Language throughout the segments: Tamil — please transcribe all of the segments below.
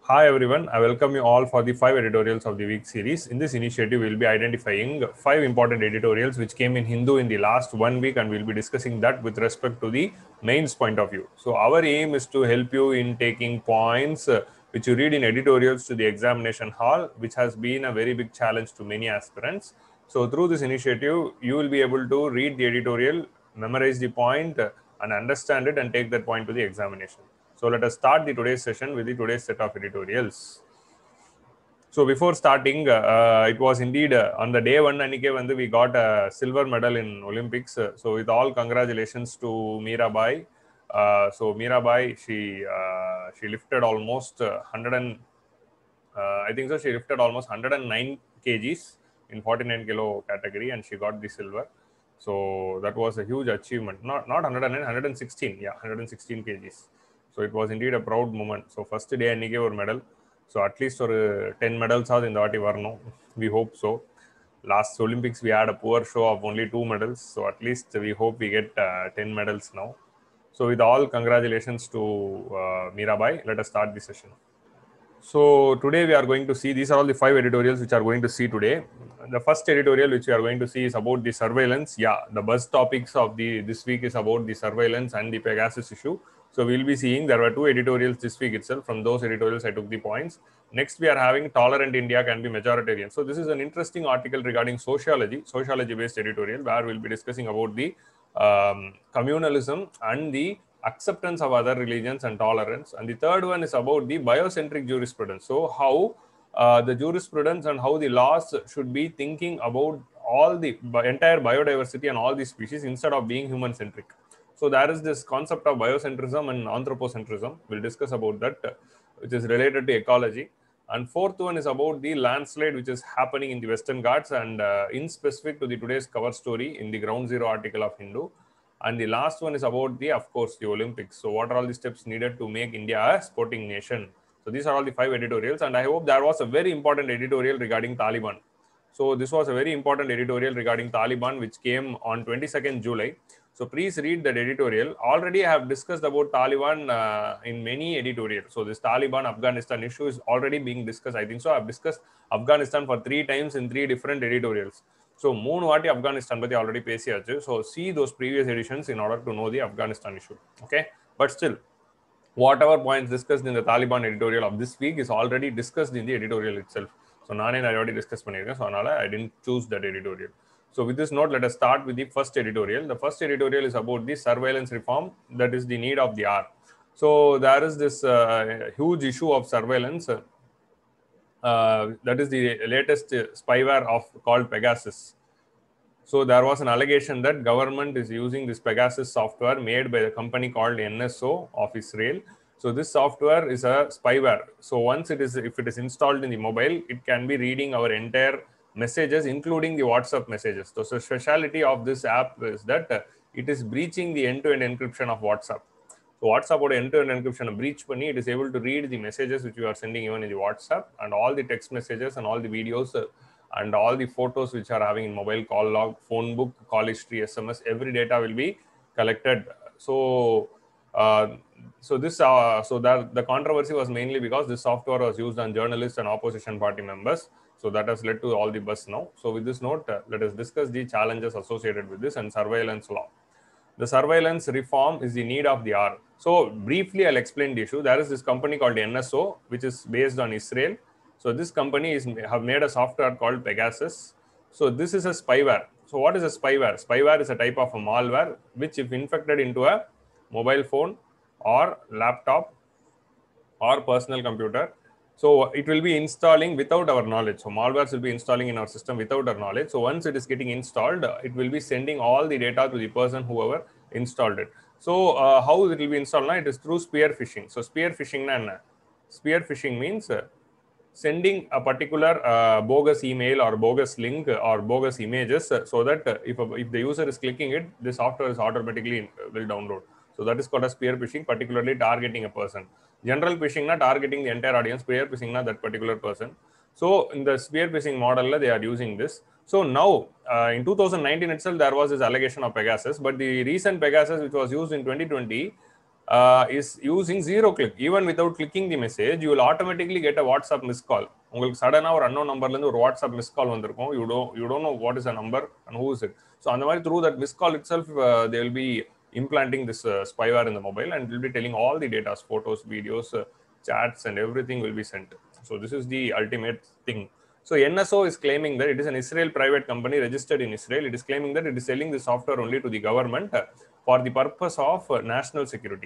Hi everyone, I welcome you all for the five editorials of the week series. In this initiative, we'll be identifying five important editorials which came in Hindu in the last one week, and we'll be discussing that with respect to the mains point of view. So, our aim is to help you in taking points uh, which you read in editorials to the examination hall, which has been a very big challenge to many aspirants. So, through this initiative, you will be able to read the editorial, memorize the point, uh, and understand it, and take that point to the examination. So let us start the today's session with the today's set of editorials. So before starting, uh, it was indeed uh, on the day one, Anike, when we got a silver medal in Olympics. Uh, so with all congratulations to Mirabai. Uh, so Mirabai, she uh, she lifted almost 100 and I think so. She lifted almost 109 kgs in 49 kilo category, and she got the silver. So that was a huge achievement. Not not 109, 116. Yeah, 116 kgs. So it was indeed a proud moment so first day அன்றைக்கே ஒரு மெடல் ஸோ அட்லீஸ்ட் ஒரு டென் மெடல்ஸாவது இந்த வாட்டி வரணும் we hope so last Olympics we had a poor show of only two medals so at least we hope we get ten medals now so with all congratulations to Mirabai let a start the session So today we are going to see these are all the five editorials which are going to see today. The first editorial which we are going to see is about the surveillance. Yeah, the buzz topics of the this week is about the surveillance and the Pegasus issue. So we'll be seeing there were two editorials this week itself. From those editorials, I took the points. Next, we are having tolerant India can be majoritarian. So this is an interesting article regarding sociology, sociology-based editorial, where we'll be discussing about the um, communalism and the acceptance of other religions and tolerance. And the third one is about the biocentric jurisprudence. So, how uh, the jurisprudence and how the laws should be thinking about all the entire biodiversity and all the species instead of being human centric. So, there is this concept of biocentrism and anthropocentrism. We'll discuss about that, uh, which is related to ecology. And fourth one is about the landslide which is happening in the Western Ghats and uh, in specific to the today's cover story in the Ground Zero article of Hindu. And the last one is about the, of course, the Olympics. So, what are all the steps needed to make India a sporting nation? So, these are all the five editorials. And I hope there was a very important editorial regarding Taliban. So, this was a very important editorial regarding Taliban, which came on 22nd July. So, please read that editorial. Already, I have discussed about Taliban uh, in many editorials. So, this Taliban Afghanistan issue is already being discussed. I think so. I've discussed Afghanistan for three times in three different editorials. So மூணு வாட்டி ஆப்கானிஸ்தான் பற்றி ஆல்ரெடி பேசியாச்சு so see those previous editions in order to know the Afghanistan issue okay but still whatever points discussed இந்த Taliban editorial of this week is already discussed in the editorial itself so நானே நான் ஆல்ரெடி டிஸ்கஸ் பண்ணியிருக்கேன் ஸோ அதனால் I tend choose that editorial so with this note let us start with the first editorial the first editorial is about the surveillance reform that is the need of the hour so there is this huge issue of surveillance uh, that is the latest spyware of called Pegasus. So there was an allegation that government is using this Pegasus software made by the company called NSO of Israel. So this software is a spyware. So once it is, if it is installed in the mobile, it can be reading our entire messages, including the WhatsApp messages. So the speciality of this app is that uh, it is breaching the end-to-end encryption of WhatsApp. So WhatsApp end-to-end encryption breach பண்ணி it is able to read the messages which you are sending even in the WhatsApp and all the text messages and all the videos uh, and all the photos which are having in mobile call log, phone book, call history, SMS, every data will be collected. So uh, so this uh, so that the controversy was mainly because this software was used on journalists and opposition party members. So that has led to all the buzz now. So with this note, uh, let us discuss the challenges associated with this and surveillance law the surveillance reform is the need of the hour. So briefly, I'll explain the issue. There is this company called NSO, which is based on Israel. So this company is have made a software called Pegasus. So this is a spyware. So what is a spyware? Spyware is a type of a malware which, if infected into a mobile phone or laptop or personal computer, so it will be installing without our knowledge. So malwares will be installing in our system without our knowledge. So once it is getting installed, it will be sending all the data to the person whoever installed it. So uh, how it will be installed now? It is through spear phishing. So spear phishing na spear phishing means uh, sending a particular uh, bogus email or bogus link or bogus images so that if, if the user is clicking it, the software is automatically will download. So that is called as spear phishing, particularly targeting a person. General phishing not targeting the entire audience, spear phishing not that particular person. So in the spear phishing model, they are using this. So now uh, in 2019 itself, there was this allegation of Pegasus, but the recent Pegasus, which was used in 2020, uh, uh, is using zero click even without clicking the message you will automatically get a whatsapp missed call உங்களுக்கு சடனாக ஒரு அன்னோன் நம்பர்லேருந்து ஒரு வாட்ஸ்அப் மிஸ் கால் வந்திருக்கும் you do you don't know what is a number and who is it so அந்த மாதிரி through that miss call itself they will be implanting this uh, spyware in the mobile and will be telling all the data photos videos uh, chats and everything will be sent so this is the ultimate thing so nso is claiming that it is an israel private company registered in israel it is claiming that it is selling the software only to the government uh, for the purpose of uh, national security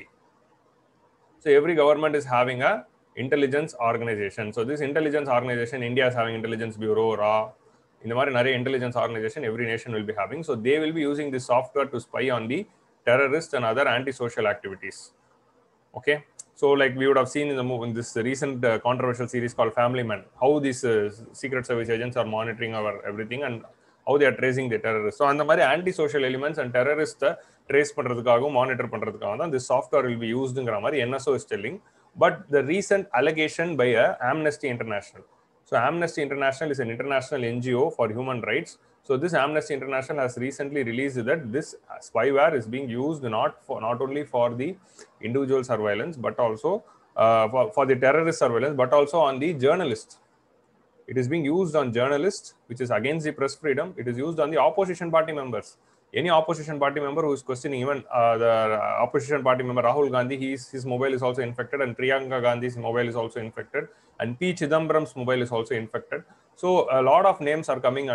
so every government is having a intelligence organization so this intelligence organization india is having intelligence bureau ra இந்த மாதிரி நிறைய intelligence organisation every nation will be having so they will be using this software to spy on the terrorist and other anti-social activities. Okay, so like we would have seen in the move in this recent uh, controversial series called Family Man, how these uh, secret service agents are monitoring our everything and how they are tracing the terrorists. So அந்த மாதிரி anti-social elements and terrorist trace பண்றதுக்காகவும் மானிட்டர் பண்றதுக்காக தான் this software will be usedங்கிற மாதிரி NSO is telling. But the recent allegation by uh, Amnesty International. So Amnesty International is an international NGO for human rights. So this Amnesty International has recently released that this spyware is being used not for not only for the individual surveillance but also uh, for, for the terrorist surveillance but also on the journalists. It is being used on journalists, which is against the press freedom. It is used on the opposition party members. Any opposition party member who is questioning even uh, the opposition party member Rahul Gandhi, his his mobile is also infected, and Priyanka Gandhi's mobile is also infected, and P Chidambaram's mobile is also infected. So a lot of names are coming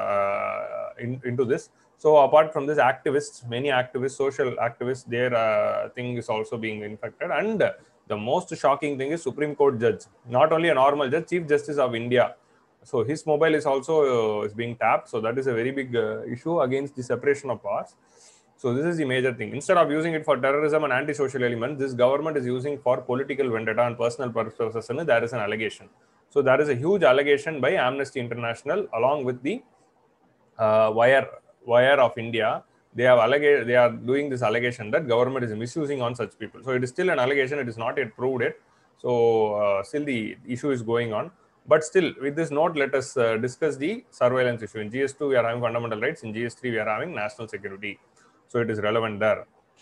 uh, in, into this. So apart from this, activists, many activists, social activists, their uh, thing is also being infected. And the most shocking thing is Supreme Court judge, not only a normal judge, Chief Justice of India. So his mobile is also uh, is being tapped. So that is a very big issue against the separation of powers. So this is the major thing. Instead of using it for terrorism and anti-social elements, this government is using for political vendetta and personal purposes. And there is an allegation. So there is a huge allegation by Amnesty International along with the uh, wire wire of India. They have alleged they are doing this allegation that government is misusing on such people. So it is still an allegation. It is not yet proved it. So uh, still the issue is going on. But still, with this note, let us uh, discuss the surveillance issue. In GS2, we are having fundamental rights. In GS3, we are having national security. So it is relevant there.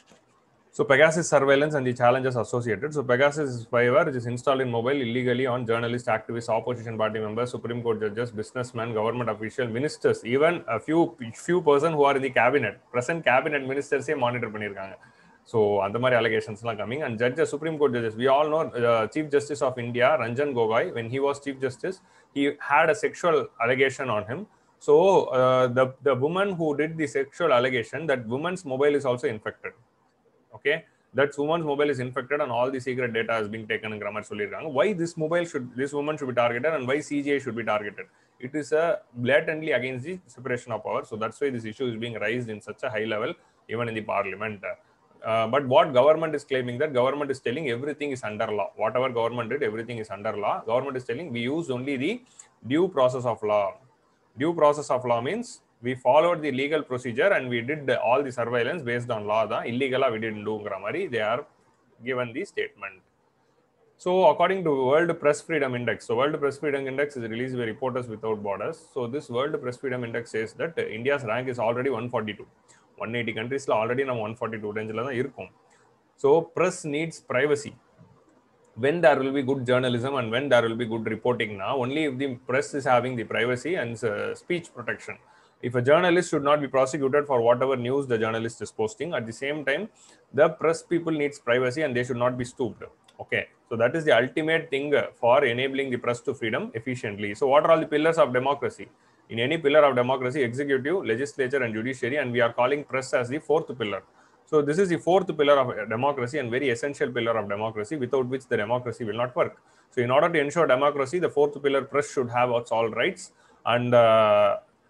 So Pegasus surveillance and the challenges associated. So Pegasus is spyware which is installed in mobile illegally on journalists, activists, opposition party members, Supreme Court judges, businessmen, government officials, ministers, even a few few person who are in the cabinet, present cabinet ministers monitor பண்ணிருக்காங்க. So அந்த மாதிரி allegations எல்லாம் coming and judges, Supreme Court judges. We all know uh, Chief Justice of India, Ranjan Gogoi, when he was Chief Justice, he had a sexual allegation on him. So uh, the the woman who did the sexual allegation, that woman's mobile is also infected. okay that woman's mobile is infected and all the secret data is being taken in grammar சொல்லிருக்காங்க why this mobile should this woman should be targeted and why CGI should be targeted it is a blatantly against the separation of power so that's why this issue is being raised in such a high level even in the parliament uh, but what government is claiming that government is telling everything is under law whatever government did everything is under law government is telling we use only the due process of law due process of law means we followed the legal procedure and we did all the surveillance based on law தான் illegally we didn't doங்கிற மாதிரி they are given the statement so according to world press freedom index so world press freedom index is released by reporters without borders so this world press freedom index says that india's rank is already 142 180 countries already நம்ம 142 ரேஞ்சில் தான் இருக்கும் so press needs privacy when there will be good journalism and when there will be good reporting now only if the press is having the privacy and uh, speech protection if a journalist should not be prosecuted for whatever news the journalist is posting at the same time the press people needs privacy and they should not be stooped okay so that is the ultimate thing for enabling the press to freedom efficiently so what are all the pillars of democracy in any pillar of democracy executive legislature and judiciary and we are calling press as the fourth pillar so this is the fourth pillar of democracy and very essential pillar of democracy without which the democracy will not work so in order to ensure democracy the fourth pillar press should have its all rights and uh,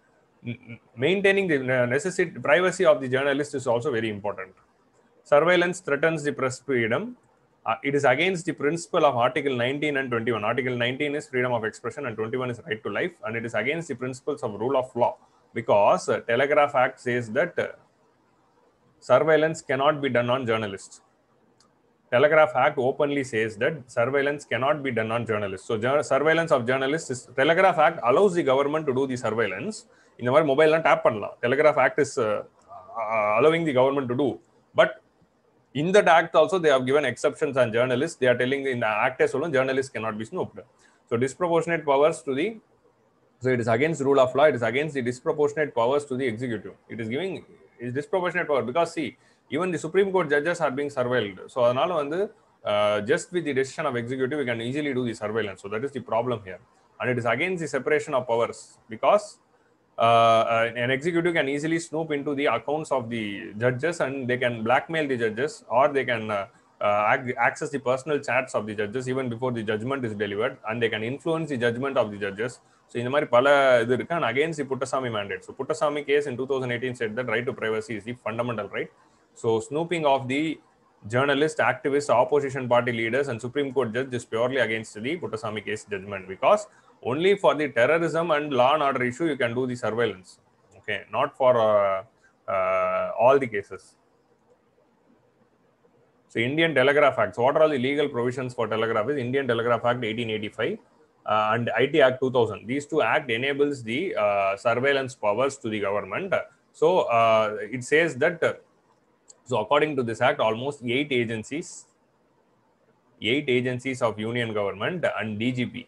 maintaining the necessity privacy of the journalist is also very important surveillance threatens the press freedom uh, it is against the principle of article 19 and 21 article 19 is freedom of expression and 21 is right to life and it is against the principles of rule of law because uh, telegraph act says that uh, surveillance cannot be done on journalists telegraph act openly says that surveillance cannot be done on journalists so surveillance of journalists is telegraph act allows the government to do the surveillance இந்த மாதிரி மொபைல்லாம் டேப் பண்ணலாம் telegraph act is allowing the government to do but in that act also they have given exceptions on journalists they are telling in the act as well journalists cannot be snooped so disproportionate powers to the so it is against rule of law it is against the disproportionate powers to the executive it is giving is disproportionate power because see even the supreme court judges are being surveilled so அதனால வந்து uh, just with the decision of executive we can easily do the surveillance so that is the problem here and it is against the separation of powers because uh, an executive can easily snoop into the accounts of the judges and they can blackmail the judges or they can uh, uh, ac- access the personal chats of the judges even before the judgment is delivered and they can influence the judgment of the judges so இந்த மாதிரி பல இது இருக்கு and against the Puttaswamy mandate so Puttaswamy case in two thousand eighteen said that right to privacy is the fundamental right so snooping of the journalists, activists, opposition party leaders, and Supreme Court judge is purely against the Puttasamy case judgment because only for the terrorism and law and order issue you can do the surveillance. Okay, not for uh, uh, all the cases. So, Indian Telegraph Act. So, what are all the legal provisions for telegraph? Is Indian Telegraph Act 1885 uh, and IT Act 2000. These two act enables the uh, surveillance powers to the government. So, uh, it says that. uh, so, according to this act, almost eight agencies, eight agencies of union government and DGP,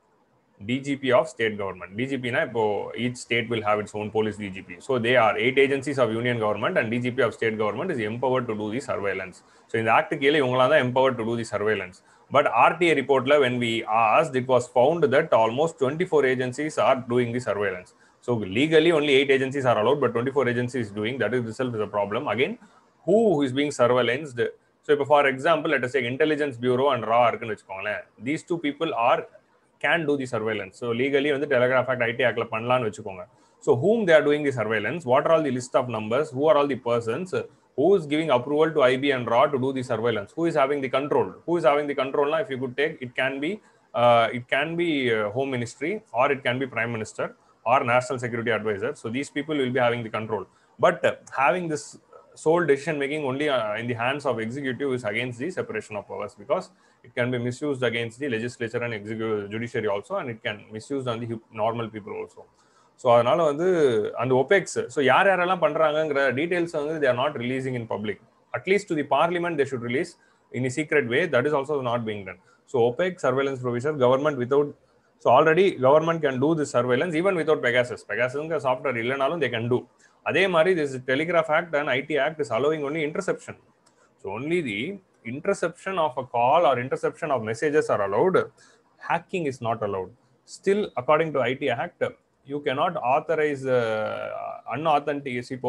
DGP of state government. DGP na இப்போ each state will have its own police DGP. So they are eight agencies of union government and DGP of state government is empowered to do the surveillance. So இந்த act கீழே இவங்களாம் தான் empowered to do the surveillance. But RTA reportல when we asked, it was found that almost 24 agencies are doing the surveillance. So legally only eight agencies are allowed, but 24 agencies doing that is itself is a problem. Again, who is being surveillanced? So இப்போ for example, let us say intelligence bureau and raw இருக்குன்னு வச்சுக்கோங்களேன். These two people are can do the surveillance. So legally வந்து Telegraph Act, IT Actல பண்ணலாம்னு வச்சுக்கோங்க. So whom they are doing the surveillance, what are all the list of numbers, who are all the persons, who is giving approval to IB and RAW to do the surveillance, who is having the control, who is having the control now, if you could take, it can be, uh, it can be uh, Home Ministry or it can be Prime Minister or National Security Advisor. So these people will be having the control. But uh, having this sole decision making only uh, in the hands of executive is against the separation of powers because it can be misused against the legislature and executive judiciary also and it can misuse on the hu- normal people also so அதனால வந்து அந்த ஒபெக்ஸ் ஸோ யார் யாரெல்லாம் பண்றாங்கங்கிற டீடைல்ஸ் வந்து they're not releasing in public at least to the parliament they should release in secret way that is also not being done so opaque surveillance provision government without so already government can do the surveillance even without Pegasus பெகாசஸ்ங்க சாஃப்ட்வேர் இல்லைனாலும் தே கேன் டூ அதே மாதிரி this telegraph act and IT act is allowing only interception so only the interception of a call or interception of messages are allowed hacking is not allowed still according to it act you cannot authorize uh, unauthentic இப்போ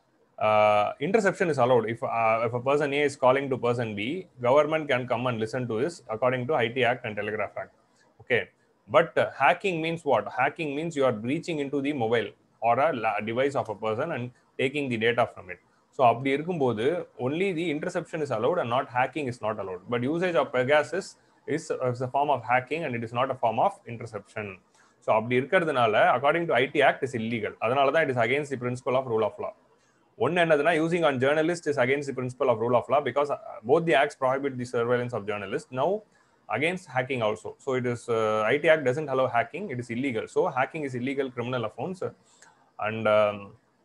uh, interception is allowed if uh, if a person a is calling to person b government can come and listen to this according to it act and telegraph act okay but uh, hacking means what hacking means you are breaching into the mobile or a la- device of a person and taking the data from it so அப்படி இருக்கும்போது only the interception is allowed and not hacking is not allowed but usage of Pegasus is is a form of hacking and it is not a form of interception so அப்படி இருக்கிறதுனால according to IT act is illegal அதனால தான் it is against the principle of rule of law ஒன்னு என்னதுன்னா using on journalist is against the principle of rule of law because both the acts prohibit the surveillance of journalist now against hacking also so it is uh, it act doesn't allow hacking it is illegal so hacking is illegal criminal offense and um,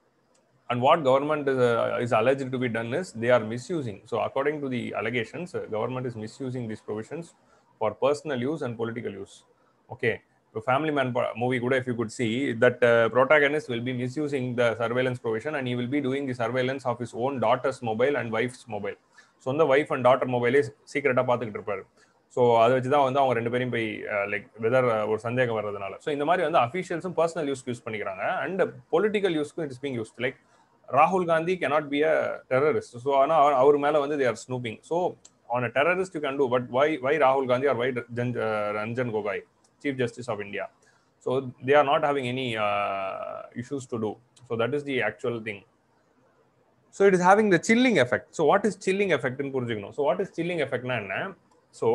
and what government is, uh, is alleged to be done is they are misusing so according to the allegations uh, government is misusing these provisions for personal use and political use okay so family man pa- movie kuda if you could see that uh, protagonist will be misusing the surveillance provision and he will be doing the surveillance of his own daughter's mobile and wife's mobile சொந்த ஒய்ஃப் அண்ட் டாட்டர் மொபைலே சீக்கிரட்டாக பார்த்துக்கிட்டு இருப்பாரு ஸோ அதை வச்சு தான் வந்து அவங்க ரெண்டு பேரும் போய் லைக் வெதர் ஒரு சந்தேகம் வர்றதுனால ஸோ இந்த மாதிரி வந்து அஃபீஷியல்ஸும் பர்சனல் யூஸ்க்கு யூஸ் பண்ணிக்கிறாங்க அண்ட் பொலிட்டிக்கல் யூஸ்க்கும் இட்ஸ் பீங் யூஸ் லைக் ராகுல் Gandhi cannot be a terrorist so ஆனால் அவர் மேலே வந்து they are snooping so on a terrorist you can do but why why ராகுல் காந்தி ஆர் வை ஜன் Ranjan Gogoi chief justice of India so they are not having any issues to do so that is the actual thing so it is having the chilling effect so what is chilling எஃபெக்ட்னு புரிஞ்சுக்கணும் ஸோ வாட் இஸ் சில்லிங் எஃபெக்ட்னா என்ன ஸோ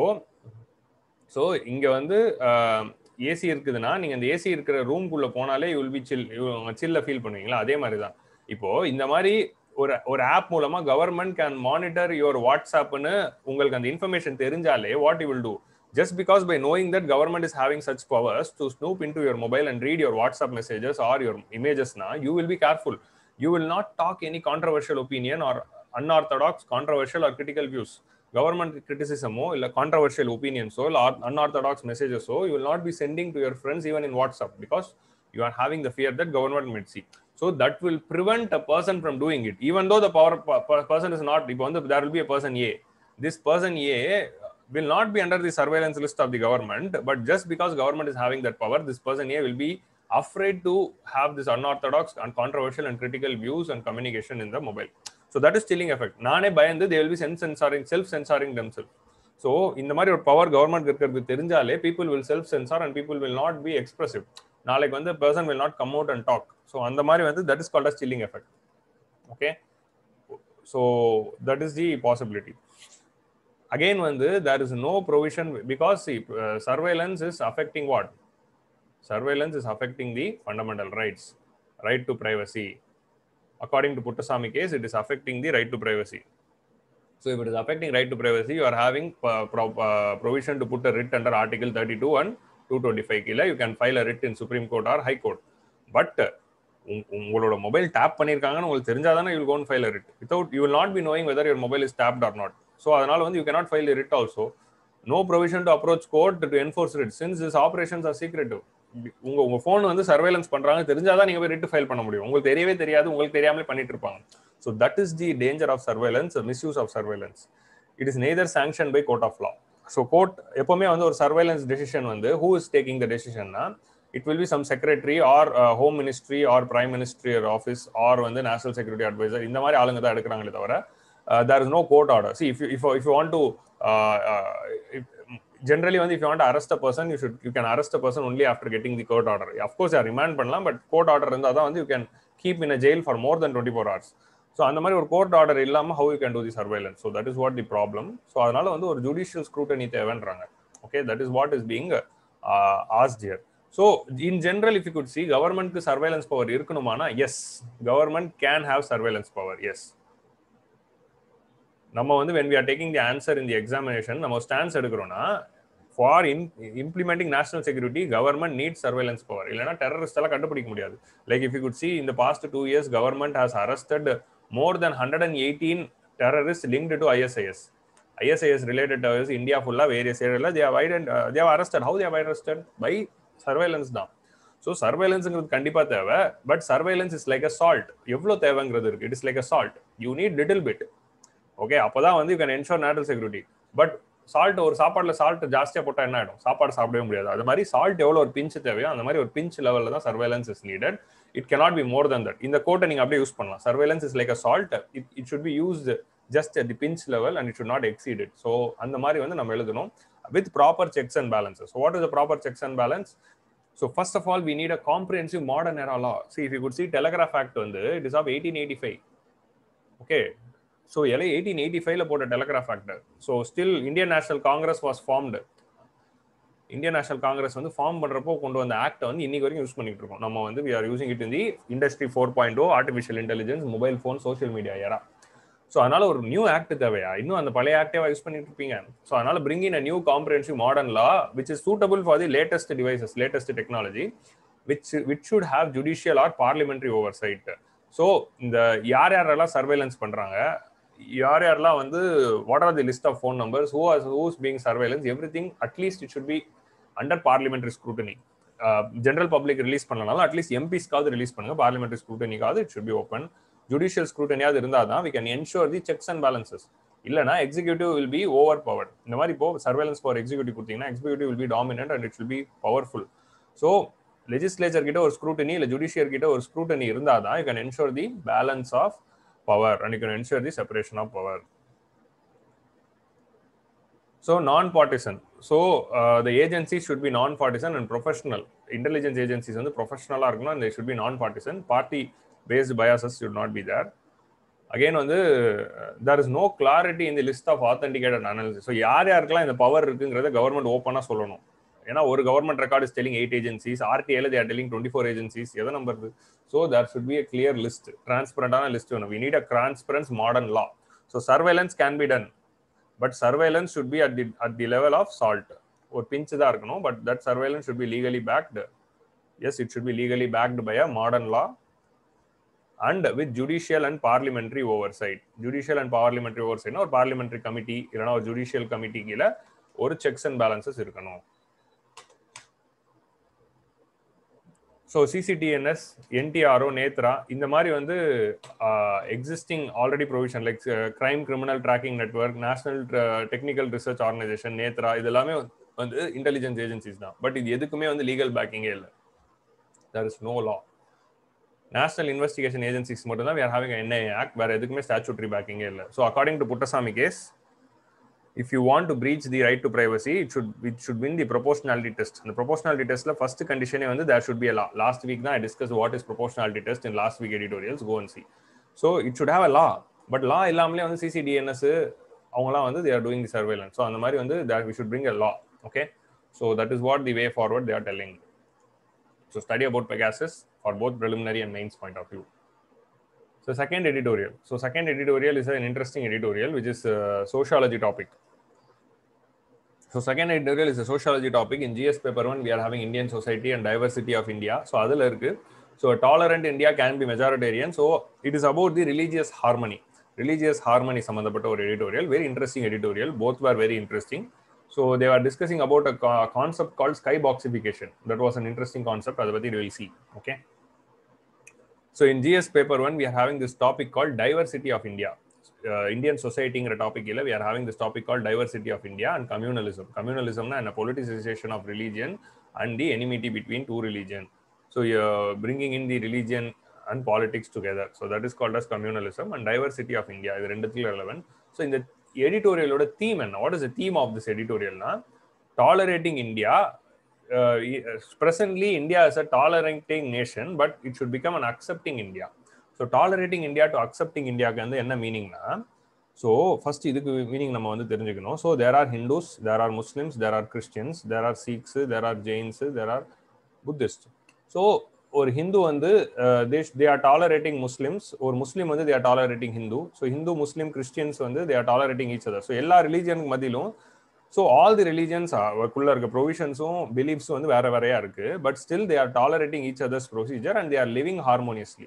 ஸோ இங்கே வந்து ஏசி இருக்குதுன்னா நீங்கள் அந்த ஏசி இருக்கிற ரூம்குள்ளே போனாலே யூ வில் பி சில் சில்ல ஃபீல் பண்ணுவீங்களா அதே மாதிரி தான் இப்போ இந்த மாதிரி ஒரு ஒரு ஆப் மூலமா கவர்மெண்ட் கேன் மானிட்டர் யுவர் வாட்ஸ்அப்னு உங்களுக்கு அந்த இன்ஃபர்மேஷன் தெரிஞ்சாலே what you will do just because by knowing that government is having such powers to snoop into your mobile and read your whatsapp messages or your images now you will be careful you will not talk any controversial opinion or unorthodox controversial or critical views government கிரிட்டிசிசமோ இல்லை கான்ட்ரவர்ஷியல் ஒப்பீனியன்ஸோ இல்லை அன்ஆர்த்தடாக்ஸ் மெசேஜஸோ you will not be sending to your friends even in WhatsApp because you are having the fear that government might see so that will prevent a person from doing it even though the power person is not இப்போ வந்து there will be a person A this person A will not be under the surveillance list of the government, but just because government is having that power, this person A will be afraid to have this unorthodox and controversial and critical views and communication in the mobile. So that is chilling effect. நானே பயந்து they will be self censoring, self censoring themselves. So இந்த மாதிரி ஒரு பவர் கவர்மெண்ட் இருக்கிறது தெரிஞ்சாலே people will self censor and people will not be expressive நாளைக்கு வந்து person will not come out and talk so அந்த மாதிரி வந்து that is called as chilling effect okay so that is the possibility again வந்து there is no provision because see, uh, surveillance is affecting what surveillance is affecting the fundamental rights right to privacy according to puttasamy case it is affecting the right to privacy so if it is affecting right to privacy you are having uh, pro- uh, provision to put a writ under article 32 and 225 kila you can file a writ in supreme court or high court but உங்களோட மொபைல் டேப் பண்ணியிருக்காங்கன்னு உங்களுக்கு தெரிஞ்சாதானே you can file writ without you will not be knowing whether your mobile is tapped or not so அதனால வந்து you cannot file writ also no provision to approach court to enforce writ since is operations are secretive உங்க உங்க ஃபோன் வந்து சர்வேலன்ஸ் பண்றாங்க தெரிஞ்சாதான் நீங்க போய் ரிட் ஃபைல் பண்ண முடியும் உங்களுக்கு தெரியவே தெரியாது உங்களுக்கு தெரியாமலே பண்ணிட்டு இருப்பாங்க so that is the danger of surveillance misuse of surveillance it is neither sanction by court of law so court எப்பவுமே வந்து ஒரு சர்வேலன்ஸ் டெசிஷன் வந்து ஹூ இஸ் டேக்கிங் த டெசிஷன்னா it will be some secretary or home ministry or prime minister office or வந்து நேஷனல் செக்யூரிட்டி அட்வைசர் இந்த மாதிரி ஆளுங்க தான் எடுக்கிறாங்களே தவிர there is no court order see if if if you want to generally வந்து if you want arrest a person you should you can arrest a person only after getting the court order of course யார் ரிமாண்ட் பண்ணலாம் பட் கோர்ட் ஆர்டர் இருந்தால் தான் வந்து you can keep in a jail for more than twenty four hours so அந்த மாதிரி ஒரு கோர்ட் ஆர்டர் இல்லாமல் how you can do the surveillance so that is what the problem so அதனால வந்து ஒரு ஜுடிஷியல் ஸ்க்ரூட்டனி தேவைன்றாங்க okay that is what is being asked year so in general if you could see கவர்மெண்ட்க்கு சர்வைலன்ஸ் பவர் இருக்கணுமானா yes government can have surveillance power yes நம்ம வந்து when we are taking the answer in the examination நம்ம ஸ்டான்ஸ் எடுக்கிறோம்னா for in implementing national security government need surveillance power இல்லைனா டெரரிஸ்ட் எல்லாம் கண்டுபிடிக்க முடியாது like if you could see இந்த past two years government has arrested more than hundred and eighteen terrorist linked to ISIS ISIS related terrorist India ஃபுல்லாக வேரியஸ் ஏரியாவில் they identified they've arrested how they've arrested by surveillance தான் ஸோ சர்வைலன்ஸுங்கிறது கண்டிப்பாக தேவை but surveillance is like a salt எவ்வளோ தேவைங்கிறது இருக்கு it is like a salt you need little bit okay அப்போதான் வந்து you can ensure national security but salt ஒரு சாப்பாட்டில் சால்ட் ஜாஸ்தியாக போட்டால் என்ன ஆகிடும் சாப்பாடு சாப்பிடவே முடியாது அது மாதிரி சால்ட் எவ்வளோ ஒரு பிஞ்சு தேவையோ அந்த மாதிரி ஒரு பிஞ்ச் லெவலில் தான் surveillance is needed it cannot be more than that இந்த கோட்டை நீங்கள் அப்படியே யூஸ் பண்ணலாம் surveillance is like a salt it it should be used just at the pinch level and it should not exceed it so அந்த மாதிரி வந்து நம்ம எழுதணும் with proper checks and balances what is the proper checks and balance so first of all we need a comprehensive modern era law see if you could see telegraph act வந்து it is of eighteen eighty five okay so எல்லாம் எயிட்டீன் எயிட்டி ஃபைவ்ல போட்ட telegraph act so still Indian National Congress was formed Indian National Congress வந்து ஃபார்ம் பண்றப்போ கொண்டு வந்த ஆக்டை வந்து இன்னைக்கு வரைக்கும் யூஸ் பண்ணிட்டு இருக்கோம் நம்ம வந்து we are using it in the industry four point O artificial intelligence mobile phone social media era so அதனால ஒரு நியூ ஆக்ட் தேவையா இன்னும் அந்த பழைய ஆக்டேவா யூஸ் பண்ணிட்டு இருப்பீங்க ஸோ அதனால bring in a new comprehensive modern law which is suitable for the latest devices latest technology which which should have judicial or parliamentary oversight so இந்த யார் யாரெல்லாம் சர்வைலன்ஸ் பண்றாங்க யார் யாரெல்லாம் வந்து what are the list of phone numbers who are who's being surveillance everything at least it should be under parliamentary scrutiny general public release பண்ணனாலும் அட்லீஸ்ட் எம்பிஸ்க்காவது ரிலீஸ் பண்ணுங்க பார்லிமெண்ட்ரி ஸ்க்ரூட்டனிக்காவது it should be open judicial ஸ்க்ரூட்டனியாவது இருந்தால் தான் we can ensure the checks and balances இல்லைனா executive will be overpower இந்த மாதிரி இப்போ சர்வேலன்ஸ் பவர் எக்ஸிக்யூட்டிவ் கொடுத்தீங்கன்னா executive will be dominant and it will be powerful so legislature கிட்ட ஒரு ஸ்க்ரூட்டனி இல்லை ஜுடிஷியர் கிட்ட ஒரு ஸ்க்ரூட்டனி இருந்தால் தான் you can ensure the balance of power and you can ensure the separation of power So non-partisan. So uh, the agency should be non-partisan and professional. Intelligence agencies வந்து ப்ரொஃபஷனலாக இருக்கணும் and they should be non-partisan. Party based biases should not be there. Again வந்து தேர் இஸ் நோ கிளாரிட்டி இந்த list of authenticated analysis so யார் யாருக்கெல்லாம் இந்த பவர் இருக்குங்கிறத கவர்மெண்ட் ஓப்பனாக சொல்லணும் ஏன்னா ஒரு government record is telling eight agencies ஆர்டிஐல they're telling twenty four agencies எதை number so there should be a clear list டிரான்ஸ்பரண்டான லிஸ்ட் வேணும் we need a transparence modern law so surveillance can be done but surveillance should be at the at the level of salt ஒரு பிஞ்சு தான் இருக்கணும் but that surveillance should be legally backed yes it should be legally backed by a modern law and with judicial and parliamentary oversight judicial and parliamentary ஓவர் சைட்னா ஒரு பார்லிமெண்ட்ரி கமிட்டி இல்லைனா ஒரு ஜுடிஷியல் கமிட்டி கீழே ஒரு செக்ஸ் அண்ட் பேலன்சஸ் இருக்கணும் ஸோ சிசிடிஎன்எஸ் என்டிஆர்ஓ நேத்ரா இந்த மாதிரி வந்து existing already provision like crime criminal tracking network national technical research organisation Netra இது எல்லாமே வந்து இன்டெலிஜென்ஸ் ஏஜென்சிஸ் தான் பட் இது எதுக்குமே வந்து லீகல் பேக்கிங்கே இல்லை there is no law national investigation agencies மட்டும் தான் வேர் ஹேவிங் என்ஐஏ ஆக்ட் வேற எதுக்குமே ஸ்டாச்சுட்டரி பேக்கிங்கே இல்லை so according to Puttaswamy case if you want to breach the right to privacy it should it should win the proportionality test the proportionality test la first condition வந்து there should be a law last week தான் i discussed what is proportionality test in last week editorials go and see so it should have a law but law இல்லாமலே வந்து சிசிடிஎன்எஸ் அவங்கலாம் வந்து they are doing the surveillance so அந்த மாதிரி வந்து that we should bring a law okay so that is what the way forward they are telling so study about pegasus for both preliminary and mains point of view so second editorial so second editorial is an interesting editorial which is a sociology topic so second editorial is a sociology topic in gs paper 1 we are having indian society and diversity of india so adula irukku so a tolerant india can be majoritarian so it is about the religious harmony religious harmony சம்பந்தப்பட்ட ஒரு editorial very interesting editorial both were very interesting so they were discussing about a co- concept called skyboxification that was an interesting concept அதை பத்தி we will see okay so in gs paper 1 we are having this topic called diversity of india uh, indian society ங்கிற டாபிக் இல்ல we are having this topic called diversity of india and communalism communalism na a politicization of religion and the enmity between two religion so uh, bringing in the religion and politics together so that is called as communalism and diversity of india இது ரெண்டுத்துல relevant so இந்த எடிட்டோரியலோட தீம் என்ன what is the theme of this எடிட்டோரியல்னா tolerating India uh, presently India is a tolerating nation, but it should become an accepting India. So tolerating India to accepting India வந்து என்ன மீனிங்னா ஸோ ஃபர்ஸ்ட் இதுக்கு மீனிங் நம்ம வந்து தெரிஞ்சுக்கணும் so there are Hindus there are Muslims there are Christians there are Sikhs there are Jains there are Buddhist so ஒரு ஹிந்து வந்து தே ஆர் டாலரேட்டிங் முஸ்லிம்ஸ் ஒரு முஸ்லீம் வந்து they are tolerating Hindu so Hindu Muslim Christians வந்து they are tolerating each other so எல்லா ரிலீஜனுக்கு மத்தியிலும் ஸோ ஆல் தி ரிலீஜன்ஸ் அவருக்குள்ள இருக்க ப்ரொவிஷன்ஸும் பிலீஃப்ஸும் வந்து வேற வேறையா இருக்கு but still they are tolerating each others procedure and they are living harmoniously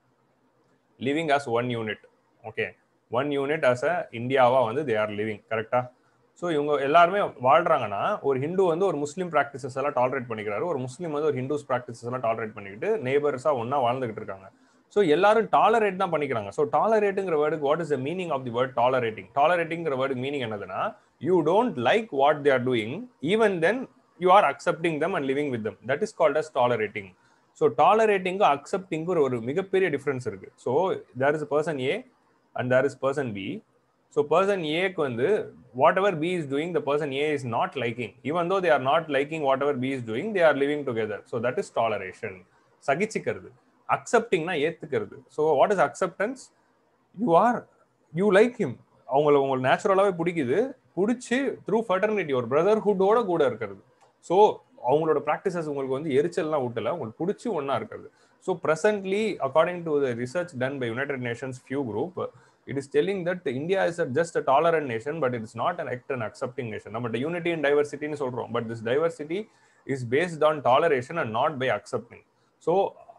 living as one unit okay one unit as a இந்தியாவா வந்து தே ஆர் லிவிங் கரெக்டா ஸோ இவங்க எல்லாருமே வாழ்றாங்கன்னா ஒரு ஹிந்து வந்து ஒரு முஸ்லீம் ப்ராக்டிசஸ் எல்லாம் டாலரேட் பண்ணிக்கிறாரு ஒரு முஸ்லீம் வந்து ஒரு ஹிந்துஸ் ப்ராக்டிசஸ் எல்லாம் டாலரேட் பண்ணிக்கிட்டு நெய்பர்ஸா ஒன்னா வாழ்ந்துகிட்டு இருக்காங்க ஸோ எல்லாரும் டாலரேட் தான் பண்ணிக்கிறாங்க ஸோ டாலரேட்டுங்கிற வேர்டுக்கு what is the meaning of the word tolerating டாலரேட்டிங்கிற வேர்டுக்கு மீனிங் என்னதுன்னா you don't like what they are doing even then you are accepting them and living with them that is called as tolerating so டாலரேட்டிங்கும் அக்செப்டிங்கும் ஒரு மிகப்பெரிய டிஃப்ரென்ஸ் இருக்கு so there is person A and there is person B so person ஏக்கு வந்து whatever B is doing the person A is not liking even though they are not liking whatever B is doing they are living together so that is toleration சகிச்சுக்கிறது அக்செப்டிங்னா ஏத்துக்கிறது so what is acceptance you are you like him அவங்கள உங்களுக்கு நேச்சுரலாகவே பிடிக்குது பிடிச்சி த்ரூ ஃபர்டர்னிட்டி ஒரு பிரதர்ஹுட்டோட கூட இருக்கிறது ஸோ அவங்களோட ப்ராக்டிசஸ் உங்களுக்கு வந்து எரிச்சல்லாம் விட்டல உங்களுக்கு பிடிச்சி ஒன்றா இருக்கிறது so presently according to the research done by United Nations few group it is telling that India is just a tolerant nation but it's not an act and accepting nation நம்ம யூனிட்டி அண்ட் டைவர்சிட்டின்னு சொல்றோம் but this diversity is based on toleration and not by accepting so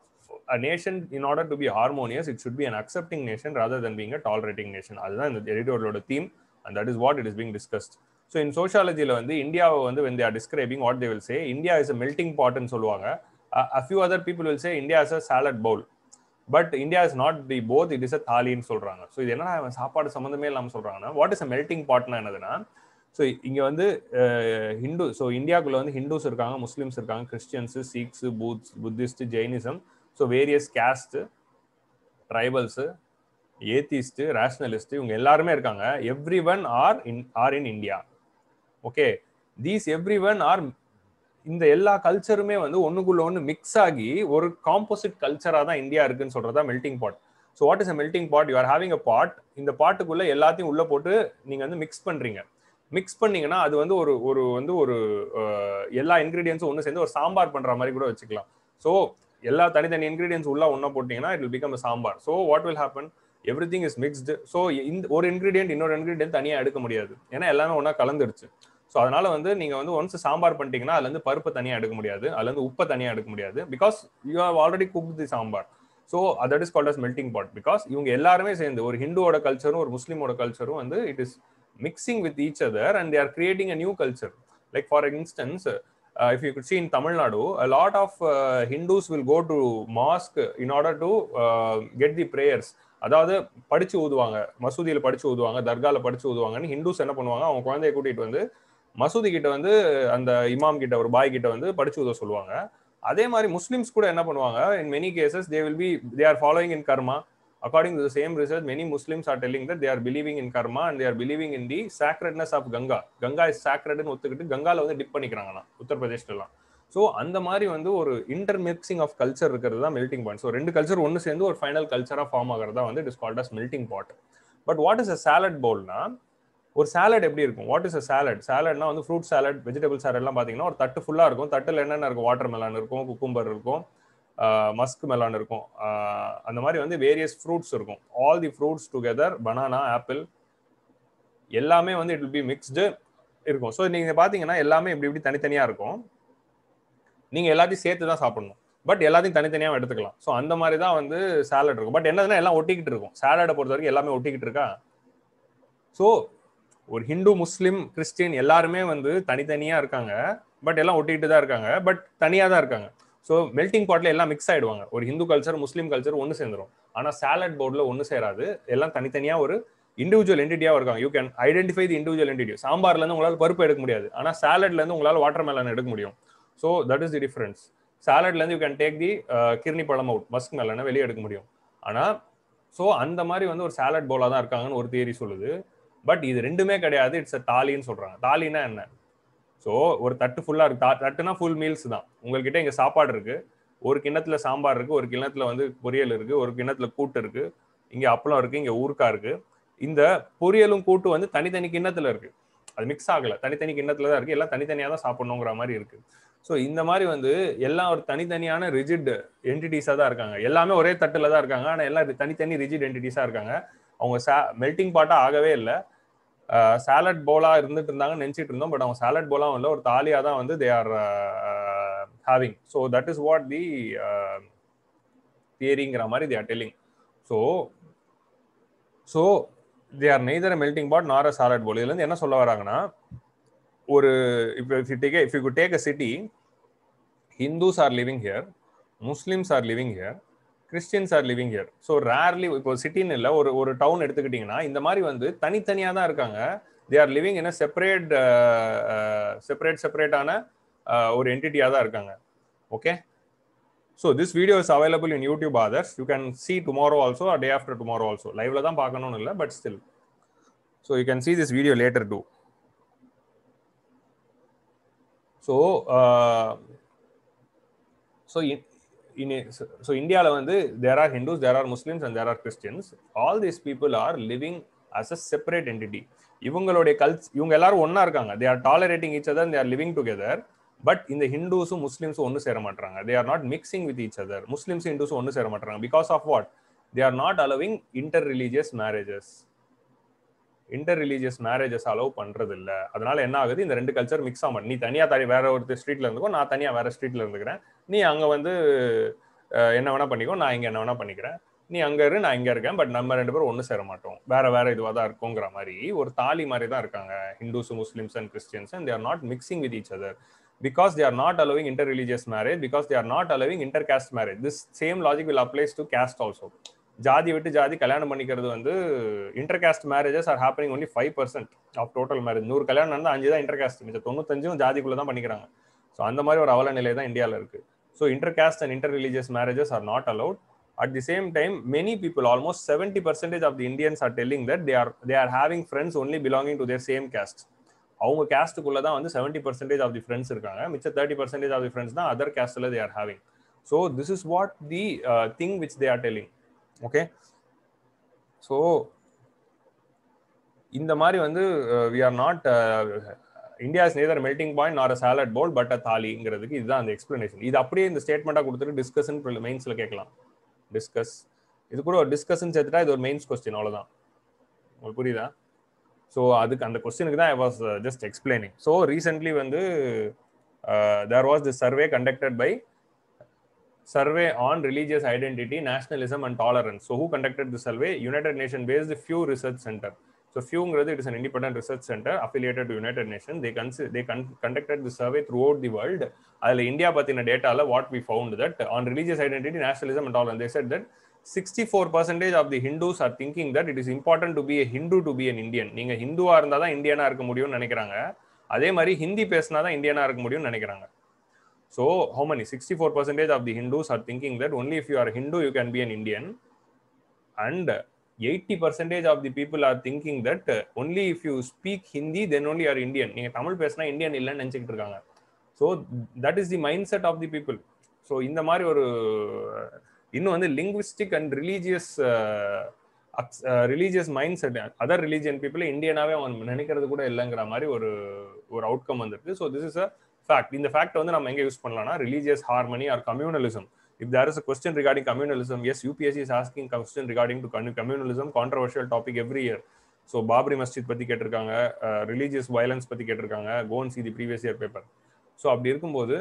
a nation in order to be harmonious it should be an accepting nation rather than being a tolerating nation அதுதான் இந்த எடிட்டோரியலோட theme and that is what it is being discussed so in sociologyல வந்து இந்தியாவை வந்து when they are describing what they will say india is a melting pot ன்னு சொல்லுவாங்க a few other people will say india is a salad bowl but India is not the both it is a தாலின்னு சொல்றாங்க ஸோ இது என்னன்னா சாப்பாடு சம்மந்தமே இல்லாமல் சொல்றாங்கன்னா வாட் இஸ் அ மெல்டிங் பாட்னா என்னதுன்னா ஸோ இங்கே வந்து ஹிந்து ஸோ இந்தியாவுக்குள்ள வந்து ஹிந்துஸ் இருக்காங்க முஸ்லீம்ஸ் இருக்காங்க கிறிஸ்டியன்ஸ் சீக்ஸ் பூத்ஸ் Buddhist Jainism so various caste tribals atheist rationalist இவங்க எல்லாருமே இருக்காங்க every one are in are in India okay these every one are இந்த எல்லா கல்ச்சருமே வந்து ஒண்ணுக்குள்ள ஒன்று மிக்ஸ் ஆகி ஒரு காம்போசிட் கல்ச்சரா தான் இந்தியா இருக்குன்னு சொல்றதா melting pot so what is a melting pot you are having a pot இந்த பாட்டுக்குள்ள எல்லாத்தையும் உள்ள போட்டு நீங்க வந்து மிக்ஸ் பண்றீங்க மிக்ஸ் பண்ணீங்கன்னா அது வந்து ஒரு ஒரு வந்து ஒரு எல்லா இன்கிரீடியன்ஸும் ஒன்று சேர்ந்து ஒரு சாம்பார் பண்ற மாதிரி கூட வச்சுக்கலாம் ஸோ எல்லா தனித்தனி இன்கிரீடியன்ஸ் உள்ள ஒன்றா போட்டீங்கன்னா it will become sambar so what will happen every thing is mixed so இந்த ஒரு இன்கிரீடியன்ட் இன்னொரு இன்கிரீடியன்ட் தனியாக எடுக்க முடியாது ஏன்னா எல்லாமே ஒன்றா கலந்துருச்சு ஸோ அதனால வந்து நீங்க வந்து ஒன்ஸ் சாம்பார் பண்ணிட்டீங்கன்னா அதுல இருந்து பருப்பு தனியாக எடுக்க முடியாது அதுல இருந்து உப்பை தனியாக எடுக்க முடியாது because you have already cook the sambar so that is called as melting pot because இவங்க எல்லாருமே சேர்ந்து ஒரு ஹிந்துவோட கல்ச்சரும் ஒரு முஸ்லீமோட கல்ச்சரும் வந்து it is mixing with each other and they are creating a new culture like for instance uh, if you could see in Tamil Nadu, a lot of uh, Hindus will go to mosque in order to uh, get the prayers. அதாவது படிச்சு ஊதுவாங்க மசூதியில படிச்சு ஊதுவாங்க தர்கால படிச்சு ஊதுவாங்கன்னு ஹிந்துஸ் என்ன பண்ணுவாங்க அவங்க குழந்தைய கூட்டிட்டு வந்து மசூதி கிட்ட வந்து அந்த இமாம் கிட்ட ஒரு பாய் கிட்ட வந்து படிச்சு ஊத சொல்லுவாங்க அதே மாதிரி முஸ்லிம்ஸ் கூட என்ன பண்ணுவாங்க in many cases they will be they are following in karma according to the same research many muslims are telling that they are believing in karma and they are believing in the sacredness of ganga ganga is sacred னு ஒத்துக்கிட்டு கங்கால வந்து டிப் பண்ணிக்கிறாங்களாம் உத்தரப்பிரதேஷ்லாம் ஸோ அந்த மாதிரி வந்து ஒரு இன்டர்மிக்சிங் ஆஃப் கல்ச்சர் இருக்கிறது தான் மெல்டிங் பாயிண்ட் ஸோ ரெண்டு கல்ச்சர் ஒன்று சேர்ந்து ஒரு ஃபைனல் கல்ச்சராக ஃபார்ம் ஆகிறதா வந்து it is called as melting pot but what is a salad பவுல்னா ஒரு சாலட் எப்படி இருக்கும் வாட் இஸ் அ சாலட் சாலட்னா வந்து ஃப்ரூட் சாலட் வெஜிடபிள் சாலட்லாம் பார்த்தீங்கன்னா ஒரு தட்டு ஃபுல்லாக இருக்கும் தட்டில் என்னென்ன இருக்கும் வாட்டர் மெலான் இருக்கும் குக்கும்பர் இருக்கும் மஸ்க் மெலான் இருக்கும் அந்த மாதிரி வந்து வேரியஸ் ஃப்ரூட்ஸ் இருக்கும் all the fruits together banana apple எல்லாமே வந்து இட் வில் பி மிக்ஸ்டு இருக்கும் ஸோ நீங்கள் பார்த்தீங்கன்னா எல்லாமே இப்படி இப்படி தனித்தனியாக இருக்கும் நீங்கள் எல்லாத்தையும் சேர்த்து தான் சாப்பிடணும் பட் எல்லாத்தையும் தனித்தனியாக எடுத்துக்கலாம் ஸோ அந்த மாதிரி தான் வந்து சாலட் இருக்கும் பட் என்னதுன்னா எல்லாம் ஒட்டிக்கிட்டு இருக்கும் சாலடை பொறுத்த வரைக்கும் எல்லாமே ஒட்டிக்கிட்டு இருக்கா ஸோ ஒரு ஹிந்து முஸ்லீம் கிறிஸ்டின் எல்லாருமே வந்து தனித்தனியாக இருக்காங்க பட் எல்லாம் ஒட்டிக்கிட்டு தான் இருக்காங்க பட் தனியாக தான் இருக்காங்க ஸோ மெல்டிங் பாட்ல எல்லாம் மிக்ஸ் ஆயிடுவாங்க ஒரு ஹிந்து கல்ச்சர் முஸ்லீம் கல்ச்சர் ஒன்று சேர்ந்துரும் ஆனால் சாலட் போர்டில் ஒன்று சேராது எல்லாம் தனித்தனியாக ஒரு இண்டிவிஜுவல் என்டிட்டியாக இருக்காங்க you can identify the individual entity சாம்பார்லேருந்து உங்களால் பருப்பு எடுக்க முடியாது ஆனால் சாலட்லேருந்து உங்களால் வாட்டர் மெலன் எடுக்க முடியும் so that is the difference சாலட்லேருந்து யூ கேன் டேக் தி கிர்னி பழம் அவுட் மஸ்க் மெலனை வெளியே எடுக்க முடியும் ஆனால் ஸோ அந்த மாதிரி வந்து ஒரு சாலட் போலாக தான் இருக்காங்கன்னு ஒரு தியரி சொல்லுது பட் இது ரெண்டுமே கிடையாது இட்ஸ் அ தாலின்னு சொல்கிறாங்க தாலின்னா என்ன ஸோ ஒரு தட்டு ஃபுல்லாக இருக்கு தட்டுனா ஃபுல் மீல்ஸ் தான் உங்கள்கிட்ட இங்கே சாப்பாடு இருக்கு ஒரு கிண்ணத்துல சாம்பார் இருக்கு ஒரு கிண்ணத்துல வந்து பொரியல் இருக்கு ஒரு கிண்ணத்துல கூட்டு இருக்கு இங்கே அப்பளம் இருக்கு இங்கே ஊருக்கா இருக்கு இந்த பொரியலும் கூட்டு வந்து தனித்தனி கிண்ணத்துல இருக்கு அது மிக்ஸ் ஆகல தனித்தனி கிண்ணத்துல தான் இருக்கு எல்லாம் தனித்தனியாக தான் சாப்பிடணுங்கிற மாதிரி இருக்கு ஸோ இந்த மாதிரி வந்து எல்லாம் ஒரு தனித்தனியான ரிஜிட் என்டிட்டிஸாக தான் இருக்காங்க எல்லாமே ஒரே தட்டில் தான் இருக்காங்க ஆனால் எல்லாம் தனித்தனி ரிஜிட் என்டிட்டிஸாக இருக்காங்க அவங்க சா மெல்டிங் பாட்டாக ஆகவே இல்லை சாலட் போலா இருந்துட்டு இருந்தாங்கன்னு நினச்சிட்டு இருந்தோம் பட் அவங்க சாலட் போலா இல்லை ஒரு தாலியா தான் வந்து they are having so that is what the தியரிங்கிற மாதிரி they are telling so so they are neither melting pot nor a salad போல் இதுலேருந்து என்ன சொல்ல வராங்கன்னா ஒரு இப்போ if you take if you take a city Hindus are living here Muslims are living here Christians are living here so rarely இப்போ சிட்டின்னு இல்லை ஒரு ஒரு டவுன் எடுத்துக்கிட்டிங்கன்னா இந்த மாதிரி வந்து தனித்தனியாக தான் இருக்காங்க they are living in separate separate செப்பரேட்டான ஒரு என்டிட்டியாக தான் இருக்காங்க okay so this video is available in YouTube others you can see tomorrow also day after tomorrow also லைவ்ல தான் பார்க்கணும்னு இல்லை but still so you can see this video later too so so in a, so, so India வந்து there are Hindus, there are Muslims and there are Christians. All these people are living as a separate entity. இவங்களுடைய கல்ச் இவங்க எல்லாரும் ஒன்னா இருக்காங்க they are tolerating each other they are living together but இந்த ஹிந்துஸும் முஸ்லிம்ஸும் ஒன்று சேர மாட்டாங்க they are not mixing with each other Muslims ஹிந்துஸும் ஒன்று சேர மாட்டாங்க because of what they are not allowing inter religious marriages inter religious marriages allow பண்றது இல்ல அதனால என்ன ஆகுது இந்த ரெண்டு கல்ச்சர் மிக்ஸ் ஆகும் நீ தனியா தனி வேற ஒரு ஸ்ட்ரீட்ல இருந்துக்கோ நான் தனியா வேற ஸ்ட்ரீட்ல இருந்துக்கிறேன் நீ அங்க வந்து என்ன வேணா பண்ணிக்கோ நான் இங்க என்ன வேணா பண்ணிக்கிறேன் நீ அங்க இரு நான் இங்க இருக்கேன் பட் நம்ம ரெண்டு பேரும் ஒண்ணு சேர மாட்டோம் வேற வேற இதுவா தான் இருக்குங்கிற மாதிரி ஒரு தாலி மாதிரி தான் இருக்காங்க Hindus Muslims and Christians and they're not mixing with each other because they are not allowing inter-religious marriage because they are not allowing inter-caste marriage this same logic will applies to caste also ஜாதி விட்டு ஜாதி கல்யாணம் பண்ணிக்கிறது வந்து intercaste marriages are happening only five percent of total marriage நூறு கல்யாணம் நடந்தால் அஞ்சு தான் இன்டர்காஸ்ட் மிச்சம் தொண்ணூத்தஞ்சும் ஜாதிக்குள்ள தான் பண்ணிக்கிறாங்க ஸோ அந்த மாதிரி ஒரு அவல நிலை தான் இந்தியாவில் இருக்கு so intercaste and inter religious marriages are not allowed at the same time many people almost seventy percentage of the Indians are telling that they are they are having friends only belonging to their same caste அவங்க கேஸ்ட்டுக்குள்ள தான் வந்து seventy percentage of the friends இருக்காங்க மிச்ச thirty percentage of the friends தான் அதர் கேஸ்டில் they are having so this is what the thing which they are telling okay so இந்த மாதிரி வந்து we are not India is neither melting point nor a salad pole but அ தாலிங்கிறதுக்கு இதுதான் அந்த எக்ஸ்பிளனேஷன் இது அப்படியே இந்த ஸ்டேட்மெண்ட்டாக கொடுத்துட்டு டிஸ்கஷன் மெயின்ஸில் கேட்கலாம் டிஸ்கஸ் இது கூட ஒரு டிஸ்கஷன் சேர்த்துட்டா இது ஒரு மெயின்ஸ் கொஸ்டின் அவ்வளோதான் உங்களுக்கு புரியுதா ஸோ அதுக்கு அந்த கொஸ்டினுக்கு தான் I was just explaining so recently வந்து there was the survey conducted by survey on religious identity, nationalism, and tolerance. So, who conducted the survey? United Nation based Few Research Center. So, Few it is an independent research center affiliated to United Nations. They consi- they con- conducted the survey throughout the world. அதில் இந்தியா பற்றின டேட்டாவில் what we found that on religious identity nationalism and all they said that sixty four percentage of the Hindus are thinking that it is important to be a Hindu to be an Indian நீங்கள் ஹிந்துவாக இருந்தால் தான் இந்தியனாக இருக்க முடியும்னு நினைக்கிறாங்க அதே மாதிரி ஹிந்தி பேசினா தான் இந்தியனாக இருக்க முடியும்னு நினைக்கிறாங்க So, how many? 64% of the Hindus are thinking that only if you are a Hindu, you can be an Indian. And 80% of the people are thinking that uh, only if you speak Hindi, then only you are Indian. நீங்க தமிழ் பேசினா இந்தியன் இல்லைன்னு நினைச்சிட்டு இருக்காங்க so that is the mindset of the people so இந்த மாதிரி ஒரு இன்னும் வந்து linguistic and religious religious mindset other religion people இந்தியனாவே அவன் நினைக்கிறது கூட இல்லைங்கிற மாதிரி ஒரு ஒரு அவுட்கம் வந்திருக்கு so this is a fact இந்த ஃபேக்ட் வந்து நம்ம எங்க யூஸ் பண்ணலாம்னா religious harmony or communalism if there is a question regarding communalism as UPSC is asking question regarding to communalism controversial topic every year so Babri Masjid பத்தி கேட்டிருக்காங்க ரிலீஜியஸ் வயலன்ஸ் பத்தி கேட்டிருக்காங்க go and see the previous year paper so அப்படி இருக்கும்போது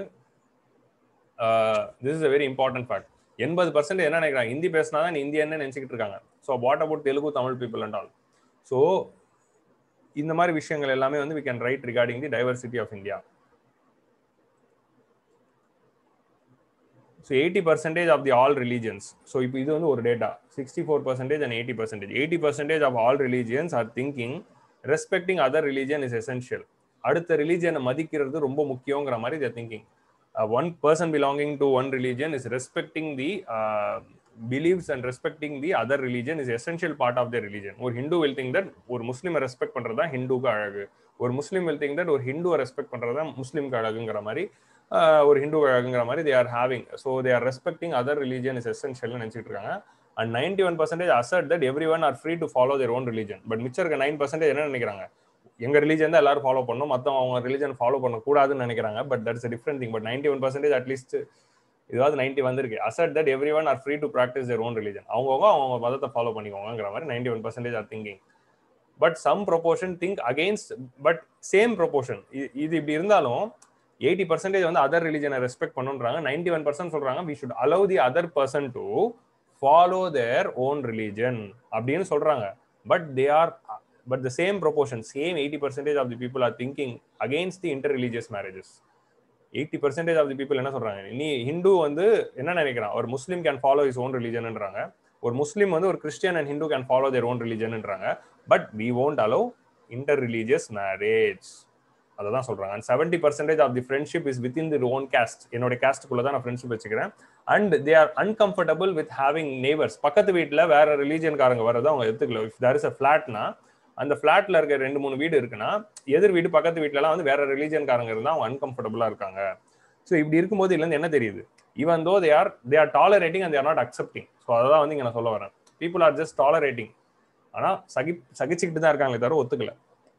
this is a very important fact எண்பது பர்சன்ட் என்ன நினைக்கிறாங்க ஹிந்தி பேசினா தான் இந்தியன்னு நினைச்சிக்கிட்டு இருக்காங்க so what about Telugu Tamil people and all so இந்த மாதிரி விஷயங்கள் எல்லாமே வந்து we can write regarding the diversity of India so eighty percentage of the all religions so இப்போ இது வந்து ஒரு data sixty four percentage and eighty percentage eighty percentage of all religions are thinking respecting other religion is essential அடுத்த ரிலீஜியனை மதிக்கிறது ரொம்ப முக்கியங்கிற மாதிரி they're thinking one person belonging to one religion is respecting the believes and respecting the other religion is essential part of the religion ஒரு ஹிந்து வில் திங்க் தட் ஒரு முஸ்லீமை ரெஸ்பெக்ட் பண்ணுறது தான் ஹிந்துக்கு அழகு ஒரு முஸ்லீம் வில் திங்க் தட் ஒரு ஹிந்துவை ரெஸ்பெக்ட் பண்ணுறது தான் முஸ்லீம்க்கு அழகுங்கிற மாதிரி ஒரு ஹிந்து அழகுங்கிற மாதிரி they are having so they are respecting other religion is எசென்ஷியல்னு நினச்சிட்டு இருக்காங்க and ninety one percentage assert that every one are free to follow their own religion but மிச்சம் இருக்க நைன் பர்சன்டேஜ் என்ன நினைக்கிறாங்க எங்க ரிலீஜன் தான் எல்லாரும் ஃபாலோ பண்ணணும் மற்றவங்க அவங்க ரிலீஜன் ஃபாலோ பண்ணக்கூடாதுன்னு நினைக்கிறாங்க but that's different thing but ninety one percentage at least இதாவது நைன்டி வந்திருக்கு assert that every one are free to practice their own religion அவங்கவுங்க அவங்க மதத்தை ஃபாலோ பண்ணிக்கோங்கிற மாதிரி ninety one percentage are thinking but some proportion think against but same proportion இது இப்படி இருந்தாலும் எயிட்டி பர்சன்டேஜ் வந்து அதர் ரிலீஜனை ரெஸ்பெக்ட் பண்ணுன்றாங்க நைன்டி ஒன் பர்சன்ட் சொல்றாங்க we should allow the other person to follow their own religion அப்படின்னு சொல்றாங்க but they are but the same proportion same eighty percentage of the people are thinking against the inter religious marriages eighty percentage of the people என்ன சொல்றாங்க நீ ஹிந்து வந்து என்ன நினைக்கிறான் ஒரு Muslim can follow is own ரிலீஜன்ன்றாங்க ஒரு முஸ்லீம் வந்து ஒரு Christian and Hindu can follow their own ரிலீஜன்ன்றாங்க but we won't allow inter religious marriage அதை தான் சொல்றாங்க and seventy percentage of the friendship is with in the own caste என்னோட கேஸ்ட்டுக்குள்ள தான் நான் ஃப்ரெண்ட்ஷிப் வச்சுக்கிறேன் and they are uncomfortable with having neighbours பக்கத்து வீட்டில் வேற ரிலீஜியன்காரங்க வரதை அவங்க எடுத்துக்கல இஃப் தேர் இஸ் அ ஃபிளாட்னா அந்த ஃபிளாட்ல இருக்க ரெண்டு மூணு வீடு இருக்குன்னா எதிர் வீடு பக்கத்து வீட்டுலலாம் வந்து வேற ரிலீஜியன்காரங்க இருந்தால் அவங்க அன்கம்ஃபர்டபுளா இருக்காங்க ஸோ இப்படி இருக்கும்போது இதுல என்ன தெரியுது even though they are they are tolerating and they're not accepting so அதான் வந்து இங்க நான் சொல்ல வரேன் பீப்புள் ஆர் ஜஸ்ட் டாலரேட்டிங் ஆனால் சகி சகிச்சுக்கிட்டு தான் இருக்காங்களே தவிர ஒத்துக்கல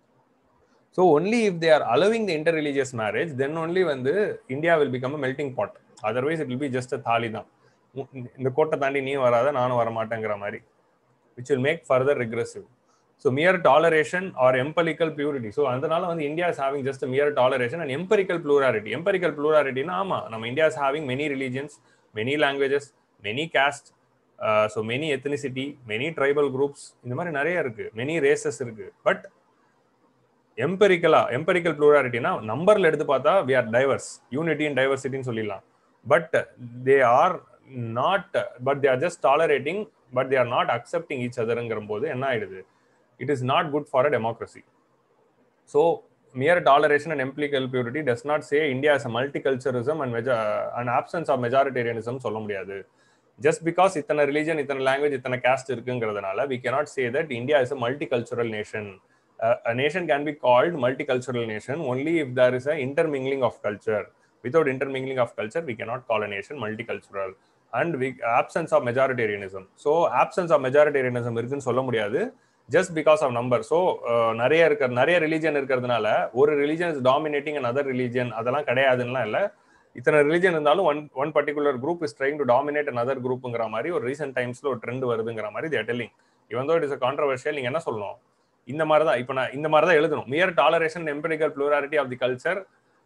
so only if they are allowing the inter religious marriage then only வந்து India will become a melting pot otherwise it will be just a thali தான் இந்த கோட்டை தாண்டி நீ வராத நானும் வரமாட்டேங்கிற மாதிரி which will make further regressive so mere toleration or empirical purity so அதனால வந்து India is having just mere toleration and empirical plurality empirical ப்ளூராரிட்டினா ஆமா நம்ம India is having many religions many languages many caste so many ethnicity many tribal groups இந்த மாதிரி நிறைய இருக்கு மெனி ரேசஸ் இருக்கு பட் எம்பரிக்கலா எம்பரிக்கல் ப்ளூராரிட்டினா நம்பர்ல எடுத்து பார்த்தா we are diverse unity and டைவர்சிட்டின்னு சொல்லிடலாம் but they are not but they are just tolerating but they are not accepting each அதருங்கிற போது என்ன ஆயிடுது it is not good for a democracy. So, mere toleration and empirical purity does not say India is a multiculturalism and an absence of majoritarianism சொல்ல முடியாது ஜஸ்ட் பிகாஸ் இத்தனை ரிலீஜன் இத்தனை லாங்குவேஜ் இத்தனை கேஸ்ட் இருக்குங்கிறதுனால we cannot say that India is a multicultural nation a nation can be called multicultural nation only if there is a intermingling of culture without intermingling of culture we cannot call a nation multicultural and we, absence of majoritarianism so absence of majoritarianism இருக்குன்னு சொல்ல முடியாது just because of number so நிறைய இருக்க நிறைய ரிலீஜன் இருக்கிறதுனால ஒரு religion is dominating and other religion அதெல்லாம் கிடையாதுன்னா இல்லை இத்தனை ரிலீஜன் இருந்தாலும் one one particular group is trying to dominate and other குரூப்புங்கிற மாதிரி ஒரு ரீசென்ட் டைம்ஸ்ல ஒரு ட்ரெண்ட் வருதுங்கிற மாதிரி தேர் டெல்லிங் இவன் தோ இட் இஸ் கான்ட்ரவர்ஷியல் நீங்க என்ன சொல்லணும் இந்த மாதிரி தான் இப்போ நான் இந்த மாதிரி தான் எழுதணும் mere toleration empirical plurality of the culture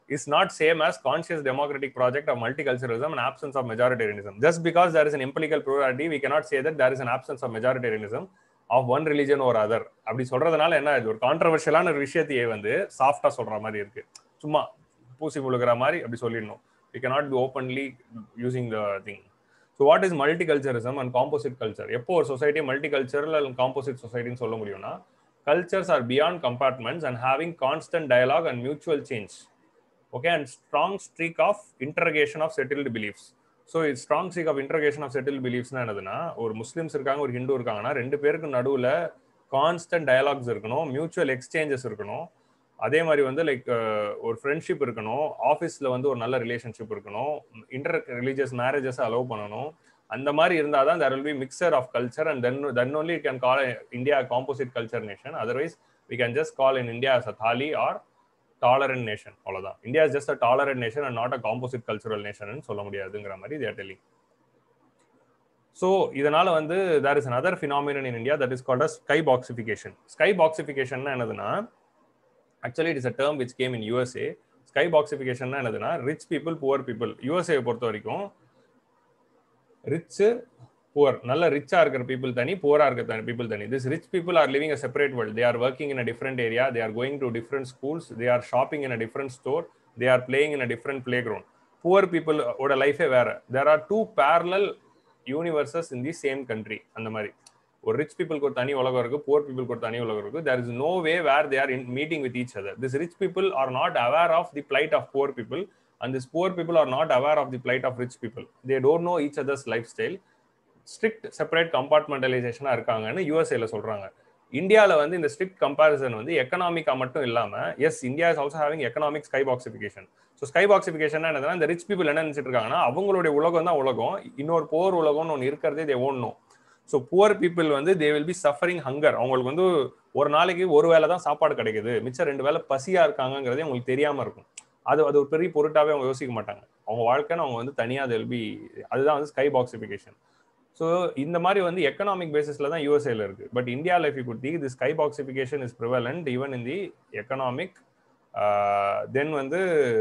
is not same as conscious democratic project of multiculturalism and absence of majoritarianism. Just because there is an empirical plurality, we cannot say that there is an absence of majoritarianism of one religion or other. அப்படி சொல்றதுனால என்ன இது ஒரு கான்ட்ரவர்ஷியலான ஒரு விஷயத்தையே வந்து சாஃப்டா சொல்ற மாதிரி இருக்கு சும்மா பூசி முழுகிற மாதிரி அப்படி சொல்லிடணும் we cannot be openly using the thing so what is multiculturism and composite culture எப்போ ஒரு சொசைட்டி மல்டிகல்ச்சரல் அண்ட் காம்போசிட் சொசைட்டின்னு சொல்ல முடியும்னா cultures are beyond compartments and having constant dialogue and mutual change okay and strong streak of interrogation of settled beliefs so இது strong streak of interrogation of settle பிலீஃப்ஸ்னா என்னதுன்னா ஒரு முஸ்லீம்ஸ் இருக்காங்க ஒரு ஹிந்து இருக்காங்கன்னா ரெண்டு பேருக்கு நடுவில் கான்ஸ்டன்ட் டயலாக்ஸ் இருக்கணும் மியூச்சுவல் எக்ஸ்சேஞ்சஸ் இருக்கணும் அதே மாதிரி வந்து லைக் ஒரு ஃப்ரெண்ட்ஷிப் இருக்கணும் ஆஃபீஸில் வந்து ஒரு நல்ல ரிலேஷன்ஷிப் இருக்கணும் இன்டர் ரிலீஜியஸ் மேரேஜஸ் அலோவ் பண்ணணும் அந்த மாதிரி இருந்தால் தான் there will be mixture of culture and then then only can call India composite culture nation otherwise we can just call in India as a thali or tolerant nation அவ்வளோதான் India is just a tolerant nation and not a composite cultural nation சொல்ல முடியாதுங்கிற மாதிரி தேர் டெல்லிங் ஸோ இதனால வந்து there is another phenomenon in India that is called as skyboxification skyboxification என்னதுன்னா actually it is a term which came in USA skyboxification என்னதுன்னா rich people poor people USA பொறுத்த வரைக்கும் ரிச்சு புவர் நல்ல ரிச்சா இருக்கிற பீப்புள் தனி புவரா இருக்கிற பீப்புள் தனி this rich people are living a separate world they are working in a different area they are going to different schools they are shopping in a different store they are playing in a different playground poor people ஓட லைஃபே வேற there are two parallel universes in the same country அந்த மாதிரி ஒரு ரிச் பீப்புளுக்கு ஒரு தனி உலகம் இருக்கு புவர் பீப்புளுக்கு ஒரு தனி உலகம் இருக்கு there is no way where they are in meeting with each other this rich people are not aware of the plight of poor people and this poor people are not aware of the plight of rich people they don't know each other's lifestyle strict separate கம்பார்ட்மெண்டலைசேஷனா இருக்காங்கன்னு யூஎஸ்ஏல சொல்றாங்க இந்தியாவில் வந்து இந்த ஸ்ட்ரிக்ட் கம்பேரிசன் வந்து எக்கனாமிக்கா மட்டும் இல்லாம yes India is also having economic skyboxification so skyboxification என்னதுன்னா இந்த ரிச் பீப்புள் என்ன நினைச்சிட்டு இருக்காங்கன்னா அவங்களுடைய உலகம் தான் உலகம் இன்னொரு போர் உலகம்னு ஒன்று இருக்கிறதே தே ஓடணும் ஸோ புவர் பீப்புள் வந்து they will be suffering hunger அவங்களுக்கு வந்து ஒரு நாளைக்கு ஒரு வேலை தான் சாப்பாடு கிடைக்குது மிச்சம் ரெண்டு வேலை பசியா இருக்காங்கிறதே அவங்களுக்கு தெரியாம இருக்கும் அது அது ஒரு பெரிய பொருட்டாவே அவங்க யோசிக்க மாட்டாங்க அவங்க வாழ்க்கைன்னு அவங்க வந்து தனியாக தெல் பி அதுதான் வந்து ஸ்கை பாக்சிஃபிகேஷன் ஸோ இந்த மாதிரி வந்து எக்கனாமிக் பேசிஸ்ல தான் யூஎஸ்ஏல இருக்கு but India life good the the skyboxification is prevalent even in the economic then வந்து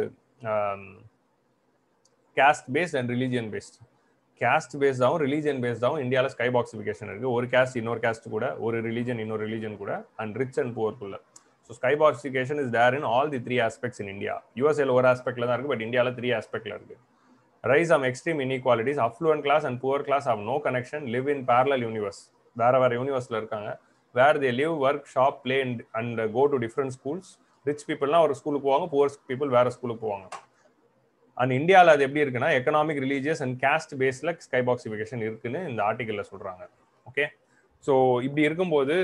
caste based and religion based caste பேஸ்டாகவும் ரிலீஜியன் பேஸ்டாகவும் இந்தியாவில் ஸ்கை பாக்சிஃபிகேஷன் இருக்கு ஒரு கேஸ்ட் இன்னொரு கேஸ்ட் கூட ஒரு ரிலீஜன் இன்னொரு ரிலீஜன் கூட அண்ட் ரிச் அண்ட் புவர்க்குள்ள so skyboxification is there in all the three aspects in India யூஎஸ்ஏல ஒரு ஆஸ்பெக்ட்ல தான் இருக்கு பட் இந்தியாவில் த்ரீ ஆஸ்பெக்ட்ல இருக்கு rise um extreme inequalities affluent class and poor class of no connection live in parallel universe வேற வேற யூனிவர்ஸ்ல இருக்காங்க where they live work shop play and go to different schools rich பீப்புள்லாம் ஒரு ஸ்கூலுக்கு போவாங்க புவர் பீப்புள் வேற ஸ்கூலுக்கு போவாங்க அண்ட் இந்தியாவில் அது எப்படி இருக்குன்னா எக்கனாமிக் ரிலீஜியஸ் அண்ட் கேஸ்ட் பேஸ்ல ஸ்கை பாக்சிஃபிகேஷன் இருக்குன்னு இந்த ஆர்டிக்கல்ல சொல்றாங்க ஓகே ஸோ இப்படி இருக்கும்போது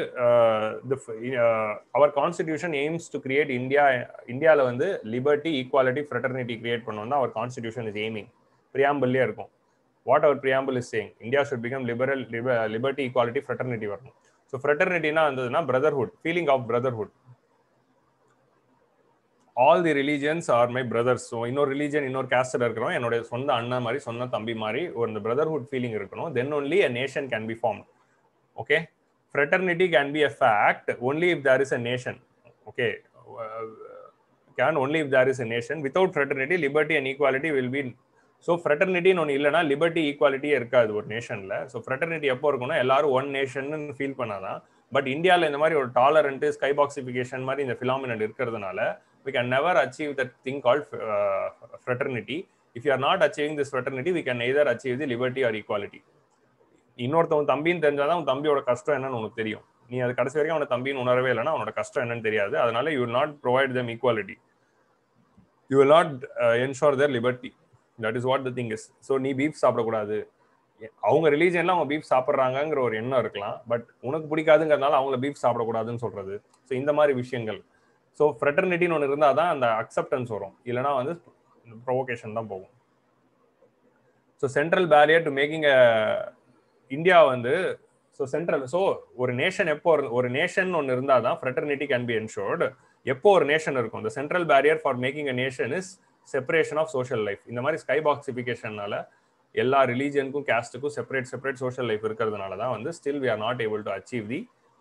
our constitution aims to create India இந்தியாவில் வந்து லிபர்ட்டி ஈக்குவாலிட்டி ஃப்ரெட்டர்னிட்டி கிரியேட் பண்ணணும் தான் அவர் கான்ஸ்டிடியூஷன் இஸ் எய்மிங் பிரியாம்பிள்லேயே இருக்கும் what our preamble is saying India should become liberal liberty equality fraternity வரணும் ஸோ ஃப்ரெட்டர்னிட்டினா வந்ததுன்னா brotherhood feeling of brotherhood all the religions are my brothers so இன்னொரு ரிலீஜன் இன்னொரு கேஸ்டில் இருக்கிறோம் என்னுடைய சொந்த அண்ணன் மாதிரி சொந்த தம்பி மாதிரி ஒரு இந்த பிரதர்ஹுட் ஃபீலிங் இருக்கணும் then only a nation can be form okay fraternity can be a fact only if there is a nation okay uh, can only if there is a nation without fraternity liberty and equality will be so ஃப்ரெட்டர்னிட்டின்னு ஒன்று இல்லைனா லிபர்ட்டி ஈக்குவாலிட்டியே இருக்காது ஒரு நேஷனில் ஸோ ஃப்ரெட்டர்னிட்டி எப்போ இருக்கும்னா எல்லாரும் ஒன் நேஷன் ஃபீல் பண்ணாதான் பட் இந்தியாவில் இந்த மாதிரி ஒரு டாலரண்ட் ஸ்கை பாக்சிஃபிகேஷன் மாதிரி இந்த ஃபிலாமினல் இருக்கிறதுனால we can never achieve that thing call fraternity if you are not achieving this fraternity we can either achieve the liberty or equality இன்னொருத்தவன் தம்பின்னு தெரிஞ்சாதான் உன் தம்பியோட கஷ்டம் என்னன்னு உனக்கு தெரியும் நீ அது கடைசி வரைக்கும் அவனை தம்பின்னு உணரவே இல்லைன்னா அவனோட கஷ்டம் என்னன்னு தெரியாது அதனால you will not provide them equality you will not ensure their liberty that is what the thing is so நீ பீஃப் சாப்பிடக்கூடாது அவங்க ரிலீஜன்ல அவங்க பீஃப் சாப்பிட்றாங்கிற ஒரு எண்ணம் இருக்கலாம் பட் உனக்கு பிடிக்காதுங்கிறதுனால அவங்கள பீஃப் சாப்பிடக்கூடாதுன்னு சொல்றது ஸோ இந்த மாதிரி விஷயங்கள் ஸோ ஃப்ரெட்டர்னிட்டின்னு ஒன்று இருந்தால் தான் அந்த அக்செப்டன்ஸ் வரும் இல்லைனா வந்து ப்ரொவோகேஷன் தான் போகும் so central barrier to making a India வந்து ஸோ சென்ட்ரல் ஸோ ஒரு நேஷன் எப்போ ஒரு நேஷன் ஒன்று இருந்தால் தான் ஃப்ரெட்டர்னிட்டி கேன் பி என்ஷோர்டு எப்போ ஒரு நேஷன் இருக்கும் இந்த central barrier for making a nation is separation of social life இந்த மாதிரி ஸ்கை பாக்சிஃபிகேஷனால எல்லா ரிலீஜனுக்கும் கேஸ்ட்டுக்கும் செப்பரேட் செப்பரேட் சோஷியல் லைஃப் இருக்கிறதுனால தான் வந்து still we are not able to achieve the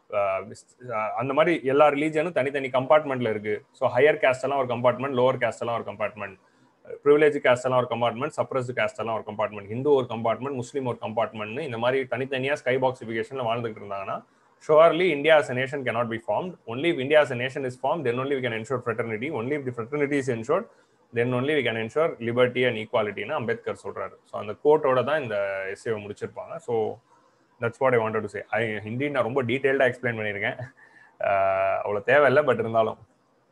அந்த மாதிரி எல்லா ரிலீஜனும் தனித்தனி கம்பார்ட்மெண்ட்ல இருக்கு ஸோ ஹையர் கேஸ்ட் எல்லாம் ஒரு கம்பார்ட்மெண்ட் லோவர் கேஸ்ட் எல்லாம் ஒரு கம்பார்ட்மெண்ட் ப்ரிவிலேஜ் கேஸ்ட் எல்லாம் ஒரு கம்பார்ட்மெண்ட் சப்ரஸ்டு கேஸ்ட் எல்லாம் ஒரு கம்பார்ட்மெண்ட் ஹிந்து ஒரு கம்பார்ட்மெண்ட் முஸ்லீம் ஒரு கம்பார்ட்மெண்ட் இந்த மாதிரி தனித்தனியா ஸ்கை பாக்ஸிஃபிகேஷன்ல வாழ்ந்துட்டு இருந்தாங்கன்னா surely India as a nation cannot be formed only if india as a nation is formed then only we can ensure fraternity only if the fraternity is ensured then only we can ensure liberty and equality னு அம்பேத்கர் சொல்றாரு ஸோ அந்த கோட்டோட தான் இந்த எஸ்ஏவை முடிச்சிருப்பாங்க so that's what I wanted to say I ஹிந்தி நான் ரொம்ப டீட்டெயில்டாக எக்ஸ்பிளைன் பண்ணியிருக்கேன் அவ்வளோ தேவையில்லை பட் இருந்தாலும்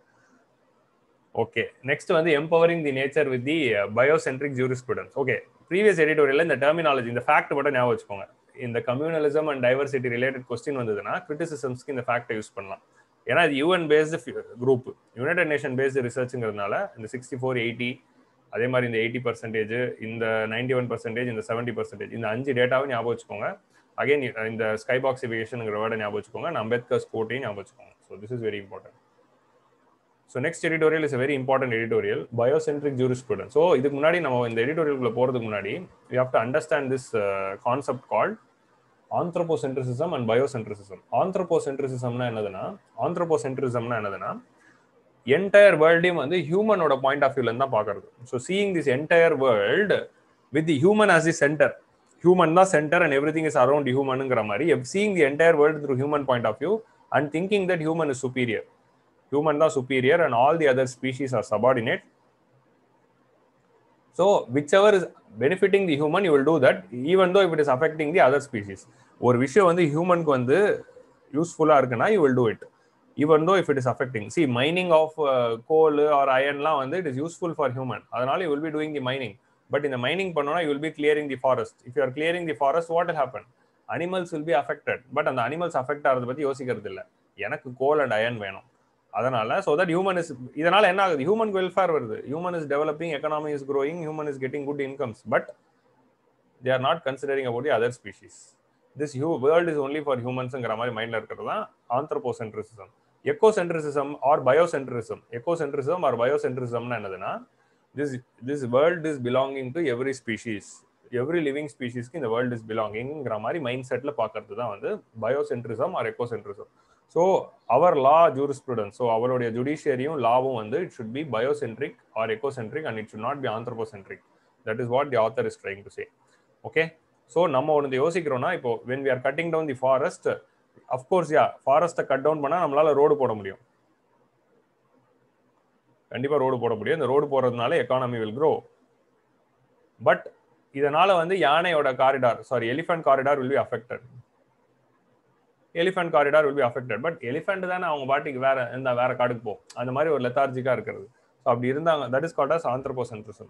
ஓகே நெக்ஸ்ட் வந்து empowering the nature with the biocentric jurisprudence okay previous editorial இந்த டெர்மினாலஜி இந்த ஃபேக்ட் மட்டும் ஞாபகம் வச்சுக்கோங்க இந்த communalism and diversity related question வந்ததுன்னா கிரிட்டிசிசம்ஸ்க்கு இந்த ஃபேக்டை யூஸ் பண்ணலாம் ஏன்னா இது UN based group United Nation based ரிசர்ச்சுங்கிறதுனால இந்த சிக்ஸ்டி ஃபோர் எயிட்டி அதே மாதிரி இந்த எயிட்டி பர்சன்டேஜ் இந்த நைன்டி ஒன் பர்சன்டேஜ் இந்த செவன்டி பர்சன்டேஜ் இந்த அஞ்சு டேட்டாவும் ஞாபகம் வச்சுக்கோங்க அகைன் இந்த ஸ்கை பாக்ஸிஃபிகேஷனுங்கிற வேர்டை ஞாபகம் வச்சுக்கோங்க நான் அம்பேத்கர்ஸ் கோட்டையும் ஞாபகம் வச்சுக்கோங்க so this is very important so next editorial is very important editorial biocentric jurisprudence so இதுக்கு முன்னாடி நம்ம இந்த எடிட்டோரியலுக்குள்ள போகிறதுக்கு முன்னாடி we have to understand this concept called anthropocentricism and biocentricism ஆந்த்ரோபோசென்ட்ரிசிசம்னா என்னதுன்னா ஆந்த்ரோபோசென்ட்ரிசம்னா என்னதுன்னா என்டையர் வேர்ல்டையும் வந்து ஹியூமனோட பாயிண்ட் ஆஃப் வியூல தான் பார்க்கறது so seeing this entire world with the human as the centre human தான் centre and every thing is around ஹியூமனுங்கிற மாதிரி seeing the entire world through human point of view and thinking that human is superior human தான் superior and all the other species are subordinate so whichever is benefiting the human you will do that even though if it is affecting the other species ஒரு விஷயம் வந்து ஹியூமனுக்கு வந்து யூஸ்ஃபுல்லாக இருக்குன்னா you will do it even though if it is affecting see mining of coal or அயன்லாம் வந்து it is useful for human அதனால you will be doing the mining but இந்த மைனிங் பண்ணோம்னா you will be clearing the forest if you are clearing the forest what will happen animals will be affected but அந்த அனிமல்ஸ் அஃபெக்ட் ஆகிறத பற்றி யோசிக்கிறது இல்லை எனக்கு கோல் அண்ட் அயன் வேணும் அதனால ஸோ தட் ஹியூமன் இஸ் இதனால என்ன ஆகுது ஹியூமன் வெல்ஃபேர் வருது human is developing economy is growing human is getting good incomes but they are not considering about the other species this ஹியூ வேர்ல்ட் இஸ் ஒன்லி ஃபார் ஹியூமன்ஸுங்கிற மாதிரி மைண்ட்ல இருக்கிறது தான் ஆந்த்ரோபோசென்ட்ரிசிசம் எக்கோசென்ட்ரிசிசம் ஆர் பயோசென்ட்ரிசம் எக்கோசென்ட்ரிசம் ஆர் பயோசென்ட்ரிசம்னா என்னதுன்னா this this world is belonging to every species every living ஸ்பீஷீஸ்க்கு இந்த வேர்ல்ட் இஸ் பிலாங்கிங்கிற மாதிரி மைண்ட் செட்ல பார்க்கறது தான் வந்து biocentrism or ecocentrism so our law jurisprudence so அவருடைய ஜுடிஷியரியும் லாவும் வந்து it should be biocentric or ecocentric and it should not be anthropocentric that is what the author is trying to say okay so நம்ம ஒன்று யோசிக்கிறோம்னா இப்போ when we are cutting down the forest of course yeah ஃபாரஸ்ட்டை கட் டவுன் பண்ணால் நம்மளால ரோடு போட முடியும் கண்டிப்பாக ரோடு போட முடியும் இந்த ரோடு போடுறதுனால எக்கானமி வில் க்ரோ பட் இதனால வந்து யானையோட corridor sorry elephant corridor will be affected elephant corridor will be affected but elephant தானே அவங்க பாட்டிக்கு வேற இந்த வேற காடுக்கு போ அந்த மாதிரி ஒரு லெத்தார்ஜிக்கா இருக்கிறது ஸோ அப்படி இருந்தாங்க that is called as anthropocentrism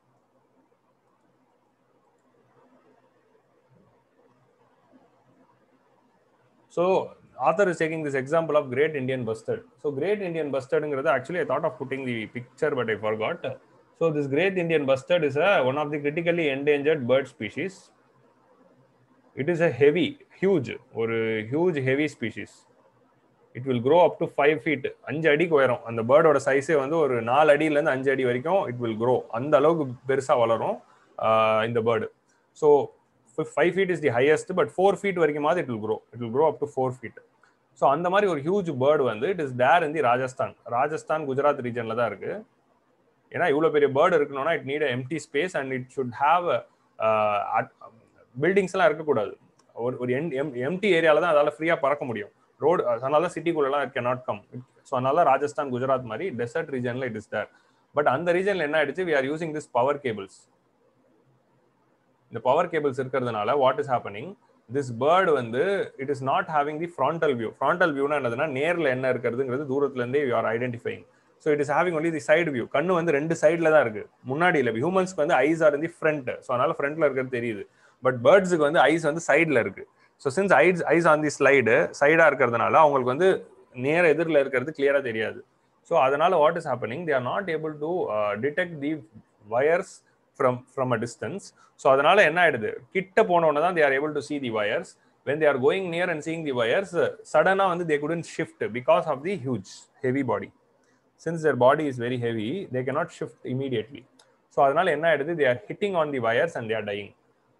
so author is taking this example of great Indian bustard so great Indian பஸ்டர்டுங்கிறது actually I thought of putting the picture but I forgot so this great Indian bustard is a one of the critically endangered bird species it is a heavy huge ஒரு huge heavy species it will grow up to five feet அஞ்சு அடிக்கு உயரும் அந்த பேர்டோட சைஸே வந்து ஒரு நாலு அடியிலேருந்து அஞ்சு அடி வரைக்கும் இட் வில் க்ரோ அந்த அளவுக்கு பெருசாக வளரும் இந்த bird so five feet is the highest but four feet வரைக்குமாவது it will grow it will grow up to four feet so அந்த மாதிரி ஒரு ஹியூஜ் பேர்டு வந்து it is there in the Rajasthan Rajasthan Gujarat ரீஜனில் தான் இருக்கு ஏன்னா இவ்வளோ பெரிய பேர்டு இருக்கணும்னா it need empty space and it should have buildings எல்லாம் இருக்கக்கூடாது ஒரு ஒரு எம்டி ஏரியால தான் அதால ஃப்ரீயா பறக்க முடியும் ரோடு அதனால தான் சிட்டிக்குள்ளலாம் இட் கேனாட் கம் ஸோ அதனால ராஜஸ்தான் குஜராத் மாதிரி டெசர்ட் ரீஜன்ல இட் இஸ் தேர் பட் அந்த ரீஜன்ல என்ன ஆயிடுச்சு we are using this power cables இந்த பவர் கேபிள்ஸ் இருக்கிறதுனால what is happening this bird வந்து it is not having the frontal view frontal வியூனா என்னதுன்னா நேரில் என்ன இருக்கிறதுங்கிறது தூரத்துல இருந்தே you are identifying so it is having only the side view கண்ணு வந்து ரெண்டு சைடில் தான் இருக்கு முன்னாடி இல்லை ஹியூமன்ஸ்க்கு வந்து eyes are the front so அதனால ஃப்ரண்ட்ல இருக்கிறது தெரியுது பட் பேர்ட்ஸுக்கு வந்து ஐஸ் வந்து சைடில் இருக்கு so since eyes eyes on the slide சைடாக இருக்கிறதுனால அவங்களுக்கு வந்து நேர எதிரில் இருக்கிறது கிளியராக தெரியாது ஸோ அதனால what is happening they are not able to detect the wires from from a distance so அதனால என்ன ஆயிடுது கிட்ட போனோன்னு தான் they are able to see the wires when they are going near and seeing the wires சடனாக வந்து they couldn't shift because of the huge heavy body since their body is very heavy they cannot shift immediately so அதனால என்ன ஆயிடுது they are hitting on the wires and they are dying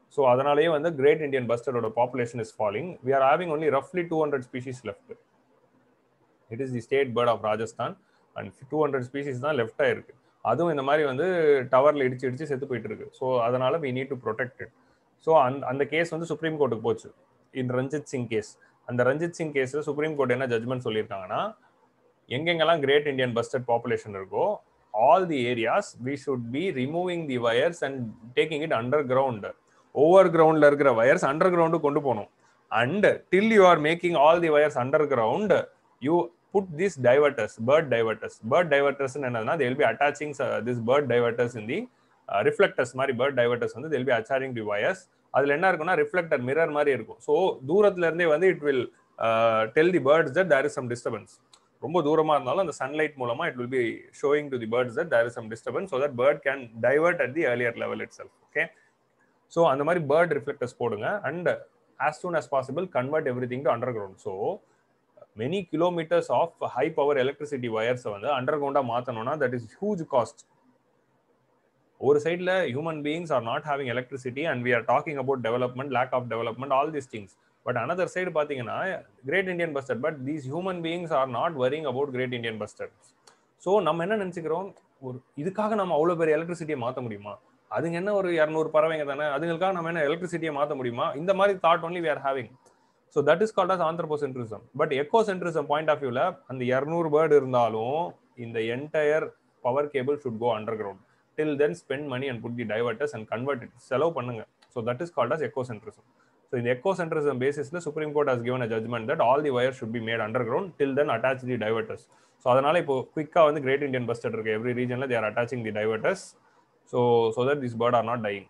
so அதனாலேயே வந்து கிரேட் இந்தியன் பஸ்டரோட population is falling we are having only ரஃப்லி two hundred species left it is the state bird of Rajasthan and two hundred species தான் லெஃப்ட் ஆயிருக்கு அதுவும் இந்த மாதிரி வந்து டவர்ல இடிச்சு இடிச்சு செத்து போயிட்டு இருக்கு ஸோ அதனால we need to protect it so அந்த அந்த கேஸ் வந்து சுப்ரீம் கோர்ட்டுக்கு போச்சு இன் ரஞ்சித் சிங் கேஸ் அந்த ரஞ்சித் சிங் கேஸ்ல சுப்ரீம் கோர்ட் என்ன ஜட்மெண்ட் சொல்லியிருக்காங்கன்னா எங்கெங்கெல்லாம் கிரேட் இந்தியன் பஸ்டட் பாப்புலேஷன் இருக்கோ all the areas we should be removing the wires and taking it underground over கிரவுண்ட்ல இருக்கிற வயர்ஸ் அண்டர் கிரவுண்டு கொண்டு போகணும் and till you are making all the wires underground you put this diverters bird diverters bird diverters என்னதுன்னா they'll be attaching this bird diverters in the reflectors மாதிரி பேர்ட் டைவர்டர்ஸ் வந்து they'll be attaching the wires அதுல என்ன இருக்கும்னா ரிஃப்ளெக்டர் மிரர் மாதிரி இருக்கும் ஸோ தூரத்துல இருந்தே வந்து it will tell the birds that there is some disturbance ரொம்ப தூரமா இருந்தாலும் அந்த சன்லைட் மூலமா it will be showing to the birds that there is some disturbance so that bird can divert at the earlier level itself okay so அந்த மாதிரி பேர்ட் ரிஃப்ளெக்டர்ஸ் போடுங்க and as soon as possible convert everything to underground so many kilometres of high power electricity வயர்ஸை வந்து அண்டர் கிரவுண்டா மாற்றணும்னா தட் இஸ் ஹியூஜ் காஸ்ட் ஒரு சைடில் human beings are not having electricity and we are talking about development lack of development all these things but another side பார்த்தீங்கன்னா great Indian bustard but these human beings are not worrying about great Indian bustard so நம்ம என்ன நினச்சிக்கிறோம் ஒரு இதுக்காக நம்ம அவ்வளோ பெரிய எலக்ட்ரிசிட்டியை மாற்ற முடியுமா அதுங்க என்ன ஒரு இரநூறு பறவைங்க தானே அதுங்களுக்காக நம்ம என்ன எலக்ட்ரிசிட்டியை மாற்ற முடியுமா இந்த மாதிரி thought only we are having so that is called as anthropocentrism but ecocentrism point of வியூல அந்த இரநூறு பேர்டு இருந்தாலும் இந்த entire power cable should go underground till then spend money and put the diverters and convert it செலவு பண்ணுங்க so that is called as ecocentrism so இந்த எக்கோ சென்ட்ரிசம் பேசிஸ்ல Supreme Court has given a judgment that all the wire should be made underground till then attach the diverters so அதனால இப்போ குயிக்காக வந்து கிரேட் இந்தியன் பஸ்டர் இருக்கு எவ்ரி ரீஜன்ல they're attaching the diverters so so that this bird are not dying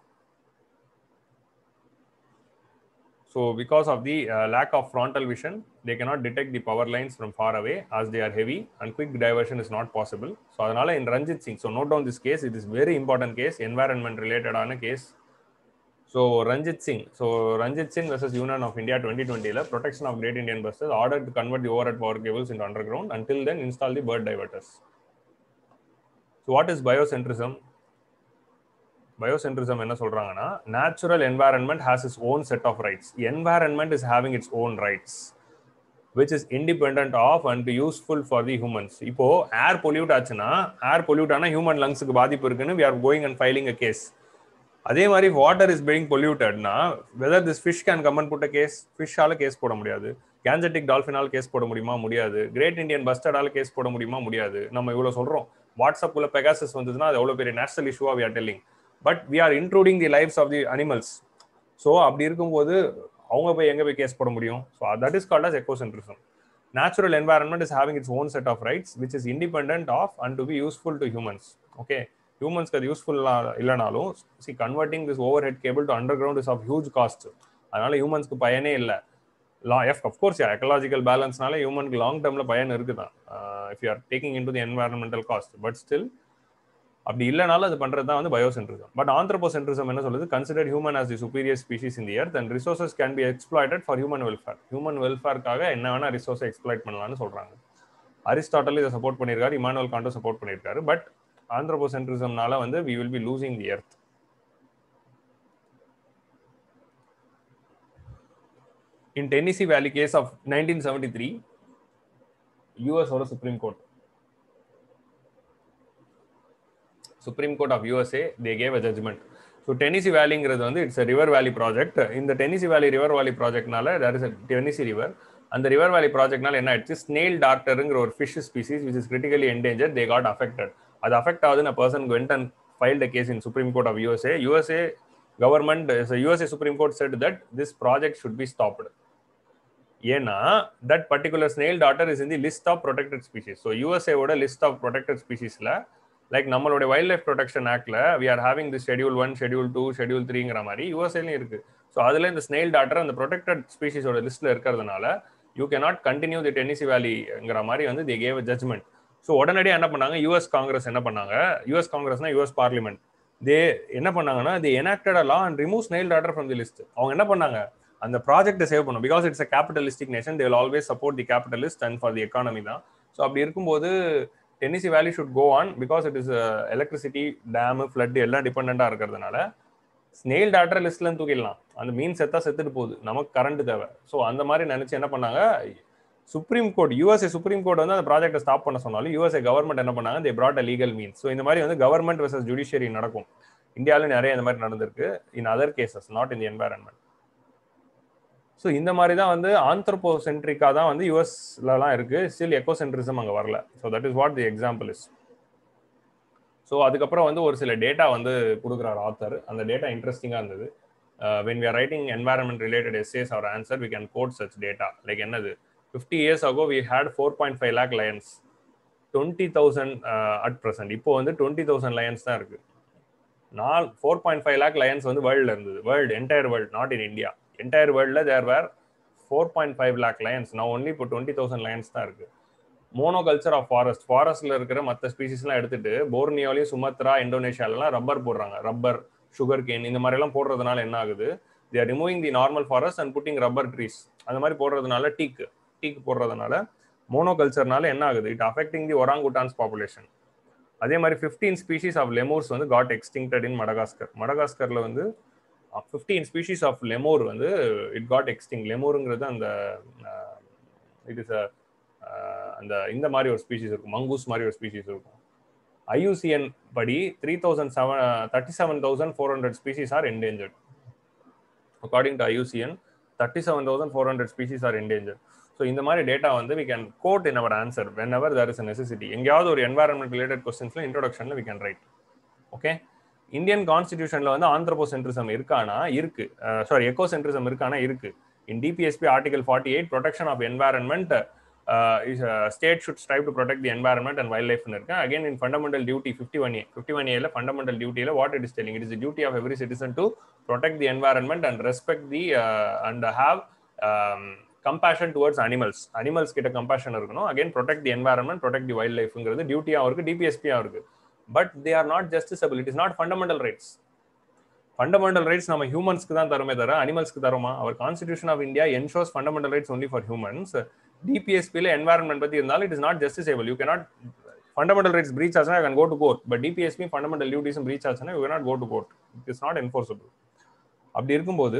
So because of the uh, lack of frontal vision, they cannot detect the power lines from far away as they are heavy and quick diversion is not possible. So அதனால in Ranjit Singh, so note down this case, it is very important case, environment related ஆன case. So Ranjit Singh, so Ranjit Singh versus Union of India 2020 la protection of Great Indian buses ordered to convert the overhead power cables into underground. Until then, install the bird diverters. So what is biocentrism? Biocentrism என்ன சொல்றாங்கன்னா natural environment has is own set of rights environment is having its own rights which is independent of and useful for the humans இப்போ ஏர் பொல்யூட் ஆச்சுன்னா ஏர் பொல்யூட் ஆனால் ஹியூமன் லங்ஸுக்கு பாதிப்பு இருக்குன்னு we are going and filing a case அதே மாதிரி வாட்டர் இஸ் பீயிங் பொல்யூட்டட்னா whether this fish can come and put a case ஃபிஷ்ஷால கேஸ் போட முடியாது கேன்ஜெட்டிக் டால்ஃபினால் கேஸ் போட முடியுமா முடியாது கிரேட் இந்தியன் பஸ்டர்டால கேஸ் போட முடியுமா முடியாது நம்ம இவ்வளோ சொல்றோம் வாட்ஸ்அப்ல பெகாசஸ் வந்ததுன்னா அது எவ்வளோ பெரிய நேஷனல் இஷ்யூவா we are telling but we are including the lifes of the animals so அப்படி இருக்கும்போது அவங்க போய் எங்கே போய் கேஸ் போட முடியும் so that is called as ecocentrism natural environment is having its own set of rights which is independent of and to be useful to humans okay ஹியூமன்ஸ்க்கு அது யூஸ்ஃபுல்லாக இல்லைனாலும் see converting this overhead cable to underground is of huge cost அதனால ஹியூமன்ஸ்க்கு பயனே இல்லை லா எஃப் அஃப்கோர்ஸ் எக்கலாஜிக்கல் பேலன்ஸ்னால ஹியூமனுக்கு லாங் டேர்மில் பயன் இருக்குதான் if you are taking in to the environmental cost but still அப்படி இல்லைனாலும் அது பண்றது தான் வந்து பயோசென்ட்ரிசம் பட் ஆந்த்ரோபோசென்ட்ரிசம் என்ன சொல்லுது consider human as the superior species in the earth and resources can be exploited for human welfare human வெல்ஃபேர்க்காக என்ன வேணா ரிசோர்ஸை எக்ஸ்ப்ளாய்ட் பண்ணலாம்னு சொல்றாங்க அரிஸ்டாட்டல் இதை சப்போர்ட் பண்ணியிருக்காரு இமானுவல் காண்டோ சப்போர்ட் பண்ணியிருக்காரு பட் ஆந்த்ரோபோசென்ட்ரிசம்னால வந்து we will be losing the earth in Tennessee Valley case of nineteen seventy three யூஎஸோட Supreme Court Supreme Court of USA they gave a judgment so Tennessee வேலிங்கிறது வந்து இட்ஸ் ரிவர் வேலி ப்ராஜெக்ட் இந்த டெனிசி வேலி ரிவர் வேலி ப்ராஜெக்ட்னால தர் இஸ் டெனிசி ரிவர் அந்த ரிவர் வேலி ப்ராஜெக்ட்னால என்ன ஆயிடுச்சு ஸ்னேல் டாக்டருங்கிற ஒரு fish species which is critically endangered they got affected அது அஃபெக்ட் ஆகுதுன்னு person went and filed a case in Supreme Court of USA USA government USA supreme Court said that this project should be stopped ஏன்னா that particular snail darter is in the list of protected species so யூஎஸ்ஏவோட லிஸ்ட் ஆஃப் ப்ரொடெக்டட் ஸ்பீசிஸில் லைக் நம்மளுடைய வைல்ட் லைஃப் ப்ரொடெக்ஷன் ஆக்ட்ல we are having the schedule one schedule two schedule த்ரீங்கிற மாதிரி யூஎஸ்ஏலையும் இருக்கு ஸோ அதுல இந்த ஸ்னெயில் டாட்டர் அந்த ப்ரொடெக்டட் ஸ்பீசிஸோட லிஸ்ட்ல இருக்கிறதுனால you can not continue the Tennessee வேலிங்கிற மாதிரி வந்து தி கேவ் ஜட்மெண்ட் ஸோ உடனடியாக என்ன பண்ணாங்க யூஎஸ் காங்கிரஸ் என்ன பண்ணாங்க யூஎஸ் காங்கிரஸ்னா யூஎஸ் பார்லிமெண்ட் தே என்ன பண்ணாங்கன்னா the enacted law and remove snail darter from the list அவங்க என்ன பண்ணாங்க அந்த ப்ராஜெக்ட்டை சேவ் பண்ணும் because it's a capitalistic nation they will always support the capitalist and for the economy தான் ஸோ அப்படி இருக்கும்போது Tennessee Valley should go on because it is electricity dam flood எல்லாம் டிபெண்டாக இருக்கிறதுனால ஸ்னெயில் டாட்டர் லிஸ்ட்ல தூக்கிடலாம் அந்த மீன் செத்தா செத்துட்டு போகுது நமக்கு கரண்ட் தேவை ஸோ அந்த மாதிரி நினைச்சு என்ன பண்ணாங்க supreme court USA supreme court வந்து அந்த ப்ராஜெக்ட்டை ஸ்டாப் பண்ண சொன்னாலும் யூஎஸ்ஏ கவர்மெண்ட் என்ன பண்ணாங்க they brought a legal means so இந்த மாதிரி வந்து கவர்மெண்ட் வெர்சஸ் ஜுடிஷியரி நடக்கும் இந்தியாவில் நிறைய இந்த மாதிரி நடந்திருக்கு in other cases not in the environment so இந்த மாதிரி தான் வந்து ஆந்த்ரோபோசென்ட்ரிக்காக தான் வந்து யூஎஸ்லலாம் இருக்கு ஸ்டில் எக்கோசென்ட்ரிசம் அங்கே வரல so that is what the example is so அதுக்கப்புறம் வந்து ஒரு சில டேட்டா வந்து கொடுக்குறாரு ஆத்தர் அந்த டேட்டா இன்ட்ரெஸ்டிங்காக இருந்தது when we are writing environment related essays our answer we can quote such data like என்னது fifty years ago we had four point five lakh lions twenty thousand at present இப்போ வந்து டுவெண்ட்டி தௌசண்ட் லயன்ஸ் தான் இருக்கு நால் four point five lakh lions வந்து வேர்ல்டில் இருந்தது world entire world not in India entire வேர்ல்டில் there were four point five lakh lions நான் ஒன்லி இப்போ டுவெண்ட்டி தௌசண்ட் லயன்ஸ் தான் இருக்கு மோனோகல்ச்சர் ஆஃப் ஃபாரஸ்ட் ஃபாரஸ்ட்ல இருக்கிற மற்ற ஸ்பீசிஸ்லாம் எடுத்துட்டு போர்னியோலையும் சுமத்ரா இந்தோனேஷியாலலாம் ரப்பர் போடுறாங்க ரப்பர் சுகர் கேன் இந்த மாதிரி எல்லாம் போடுறதுனால என்ன ஆகுது they are removing the normal forest and putting rubber trees அந்த மாதிரி போடுறதுனால டீக் டீக் போடுறதுனால மோனோகல்ச்சர்னால என்ன ஆகுது it affecting the orangutans population அதே மாதிரி ஃபிஃப்டீன் ஸ்பீஷிஸ் ஆஃப் லெமூர்ஸ் வந்து காட் எக்ஸ்டிங்டட் இன் மடகாஸ்கர் மடகாஸ்கர்ல வந்து ஃபிஃப்டீன் ஸ்பீஷிஸ் ஆஃப் லெமோர் வந்து இட் காட் எக்ஸ்டிங் லெமோருங்கிறது அந்த இட் இஸ் அந்த இந்த மாதிரி ஒரு ஸ்பீஷிஸ் இருக்கும் மங்கூஸ் மாதிரி ஒரு ஸ்பீஷிஸ் இருக்கும் ஐயூசிஎன் படி three thousand seven thirty seven thousand four hundred species are endangered according to IUCN thirty seven thousand four hundred species are endangered so இந்த மாதிரி டேட்டா வந்து we can quote in our answer whenever there is necessity எங்கேயாவது ஒரு என்வாரன்மெண்ட் ரிலேட்டட் கொஸ்டின்ஸ்ல இன்ட்ரோடக்ஷன்ல we can write okay Indian கான்ஸ்டிடியூஷன்ல வந்து ஆந்திரபோசென்ட்ரிசம் இருக்கானா இருக்கு சாரி எக்கோசென்ட்ரிசம் இருக்கானா இருக்கு in DPSP article forty eight protection of environment state should strive to protect the environment and wild லைஃப்னு இருக்கு again in fundamental duty fifty one A fifty one ஏல ஃபண்டமெண்டல் டியூட்டியில் what it is telling it is duty of every citizen to protect the environment and respect the and have compassion towards animals animals கிட்ட கம்பேஷன் இருக்கணும் again protect the environment protect the wild லைஃப்ங்கிறது டியூட்டியாகவும் இருக்கு டிபிஎஸ்பியாக இருக்கு but they are not justiciable it is not fundamental rights fundamental rights நம்ம ஹியூமன்ஸ்க்கு தான் தருமே தர அனிமல்ஸ்க்கு தருமா our constitution of India ensures fundamental rights only for humans டிபிஎஸ்பியில் என்வாரன்மெண்ட் பற்றி இருந்தாலும் it is not justiciable you cannot fundamental rights breach ஆச்சுன்னா can go to court but DPSP fundamental டியூட்டிஸும் பிரீச் ஆச்சுன்னா you cannot go to court it is not enforceable அப்படி இருக்கும்போது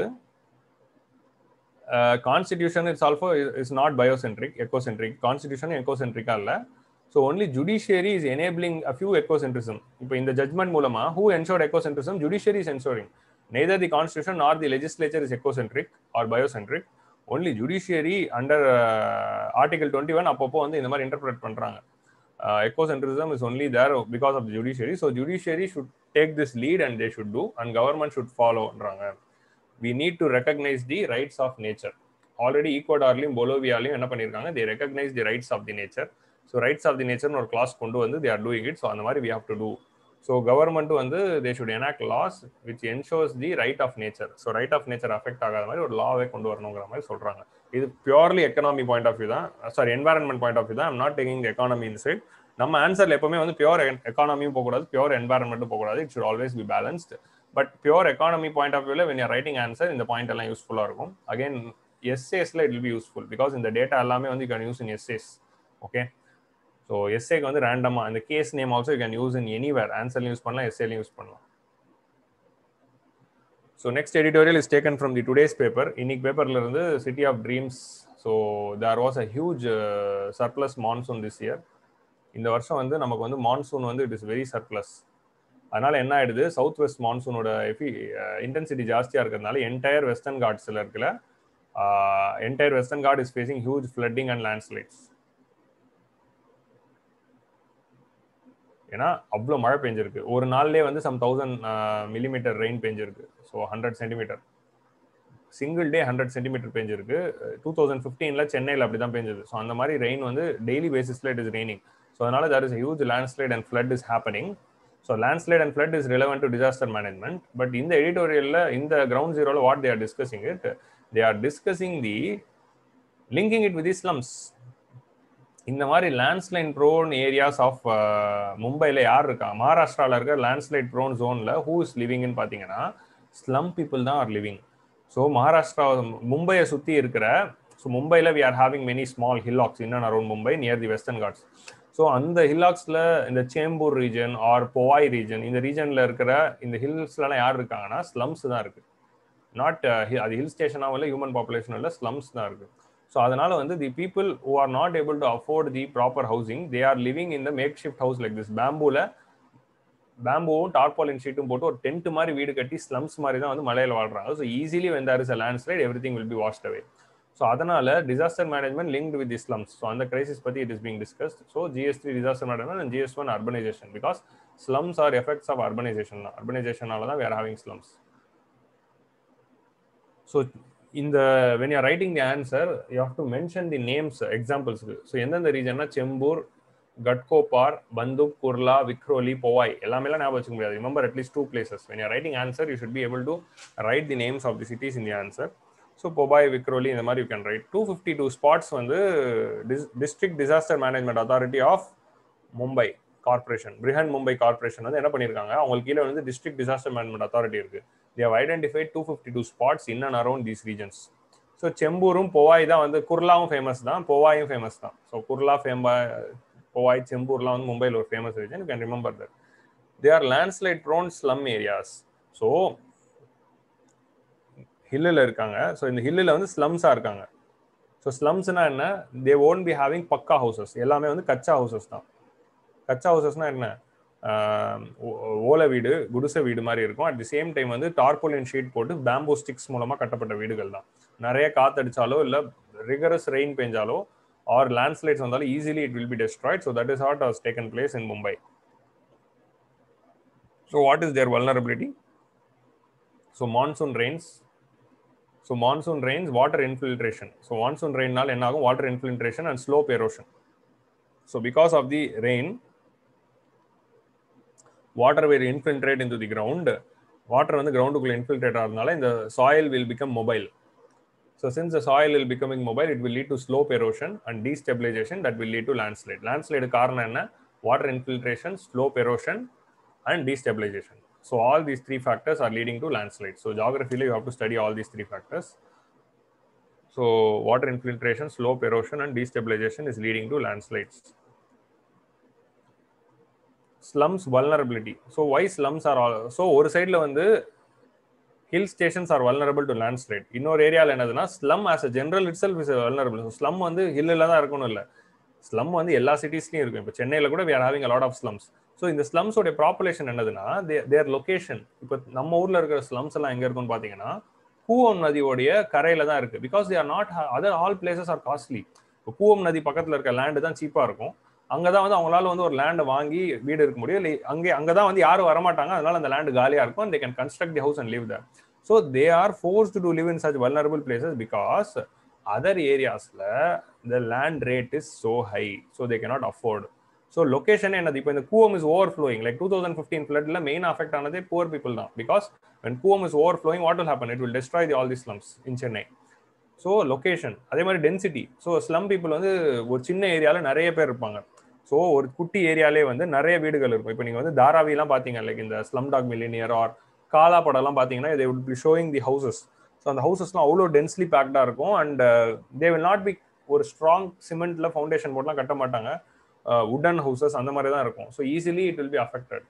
constitution it's also is not biocentric ecocentric constitution எக்கோசென்ட்ரிக்கா இல்லை so only judiciary is enabling a few ecocentrism இப்போ இந்த ஜட்மெண்ட் மூலமா who ensure ecocentrism judiciary is ensuring neither the constitution or the legislature is ecocentric or biocentric only judiciary under article twenty one அப்பப்போ வந்து இந்த மாதிரி இன்டர்பிரேட் பண்றாங்க ecocentrism is only there because of judiciary so judiciary should take this lead and they should do and government should ஃபாலோன்றாங்க we need to recognise the rights of nature already ஈக்குவடார்லையும் பொலோவியாலையும் என்ன பண்ணியிருக்காங்க தி recognise the rights of the nature so rights of the நேச்சர்னு ஒரு கிளாஸ் கொண்டு வந்து they are doing it so அந்த மாதிரி we have to do so government வந்து they should enact laws which ensures the right of nature so right of nature affect ஆகாத மாதிரி ஒரு லாவே கொண்டு வரணுங்கிற மாதிரி சொல்றாங்க இது purely economy point of view தான் sorry environment point of view தான் I'm not taking economy in side நம்ம ஆன்சர்ல எப்பவுமே வந்து பியூர் எக்கானமியும் போகக்கூடாது பியூர் என்வாரன்மெண்ட்டும் போகக்கூடாது it should always be balanced but pure economy point of வியூல வென் யூர் ரைட்டிங் ஆன்சர் இந்த பாயிண்ட் எல்லாம் யூஸ்ஃபுல்லா இருக்கும் அகைன் எஸ்ஏஸ்ல it will be useful because இந்த டேட்டா எல்லாமே வந்து you can use in essays okay so எஸ்ஏக்கு வந்து ரேண்டமா இந்த case name also you can use in anywhere ஆன்சர்லையும் யூஸ் பண்ணலாம் எஸ்ஏலையும் யூஸ் பண்ணலாம் so next editorial is taken from the today's paper இன்னைக்கு பேப்பர்ல இருந்து city of dreams so there was a huge surplus monsoon this year இந்த வருஷம் வந்து நமக்கு வந்து மான்சூன் வந்து இட் இஸ் வெரி சர்ப்ளஸ் அதனால என்ன ஆயிடுது சவுத் வெஸ்ட் மான்சூனோட எஃபி இன்டென்சிட்டி ஜாஸ்தியாக இருக்கிறதுனால என்டையர் வெஸ்டர்ன் காட்ஸில் இருக்குல்ல entire Western Ghat is facing huge flooding and landslides ஏன்னா அவ்வளோ மழை பெஞ்சிருக்கு ஒரு நாள்லேயே வந்து சம் தௌசண்ட் மில்லிமீட்டர் ரெயின் பெஞ்சிருக்கு so hundred centimetre single day hundred centimetre பெஞ்சிருக்கு டூ தௌசண்ட் ஃபிஃப்டீனில் சென்னையில் அப்படி தான் பெஞ்சது ஸோ அந்த மாதிரி ரெயின் வந்து டெய்லி பேசிஸில் இட் இஸ் ரெய்னிங் ஸோ அதனால there is huge landslide and flood is happening so landslide and flood is relevant to disaster management but இந்த எடிட்டோரியலில் இந்த கிரவுண்ட் ஜீரோவில் what they are discussing it they are discussing the linking it with slums இந்த மாதிரி லேண்ட்ஸ்லைன் ப்ரோன் ஏரியாஸ் ஆஃப் மும்பையில் யார் இருக்கா மகாராஷ்டிராவில் இருக்க லேண்ட்ஸ்லைட் ப்ரோன் ஜோனில் ஹூ இஸ் லிவிங்னு பார்த்தீங்கன்னா ஸ்லம் பீப்புள் தான் ஆர் லிவிங் ஸோ மகாராஷ்டிரா மும்பையை சுற்றி இருக்கிற ஸோ மும்பையில் we are having many small hillocks in and around Mumbai near the Western Ghats so அந்த ஹில்லாக்ஸில் இந்த Chembur region or Powai region இந்த ரீஜனில் இருக்கிற இந்த ஹில்ஸ்லாம் யார் இருக்காங்கன்னா ஸ்லம்ஸ் தான் இருக்கு நாட் அது ஹில் ஸ்டேஷனாகவும் இல்லை ஹியூமன் பாப்புலேஷன் இல்லை ஸ்லம்ஸ் தான் இருக்கு ஸோ அதனால வந்து the people who are not able to afford the proper housing they are living in the makeshift house like this பேம்பூல பேம்புவும் டார்பாலின் ஷீட்டும் போட்டு ஒரு டென்ட் மாதிரி வீடு கட்டி ஸ்லம்ஸ் மாதிரி தான் வந்து மலையில் வாழ்றாங்க so easily when there is a landslide everything will be washed away so அதனால disaster management link with the slums so அந்த கிரைசிஸ் பற்றி it is being discussed so GS three disaster management and GS one urbanisation because slums are effects of urbanisation தான் அர்பனைசேஷனால தான் வேர் ஹேவிங் ஸ்லம்ஸ் ஸோ இந்த when you writing the answer you have to mention the names எக்ஸாம்பிள்ஸ்க்கு ஸோ எந்தெந்த ரீஜன்னா செம்பூர் கட்கோபார் பந்துப் குர்லா விக்ரோலி பொவாய் எல்லாமே ஞாபகம் வச்சுக்க முடியாது remember at least two places when you writing answer you should be able to write the names of the cities in the answer so Powai Vikhroli இந்த மாதிரி you can write two fifty two spots வந்து district disaster management authority of Mumbai corporation Brihanmumbai corporation வந்து என்ன பண்ணியிருக்காங்க அவங்களுக்கு கீழே வந்து டிஸ்ட்ரிக்ட் டிசாஸ்டர் மேனேஜ்மெண்ட் அத்தாரிட்டி இருக்கு they have identified two fifty two spots in and around these regions so செம்பூரும் பொவாய் தான் வந்து குர்லாவும் ஃபேமஸ் தான் பொவாயும் ஃபேமஸ் தான் ஸோ குர்லா ஃபேம்பா பொவாய் செம்பூர்லாம் வந்து மும்பையில் ஒரு famous region you can remember that they are landslide prone slum areas so ஹில்லில் இருக்காங்க ஸோ இந்த ஹில்லில் வந்து ஸ்லம்ஸாக இருக்காங்க ஸோ ஸ்லம்ஸ்னா என்ன they won't be having pucca houses எல்லாமே வந்து கச்சா ஹவுசஸ் தான் கச்சா ஹவுசஸ்னா என்ன ஓலை வீடு குடிசை வீடு மாதிரி இருக்கும் அட் தி சேம் டைம் வந்து டார்போலின் ஷீட் போட்டு பேம்போ ஸ்டிக்ஸ் மூலமாக கட்டப்பட்ட வீடுகள் தான் நிறைய காத்தடிச்சாலோ இல்லை ரிகரஸ் ரெயின் பெஞ்சாலோ ஆர் லேண்ட்ஸ்லைட்ஸ் வந்தாலும் easily it will be destroyed so that is what has taken place in Mumbai so what is there vulnerability so monsoon rains so monsoon rains water infiltration so monsoon ரெயினால் என்ன ஆகும் water infiltration and slope erosion so because of the rain water will infiltrate into the ground water வந்து கிரவுண்டுக்குள்ள இன்ஃபில்ட்ரேட் ஆகிறதுனால இந்த soil will become mobile so since the soil will becoming mobile it will lead to slope erosion and destabilisation that will lead to landslide landslide காரணம் என்ன water infiltration slope erosion and destabilisation so all these three factors are leading to landslide so ஜாகிரஃபியில் you have to study all these three factors so water infiltration slope erosion and destabilisation is leading to landslides slums vulnerability so why slums are all so ஒரு சைடில் வந்து hill stations R vulnerable to landslide இன்னொரு ஏரியாவில் என்னதுன்னா slum as a general itself is vulnerable so slum வந்து ஹில்லில் தான் இருக்கணும் இல்லை ஸ்லம் வந்து எல்லா சிட்டிஸ்லையும் இருக்கும் இப்போ சென்னையில் கூட we are having a lot of slums so இந்த ஸ்லம்ஸோட பாப்புலேஷன் என்னதுன்னா தேர் லொகேஷன் இப்போ நம்ம ஊரில் இருக்கிற ஸ்லம்ஸ் எல்லாம் எங்கே இருக்குன்னு பார்த்தீங்கன்னா கூவம் நதியோடைய கரையில தான் இருக்கு because they are not other all places are costly இப்போ கூவம் நதி பக்கத்தில் இருக்க லேண்டு தான் சீப்பாக இருக்கும் அங்கே தான் வந்து அவங்களால வந்து ஒரு லேண்டை வாங்கி வீடு இருக்க முடியும் இல்லை அங்கே அங்கே தான் வந்து யாரும் வரமாட்டாங்க அதனால அந்த லேண்டு காலியாக இருக்கும் they can construct the house and live there so they are force to live in such vulnerable places because other ஏரியாஸில் the land rate is so high so they cannot afford so location என்னது இப்போ இந்த Cooum is overflowing like two thousand fifteen ஃபிளட்ல மெயின் அஃபெக்ட் ஆனதே புவர் பீப்புள் தான் because when Cooum is overflowing what will happen it will destroy the all the slums in Chennai so location அதே மாதிரி டென்சிட்டி ஸோ ஸ்லம் பீப்புள் வந்து ஒரு சின்ன ஏரியாவில் நிறைய பேர் இருப்பாங்க ஸோ ஒரு குட்டி ஏரியாலே வந்து நிறைய வீடுகள் இருக்கும் இப்போ நீங்கள் வந்து தாராவிலாம் பார்த்தீங்க லைக் இந்த Slumdog Millionaire or Kaala படம்லாம் பார்த்தீங்கன்னா இதை would be showing the houses so அந்த ஹவுசஸ்லாம் அவ்வளோ டென்ஸ்லி பேக்டாக இருக்கும் and they will not be ஒரு ஸ்ட்ராங் சிமெண்ட்ல ஃபவுண்டேஷன் போட்டுலாம் கட்ட மாட்டாங்க உடன் ஹவுசஸ் அந்த மாதிரி தான் இருக்கும் so easily it will be affected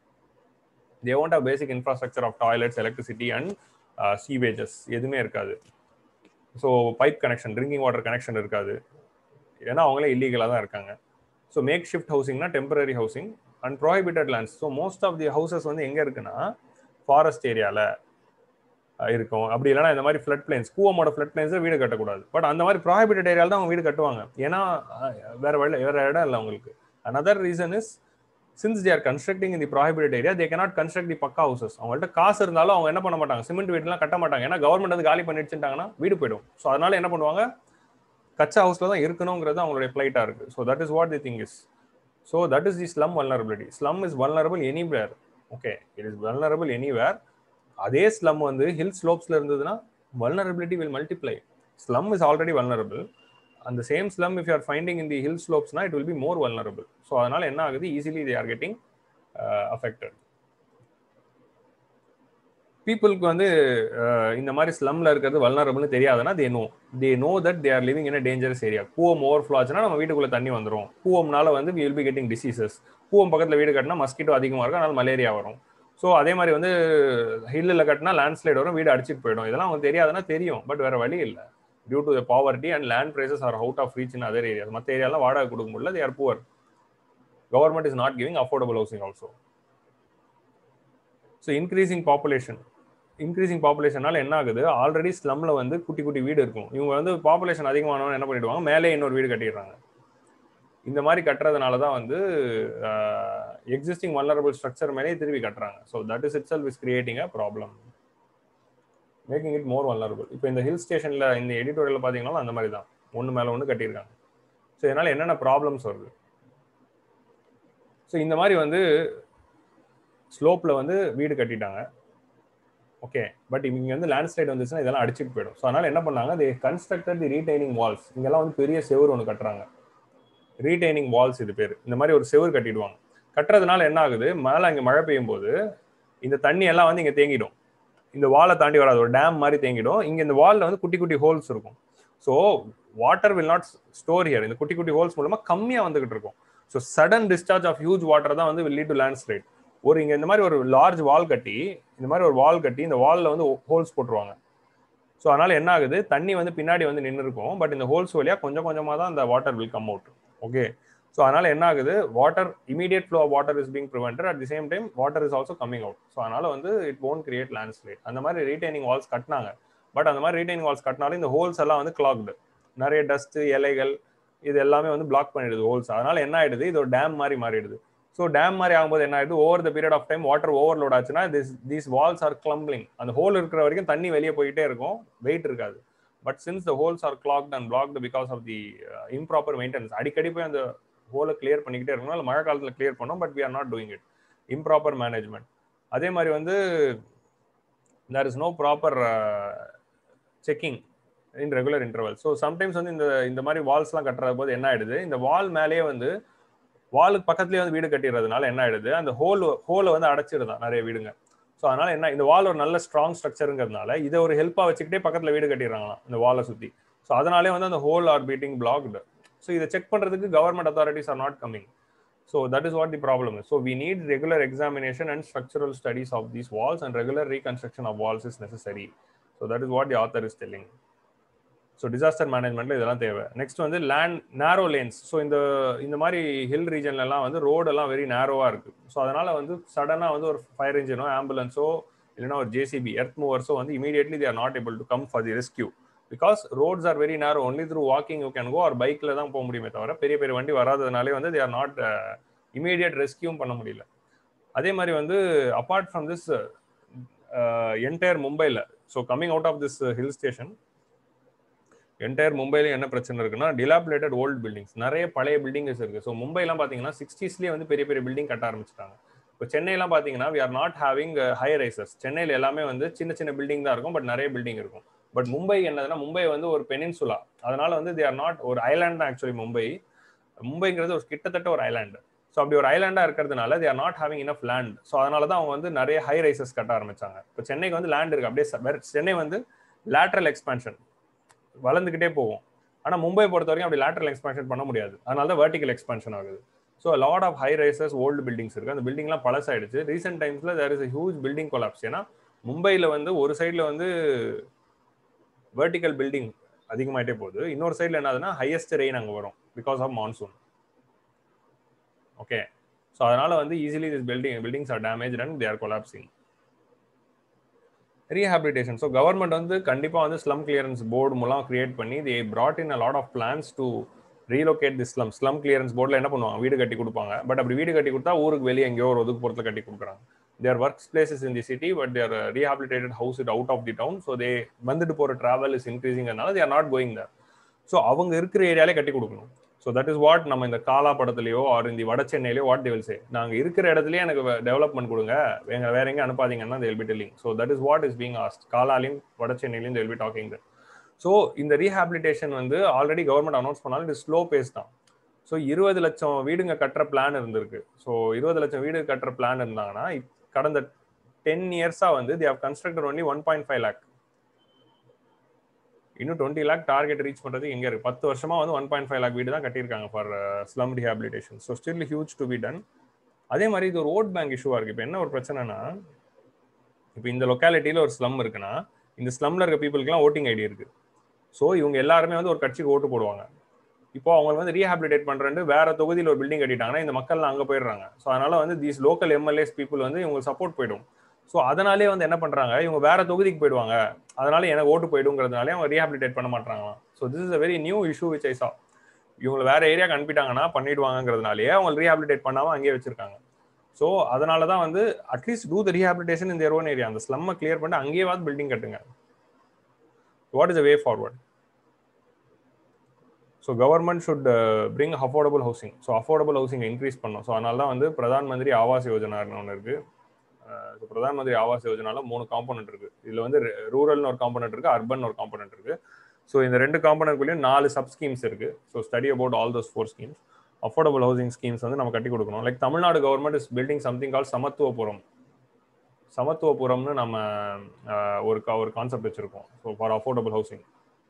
they won't have basic infrastructure of toilets electricity and sewages எதுவுமே இருக்காது so pipe connection drinking water connection இருக்காது ஏன்னா அவங்களே இல்லீகலாக தான் இருக்காங்க ஸோ மேக் ஷிஃப்ட் ஹவுசிங்னா temporary housing and prohibited lands so most of the houses வந்து எங்கே இருக்குன்னா ஃபாரஸ்ட் ஏரியாவில் இருக்கும் அப்படி இல்லைனா இந்த மாதிரி ஃப்ளட் பிளேன்ஸ் கூவமோட ஃப்ளட் பிளேன்ஸில் வீடு கட்டக்கூடாது பட் அந்த மாதிரி ப்ராஹிபிட்டட் ஏரியாவில் தான் அவங்க வீடு கட்டுவாங்க ஏன்னா வேற வழி வேற இடம் இல்லை அவங்களுக்கு another reason is since they are constructing இந்த prohibited area they cannot construct the pucca houses அவங்கள்ட்ட காசு இருந்தாலும் அவங்க என்ன பண்ண மாட்டாங்க சிமெண்ட் வீடுலாம் கட்ட மாட்டாங்க ஏன்னா கவர்மெண்ட் வந்து காலி பண்ணிடுச்சுட்டாங்கன்னா வீடு போயிடும் ஸோ அதனால என்ன பண்ணுவாங்க கச்சா ஹவுஸ்ல தான் இருக்கணுங்கிறது அவங்களுடைய ஃபிளைட்டா இருக்கு so that is what the thing is so that is the slum vulnerability slum is vulnerable anywhere okay it is vulnerable anywhere அதே ஸ்லம் வந்து ஹில் ஸ்லோப்ஸ்ல இருந்ததுன்னா vulnerability will multiply slum is already vulnerable அந்த same slum if you are finding in the hill ஸ்லோப்ஸ்னா it will be more vulnerable so அதனால என்ன ஆகுது easily they are getting affected பீப்புளுக்கு வந்து அஹ், இந்த மாதிரி ஸ்லம்ல இருக்கிறது வல்னரபிள்னு தெரியாதுன்னா they know they know that they are living in dangerous area Cooum overflow ஆச்சுன்னா நம்ம வீட்டுக்குள்ள தண்ணி வந்துரும் கூவம்னால வந்து we will be getting diseases Cooum பக்கத்துல வீடு கட்டினா மஸ்கிட்டோ அதிகமா இருக்கும் அதனால மலேரியா வரும் ஸோ அதே மாதிரி வந்து ஹில்லில் கட்டினா லேண்ட்ஸ்லைட் வரும் வீடு அடிச்சிட்டு போயிடும் இதெல்லாம் அவங்க தெரியாதுன்னா தெரியும் பட் வேற வழி இல்லை due to the poverty and land prices are out of reach in other areas மற்ற ஏரியாலாம் வாடகை கொடுக்க முடியல they are poor government is not giving affordable housing also so increasing population increasing பாப்புலேஷனால என்ன ஆகுது ஆல்ரெடி ஸ்லம்ல வந்து குட்டி குட்டி வீடு இருக்கும் இவங்க வந்து பாப்புலேஷன் அதிகமானவங்க என்ன பண்ணிடுவாங்க மேலே இன்னொரு வீடு கட்டிடுறாங்க இந்த மாதிரி கட்டுறதுனால தான் வந்து எக்ஸிஸ்டிங் வல்லரபிள் ஸ்ட்ரக்சர் மேலே திருப்பி கட்டுறாங்க so that is itself is creating a problem making it more vulnerable இப்போ இந்த ஹில் ஸ்டேஷனில் இந்த எடிட்டோரியல் பார்த்தீங்கன்னா அந்த மாதிரி தான் ஒன்று மேலே ஒன்று கட்டியிருக்காங்க ஸோ இதனால் என்னென்ன ப்ராப்ளம்ஸ் வருது ஸோ இந்த மாதிரி வந்து ஸ்லோப்பில் வந்து வீடு கட்டிட்டாங்க ஓகே பட் இங்கே வந்து லேண்ட்ஸ்லைட் வந்துச்சுன்னா இதெல்லாம் அடிச்சிட்டு போயிடும் ஸோ அதனால் என்ன பண்ணாங்க they constructed the retaining walls இங்கெல்லாம் வந்து பெரிய செவுர் ஒன்று கட்டுறாங்க ரீடைனிங் வால்ஸ் இது பேர் இந்த மாதிரி ஒரு செவுர் கட்டிடுவாங்க கட்டுறதுனால என்ன ஆகுது மேலே இங்கே மழை பெய்யும் போது இந்த தண்ணி எல்லாம் வந்து இங்கே தேங்கிடும் இந்த வாலை தாண்டி வராது ஒரு டேம் மாதிரி தேங்கிடும் இங்கே இந்த வாலில் வந்து குட்டி குட்டி ஹோல்ஸ் இருக்கும் so water will not store here இந்த குட்டி குட்டி ஹோல்ஸ் மூலமா கம்மியாக வந்துகிட்டு இருக்கும் so sudden discharge of huge water தான் வந்து will lead to landslide ஒரு இங்க இந்த மாதிரி ஒரு லார்ஜ் வால் கட்டி இந்த மாதிரி ஒரு வால் கட்டி இந்த வால்ல வந்து ஹோல்ஸ் போட்டுருவாங்க ஸோ அதனால என்ன ஆகுது தண்ணி வந்து பின்னாடி வந்து நின்று இருக்கும் பட் இந்த ஹோல்ஸ் வழியா கொஞ்சம் கொஞ்சமா தான் அந்த water will come out okay so அதனால என்ன ஆகுது water immediate flow of water is being prevented at the same time water is also coming out so அதனால வந்து இட் ஓன் கிரியேட் லேண்ட்ஸ்லைட் அந்த மாதிரி ரீடைனிங் வால்ஸ் கட்டினாங்க பட் அந்த மாதிரி ரீடைனிங் வால்ஸ் கட்டினாலும் இந்த ஹோல்ஸ் எல்லாம் வந்து கிளாக்டு நிறைய டஸ்ட் இலைகள் இது எல்லாமே வந்து பிளாக் பண்ணிடுது ஹோல்ஸ் அதனால என்ன ஆயிடுது இது ஒரு டேம் மாதிரி மாறிடுது ஸோ டேம் மாதிரி ஆகும்போது என்ன ஆயிடுது over the period of time water overload ஆச்சுன்னா this these walls are crumbling அந்த ஹோல் இருக்கிற வரைக்கும் தண்ணி வெளியே போயிட்டே இருக்கும் வெயிட் இருக்காது but since the holes are clogged and blocked because of the improper maintenance அடிக்கடி போய் அந்த ஹோலை கிளியர் பண்ணிக்கிட்டே இருக்கணும் இல்லை மழை காலத்தில் கிளியர் பண்ணோம் but we are not doing it improper management அதே மாதிரி வந்து there is no proper checking in regular interval so sometimes வந்து இந்த இந்த மாதிரி வால்ஸ்லாம் கட்டுற போது என்ன ஆயிடுது இந்த வால் மேலேயே வந்து வாலுக்கு பக்கத்துலேயே வந்து வீடு கட்டிடுறதுனால என்ன ஆயிடுது அந்த ஹோல் ஹோலை வந்து அடைச்சிடுதான் நிறைய வீடுங்க ஸோ அதனால என்ன இந்த வால் ஒரு நல்ல ஸ்ட்ராங் ஸ்ட்ரக்சருங்கிறதுனால இதை ஒரு ஹெல்ப்பாக வச்சுக்கிட்டே பக்கத்தில் வீடு கட்டிடுறாங்களாம் இந்த வாலை சுற்றி ஸோ அதனாலே வந்து அந்த ஹோல் ஆர் பீட்டிங் பிளாக்டு ஸோ இதை செக் பண்ணுறதுக்கு government authorities are not coming so that is what the problem so we need regular examination and structural studies of these walls and regular reconstruction of walls is necessary so that is what the author is telling so disaster மேனேஜ்மெண்ட்ல இதெல்லாம் தேவை நெக்ஸ்ட் வந்து லேண்ட் நேரோ லேன்ஸ் ஸோ இந்த இந்த மாதிரி ஹில் ரீஜன்லலாம் வந்து ரோடெல்லாம் வெரி நேரோவாக இருக்கு ஸோ அதனால வந்து சடனாக வந்து ஒரு ஃபயர் இன்ஜினோ ஆம்புலன்ஸோ இல்லைனா ஒரு ஜேசிபி எர்த் மூவர்ஸோ வந்து immediately they're not able to come for the rescue because roads are very narrow only through walking you can go or பைக்கில் தான் போக முடியுமே தவிர பெரிய பெரிய வண்டி வராததுனாலே வந்து தே ஆர் நாட் இமீடியட் ரெஸ்கியூவும் பண்ண முடியல அதே மாதிரி வந்து அப்பார்ட் ஃப்ரம் திஸ் என்டையர் மும்பையில் so coming out of this hill station entire மும்பைல என்ன பிரச்சனை இருக்குன்னா டிலாபுலேட்டட் ஓல்டு பில்டிங்ஸ் நிறைய பழைய பில்டிங்ஸ் இருக்கு ஸோ மும்பைலாம் பார்த்தீங்கன்னா சிக்ஸ்டீஸ்லேயே வந்து பெரிய பெரிய பில்டிங் கட்ட ஆரம்பிச்சிட்டாங்க இப்போ சென்னைலாம் பார்த்தீங்கன்னா we are not having high rises சென்னையில் எல்லாமே வந்து சின்ன சின்ன பில்டிங் தான் இருக்கும் பட் நிறைய பில்டிங் இருக்கும் பட் மும்பை என்னதுன்னா மும்பை வந்து ஒரு பெனின்சுலா அதனால வந்து தே ஆர் நாட் ஒரு ஐலாண்ட் தான் ஆக்சுவலி மும்பை மும்பைங்கிறது ஒரு கிட்டத்தட்ட ஒரு ஐலாண்டு ஸோ அப்படி ஒரு ஐலாண்டா இருக்கிறதுனால they are not having enough land so அதனால தான் அவங்க வந்து நிறைய ஹை ரைசஸ் கட்ட ஆரம்பிச்சாங்க இப்போ சென்னைக்கு வந்து லேண்ட் இருக்கு அப்படியே சென்னை வந்து லேட்ரல் எக்ஸ்பான்ஷன் வளர்ந்துக்கிட்டே போகும் ஆனால் மும்பை பொறுத்த வரைக்கும் அப்படி லேட்டரல் எக்ஸ்பான்ஷன் பண்ண முடியாது அதனால தான் வெர்டிகல் எக்ஸ்பான்ஷன் ஆகுது so lot of high rises old buildings இருக்கு அந்த பில்டிங்லாம் பழசாயிடுச்சு ரீசெண்ட் டைம்ஸ்ல there is huge building collapse ஏன்னா மும்பையில் வந்து ஒரு சைடில் வந்து வெர்டிக்கல் பில்டிங் அதிகமாயிட்டே போகுது இன்னொரு சைடில் என்னதுன்னா ஹையஸ்ட் ரெயின் அங்கே வரும் because of monsoon okay so அதனால வந்து easily this building buildings are damage and they're collapsing rehabilitation so government வந்து கண்டிப்பாக வந்து ஸ்லம் கிளியரன்ஸ் போர்டு மூலம் கிரியேட் பண்ணி they brought in a lot of plans to relocate the slum slum clearance போர்டில் என்ன பண்ணுவாங்க வீடு கட்டி கொடுப்பாங்க பட் அப்படி வீடு கட்டி கொடுத்தா ஊருக்கு வெளியே எங்கேயோ ஒரு ஒதுக்குப்புறத்தில் கட்டி கொடுக்குறாங்க their work places in the city but their rehabilitate house it out of the town so they வந்துட்டு போகிற ட்ராவல் இஸ் இன்க்ரீசிங்கிறதுனால they are not going there so அவங்க இருக்கிற ஏரியாலே கட்டி கொடுக்கணும் ஸோ தட் இஸ் வாட் நம்ம இந்த காலா படத்துலையோ ஆர் இந்த வட சென்னையிலையோ வாட் தி வில் சே நாங்கள் இருக்கிற இடத்துலயே எனக்கு டெவலப்மெண்ட் கொடுங்க எங்க வேற எங்கே அனுப்பாதீங்கன்னா they'll be telling so that is what is being asked காலாலையும் வட சென்னையிலையும் they'll be talking that so இந்த ரீஹாபிலிட்டேஷன் வந்து ஆல்ரெடி கவர்மெண்ட் அனௌன்ஸ் பண்ணாலும் இது ஸ்லோ பேஸ் தான் ஸோ இருபது லட்சம் வீடுங்க கட்டுற பிளான் இருந்திருக்கு ஸோ இருபது லட்சம் வீடு கட்டுற பிளான் இருந்தாங்கன்னா கடந்த டென் இயர்ஸா வந்து they have constructed only one point five lakh இன்னும் டுவெண்ட்டி லேக் டார்கெட் ரீச் பண்றது எங்க இருக்கு பத்து வருஷமா வந்து ஒன் பாயிண்ட் ஃபைவ் லேக் வீடு தான் கட்டியிருக்காங்க for slum rehabilitation so still huge to be done அதே மாதிரி இது ஒரு ஓட் பேங்க் இஷ்யூவா இருக்கு இப்போ என்ன ஒரு பிரச்சனைனா இப்போ இந்த லொக்காலிட்டியில ஒரு ஸ்லம் இருக்குன்னா இந்த ஸ்லம்ல இருக்க பீப்புளுக்குலாம் ஓட்டிங் ஐடி இருக்கு ஸோ இவங்க எல்லாருமே வந்து ஒரு கட்சிக்கு ஓட்டு போடுவாங்க இப்போ அவங்க வந்து ரீஹாபிலிட்டேட் பண்றேன்னு வேற தொகுதியில் ஒரு பில்டிங் கட்டிட்டாங்கன்னா இந்த மக்கள்லாம் அங்கே போயிடுறாங்க ஸோ அதனால வந்து தீஸ் லோக்கல் எம்எல்ஏஸ் பீப்புள் வந்து இவங்க சப்போர்ட் போயிடும் ஸோ அதனாலே வந்து என்ன பண்றாங்க இவங்க வேற தொகுதிக்கு போயிடுவாங்க அதனால எனக்கு ஓட்டு போயிடுங்கிறதுனாலே அவங்க ரீஹாபிலிட்டேட் பண்ண மாட்டாங்களாம் so this is a very new issue which I saw இவங்களை வேற ஏரியாக்கு அனுப்பிட்டாங்கன்னா பண்ணிடுவாங்கிறதுனாலே அவங்க ரீஹாபிலிட்டேட் பண்ணாம அங்கேயே வச்சிருக்காங்க ஸோ அதனால தான் வந்து அட்லீஸ்ட் டூ த ரீஹாபிலிட்டேஷன் இந்த ஓன் ஏரியா அந்த ஸ்லம்மை கிளியர் பண்ணிட்டு அங்கேயாவது பில்டிங் கட்டுங்க what is way forward so government should bring affordable housing so affordable housing increase பண்ணும் ஸோ அதனால தான் வந்து பிரதான் மந்திரி ஆவாஸ் யோஜனான்னு ஒன்று இருக்கு ஸோ பிரதான் மந்திரி ஆவாஸ் யோஜனால மூணு காம்பனன்ட் இருக்கு இதுல வந்து ரூரல்னு ஒரு காம்பனன்ட் இருக்கு அர்பன் ஒரு காம்பனன்ட் இருக்கு ஸோ இந்த ரெண்டு காம்பனன்ட்குள்ளேயும் நாலு சப் ஸ்கீம்ஸ் இருக்கு so study about all those four schemes affordable housing schemes வந்து நம்ம கட்டி கொடுக்கணும் like Tamil Nadu government is building something கால் சமத்துவபுரம் சமத்துவபுரம்னு நம்ம ஒரு ஒரு கான்செப்ட் வச்சிருக்கோம் so for affordable housing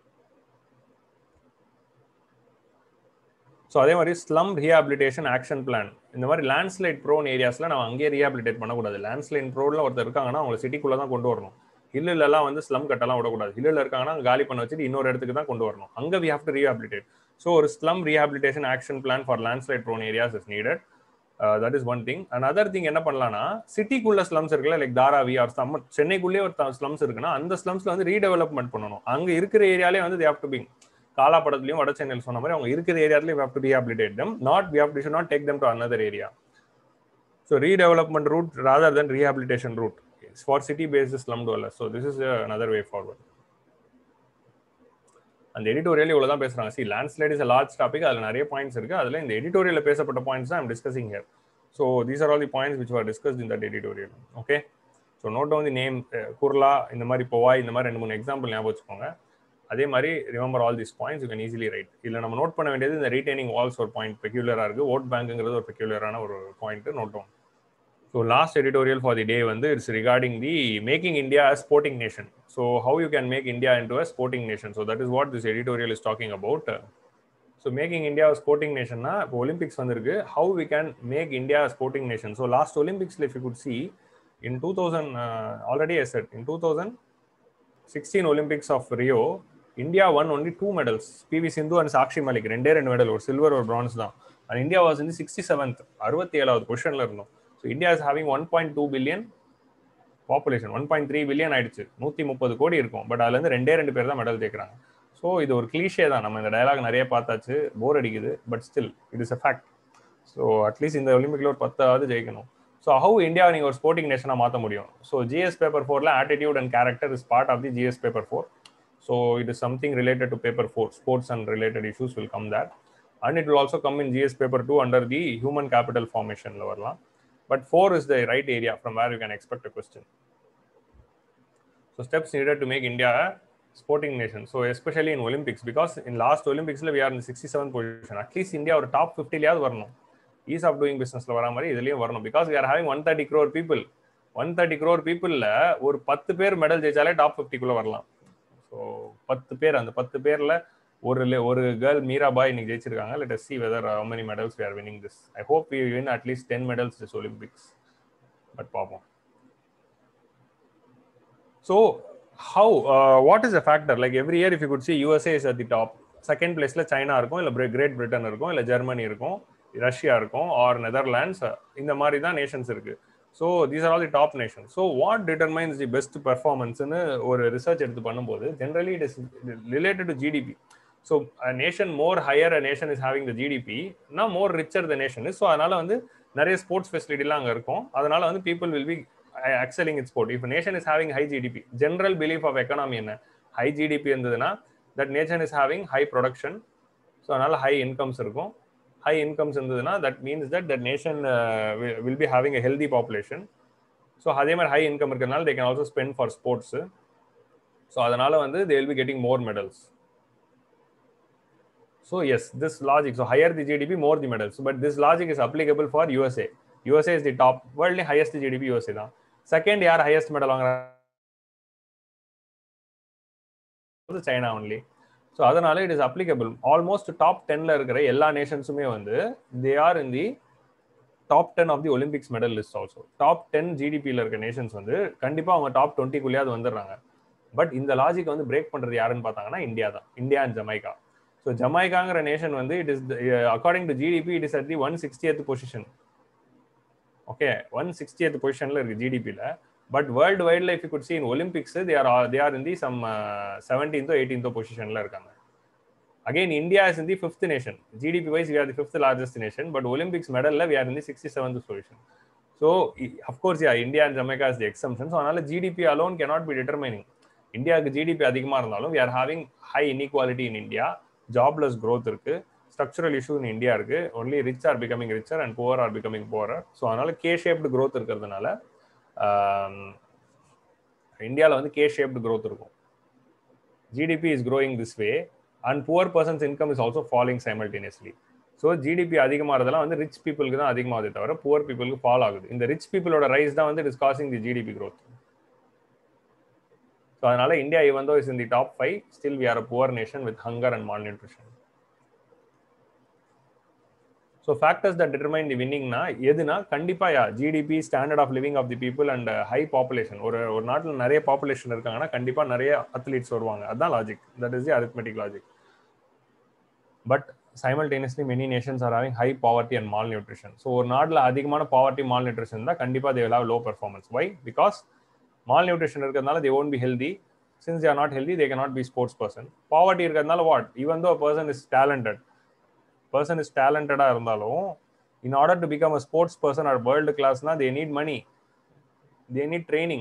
so அதே மாதிரி ஸ்லம் ரீஹாபிலிட்டேஷன் ஆக்ஷன் பிளான் இந்த மாதிரி லேண்ட்ஸ்லைட் ப்ரோன் ஏரியாஸ்ல நம்ம அங்கேயே ரீஹாபிலிட்டேட் பண்ணக்கூடாது லேண்ட்ஸ்லைட் ப்ரோன்ல ஒருத்தர் இருக்காங்கன்னா அவங்க சிட்டிக்குள்ள தான் கொண்டு வரணும் ஹில்லுலலாம் வந்து ஸ்லம் கட்டெல்லாம் விடக்கூடாது ஹில்லில் இருக்காங்கன்னா காலி பண்ண வச்சுட்டு இன்னொரு இடத்துக்கு தான் கொண்டு வரணும் அங்கே we have to rehabilitate so ஒரு slum rehabilitation action plan for landslide prone areas is needed that is one thing and other thing என்ன பண்ணலாம்னா சிட்டிக்குள்ள ஸ்லம்ஸ் இருக்குல்ல லைக் தாராவி ஆர் சம் சென்னைக்குள்ளேயே ஒரு ஸ்லம்ஸ் இருக்குன்னா அந்த ஸ்லம்ஸ்ல வந்து ரீடெவலப்மெண்ட் பண்ணணும் அங்க இருக்கிற ஏரியாலே வந்து they have to bring Kaala படத்துலயும் வட சென்னையில் சொன்ன மாதிரி அவங்க இருக்கிற ஏரியாலே have to rehabilitate them not we have to not take them to another area so redevelopment route rather than rehabilitation route for city based slum develop so this is another way forward அந்த எடிட்டோரியல் இவ்வளோ தான் பேசுறாங்க see landslide is large topic அதில் நிறைய பாயிண்ட்ஸ் இருக்கு அதில் இந்த எடிட்டோரியல் பேசப்பட்ட பாயிண்ட்ஸ் தான் I'm discussing here so these are all the points which are discussed in that editorial okay so note down the name Kurla இந்த மாதிரி போவாய் இந்த மாதிரி ரெண்டு மூணு எக்ஸாம்பிள் ஞாபகம் வச்சுக்கோங்க அதே மாதிரி remember all this points you can easily write இதில் நம்ம நோட் பண்ண வேண்டியது இந்த ரீடைனிங் வால்ஸ் ஒரு பாயிண்ட் பெக்யூலராக இருக்குது ஓட் பேங்க்குங்கிறது ஒரு பெக்யூலரான ஒரு point note down so last editorial for the day வந்து it's regarding the making India sporting nation so how you can make India into a sporting nation so that is what this editorial is talking about so making India sporting நேஷன்னா இப்போ ஒலிம்பிக்ஸ் வந்திருக்கு how we can make India sporting nation so last ஒலிம்பிக்ஸில் if you could see in two thousand already yes in two thousand sixteen Olympics of Rio India won only two medals PV Sindhu and Sakshi Malik ரெண்டே ரெண்டு மெடல் ஒரு சில்வர் ஒரு பிரான்ஸ் தான் அண்ட் இந்தியா வாஸ் வந்து சிக்ஸ்டி செவன்த் அறுபத்தி ஏழாவது பொசிஷன்ல இருந்தோம் so India is having one point two billion population one point three billion ஆயிடுச்சு நூற்றி முப்பது கோடி இருக்கும் பட் அதுல இருந்து ரெண்டே ரெண்டு பேர் தான் மெடல் கேட்குறாங்க ஸோ இது ஒரு கிளீஷே தான் நம்ம இந்த டயலாக் நிறைய பார்த்தாச்சு போர் அடிக்குது but still it is a fact so at least இந்த ஒலிம்பிக்ல ஒரு பத்தாவது ஜெயிக்கணும் ஸோ ஹவு இந்தியா நீங்கள் ஒரு ஸ்போர்ட்டிங் நேஷனாக மாற்ற முடியும் ஸோ ஜிஎஸ் பேப்பர் ஃபோரில் attitude and character is part of the GS paper four so it is something related to paper four sports and related issues will come that and it will also come in GS paper two under the human capital ஃபார்மேஷனில் வரலாம் but four is the right area from where you can expect a question so steps needed to make India sporting nation so especially in Olympics because in last ஒலிம்பிக்ஸில் we are in sixty seven position at least India ஒரு டாப் ஃபிஃப்டிலையாவது வரணும் ஈஸ் ஆஃப் டூயிங் பிஸ்னஸ்ல வர மாதிரி இதுலயும் வரணும் because we are having one thirty crore people one thirty crore பீப்புளில் ஒரு பத்து பேர் மெடல் ஜெயிச்சாலே டாப் ஃபிஃப்டிக்குள்ள வரலாம் ஸோ பத்து பேர் அந்த பத்து பேர்ல ஒரு ஒரு கேர்ள் மீரா பாய் இன்னைக்கு ஜெயிச்சிருக்காங்க let see whether how many medals we are winning this I hope we win at least ten medals this Olympics but பார்ப்போம் so how what is a factor like every year if you could see USA is at the top second பிளேஸ்ல சைனா இருக்கும் இல்லை கிரேட் பிரிட்டன் இருக்கும் இல்லை ஜெர்மனி இருக்கும் ரஷ்யா இருக்கும் ஆர் நெதர்லாண்ட்ஸ் இந்த மாதிரி தான் நேஷன்ஸ் இருக்கு so these are all the top nation so what determines the best பெர்ஃபார்மன்ஸ்னு ஒரு ரிசர்ச் எடுத்து பண்ணும்போது generally it is related to GDP so nation more higher a nation is having the GDP நான் more richer the nation so அதனால வந்து நிறைய ஸ்போர்ட்ஸ் ஃபெசிலிட்டிலாம் அங்கே இருக்கும் அதனால வந்து people will be excelling in sport இப்போ nation is having high GDP general belief of economy என்ன ஹை ஜிடிபி இருந்ததுன்னா that nation is having high production so அதனால ஹை இன்கம்ஸ் இருக்கும் ஹை இன்கம்ஸ் இருந்ததுன்னா that means that that nation will be having a healthy population so அதே மாதிரி ஹை இன்கம் இருக்கிறதுனால they can also spend for sports so அதனால வந்து they will be getting more medals so yes this logic so higher the GDP more the medals but this logic is applicable for USA USA is the top worldly highest GDP USA தான் செகண்ட் யார் ஹையஸ்ட் மெடல் வாங்குறாங்க சைனா ஒன்லி ஸோ அதனால it is applicable almost top டென்ல இருக்கிற எல்லா நேஷன்ஸுமே வந்து they are in the top ten of the Olympics medal list also top ten ஜிடிபியில் இருக்க நேஷன்ஸ் வந்து கண்டிப்பாக அவங்க டாப் டுவெண்ட்டிக்குள்ளேயாவது வந்துடுறாங்க பட் இந்த லாஜிக் வந்து பிரேக் பண்ணுறது யாருன்னு பார்த்தாங்கன்னா இந்தியா தான் இந்தியா அண்ட் ஜமைக்கா ஸோ ஜமைக்காங்கிற நேஷன் வந்து it is according to GDP it is at the one sixtieth position okay one sixtieth பொசிஷனில் இருக்குது ஜிடிபியில் but world wild life could see in Olympics they are they are in the some செவன்டீன்த்தோ எயிட்டீன்த்தோ பொசிஷனில் இருக்காங்க again India is in the fifth nation GDP wise we are the fifth largest nation but Olympics மெடலில் we are in the sixty seventh position so of course ya India and Jamaica is the exemption so அதனால GDP alone cannot be determining இந்தியாவுக்கு ஜிடிபி அதிகமாக இருந்தாலும் we are having high inequality in India jobless growth இருக்கு ஸ்ட்ரக்சரல் இஷ்யூ இன் இந்தியா இருக்கு only rich are becoming richer and poor are becoming poorer so அதனால கே ஷேப்டு க்ரோத் இருக்கிறதுனால இந்தியாவில் வந்து கே ஷேப்டு க்ரோத் இருக்கும் GDP is growing this way and poor persons income is also following simultaneously so GDP அதிகமாகிறதெல்லாம் வந்து ரிச் பீப்புளுக்கு தான் அதிகமாகுதே தவிர புவர் பீப்புளுக்கு ஃபாலோ ஆகுது இந்த ரிச் பீப்புளோட ரைஸ் தான் வந்து it is causing the GDP growth so அதனால India even though is in the top five still we are a poor nation with hunger and malnutrition so factors that determine the வின்னிங்னா எதுனா கண்டிப்பா ya GDP standard of living of the people and high population ஒரு ஒரு நாட்டில் நிறைய பாப்புலேஷன் இருக்காங்கன்னா கண்டிப்பா நிறைய அத்லீட்ஸ் வருவாங்க அதுதான் logic that is the arithmetic logic but simultaneously many nations are having high poverty and malnutrition so ஒரு நாட்டில் அதிகமான பாவர்ட்டி மால் நியூட்ரிஷன் தான் கண்டிப்பாக they will have low performance why because malnutrition இருக்கிறதுனால they won't be healthy since they are not healthy they can not be sports person poverty இருக்கிறதுனால what even though person is talented person is டேலண்டடாக இருந்தாலும் in order to become a sports person or world கிளாஸ்னா they need money they need training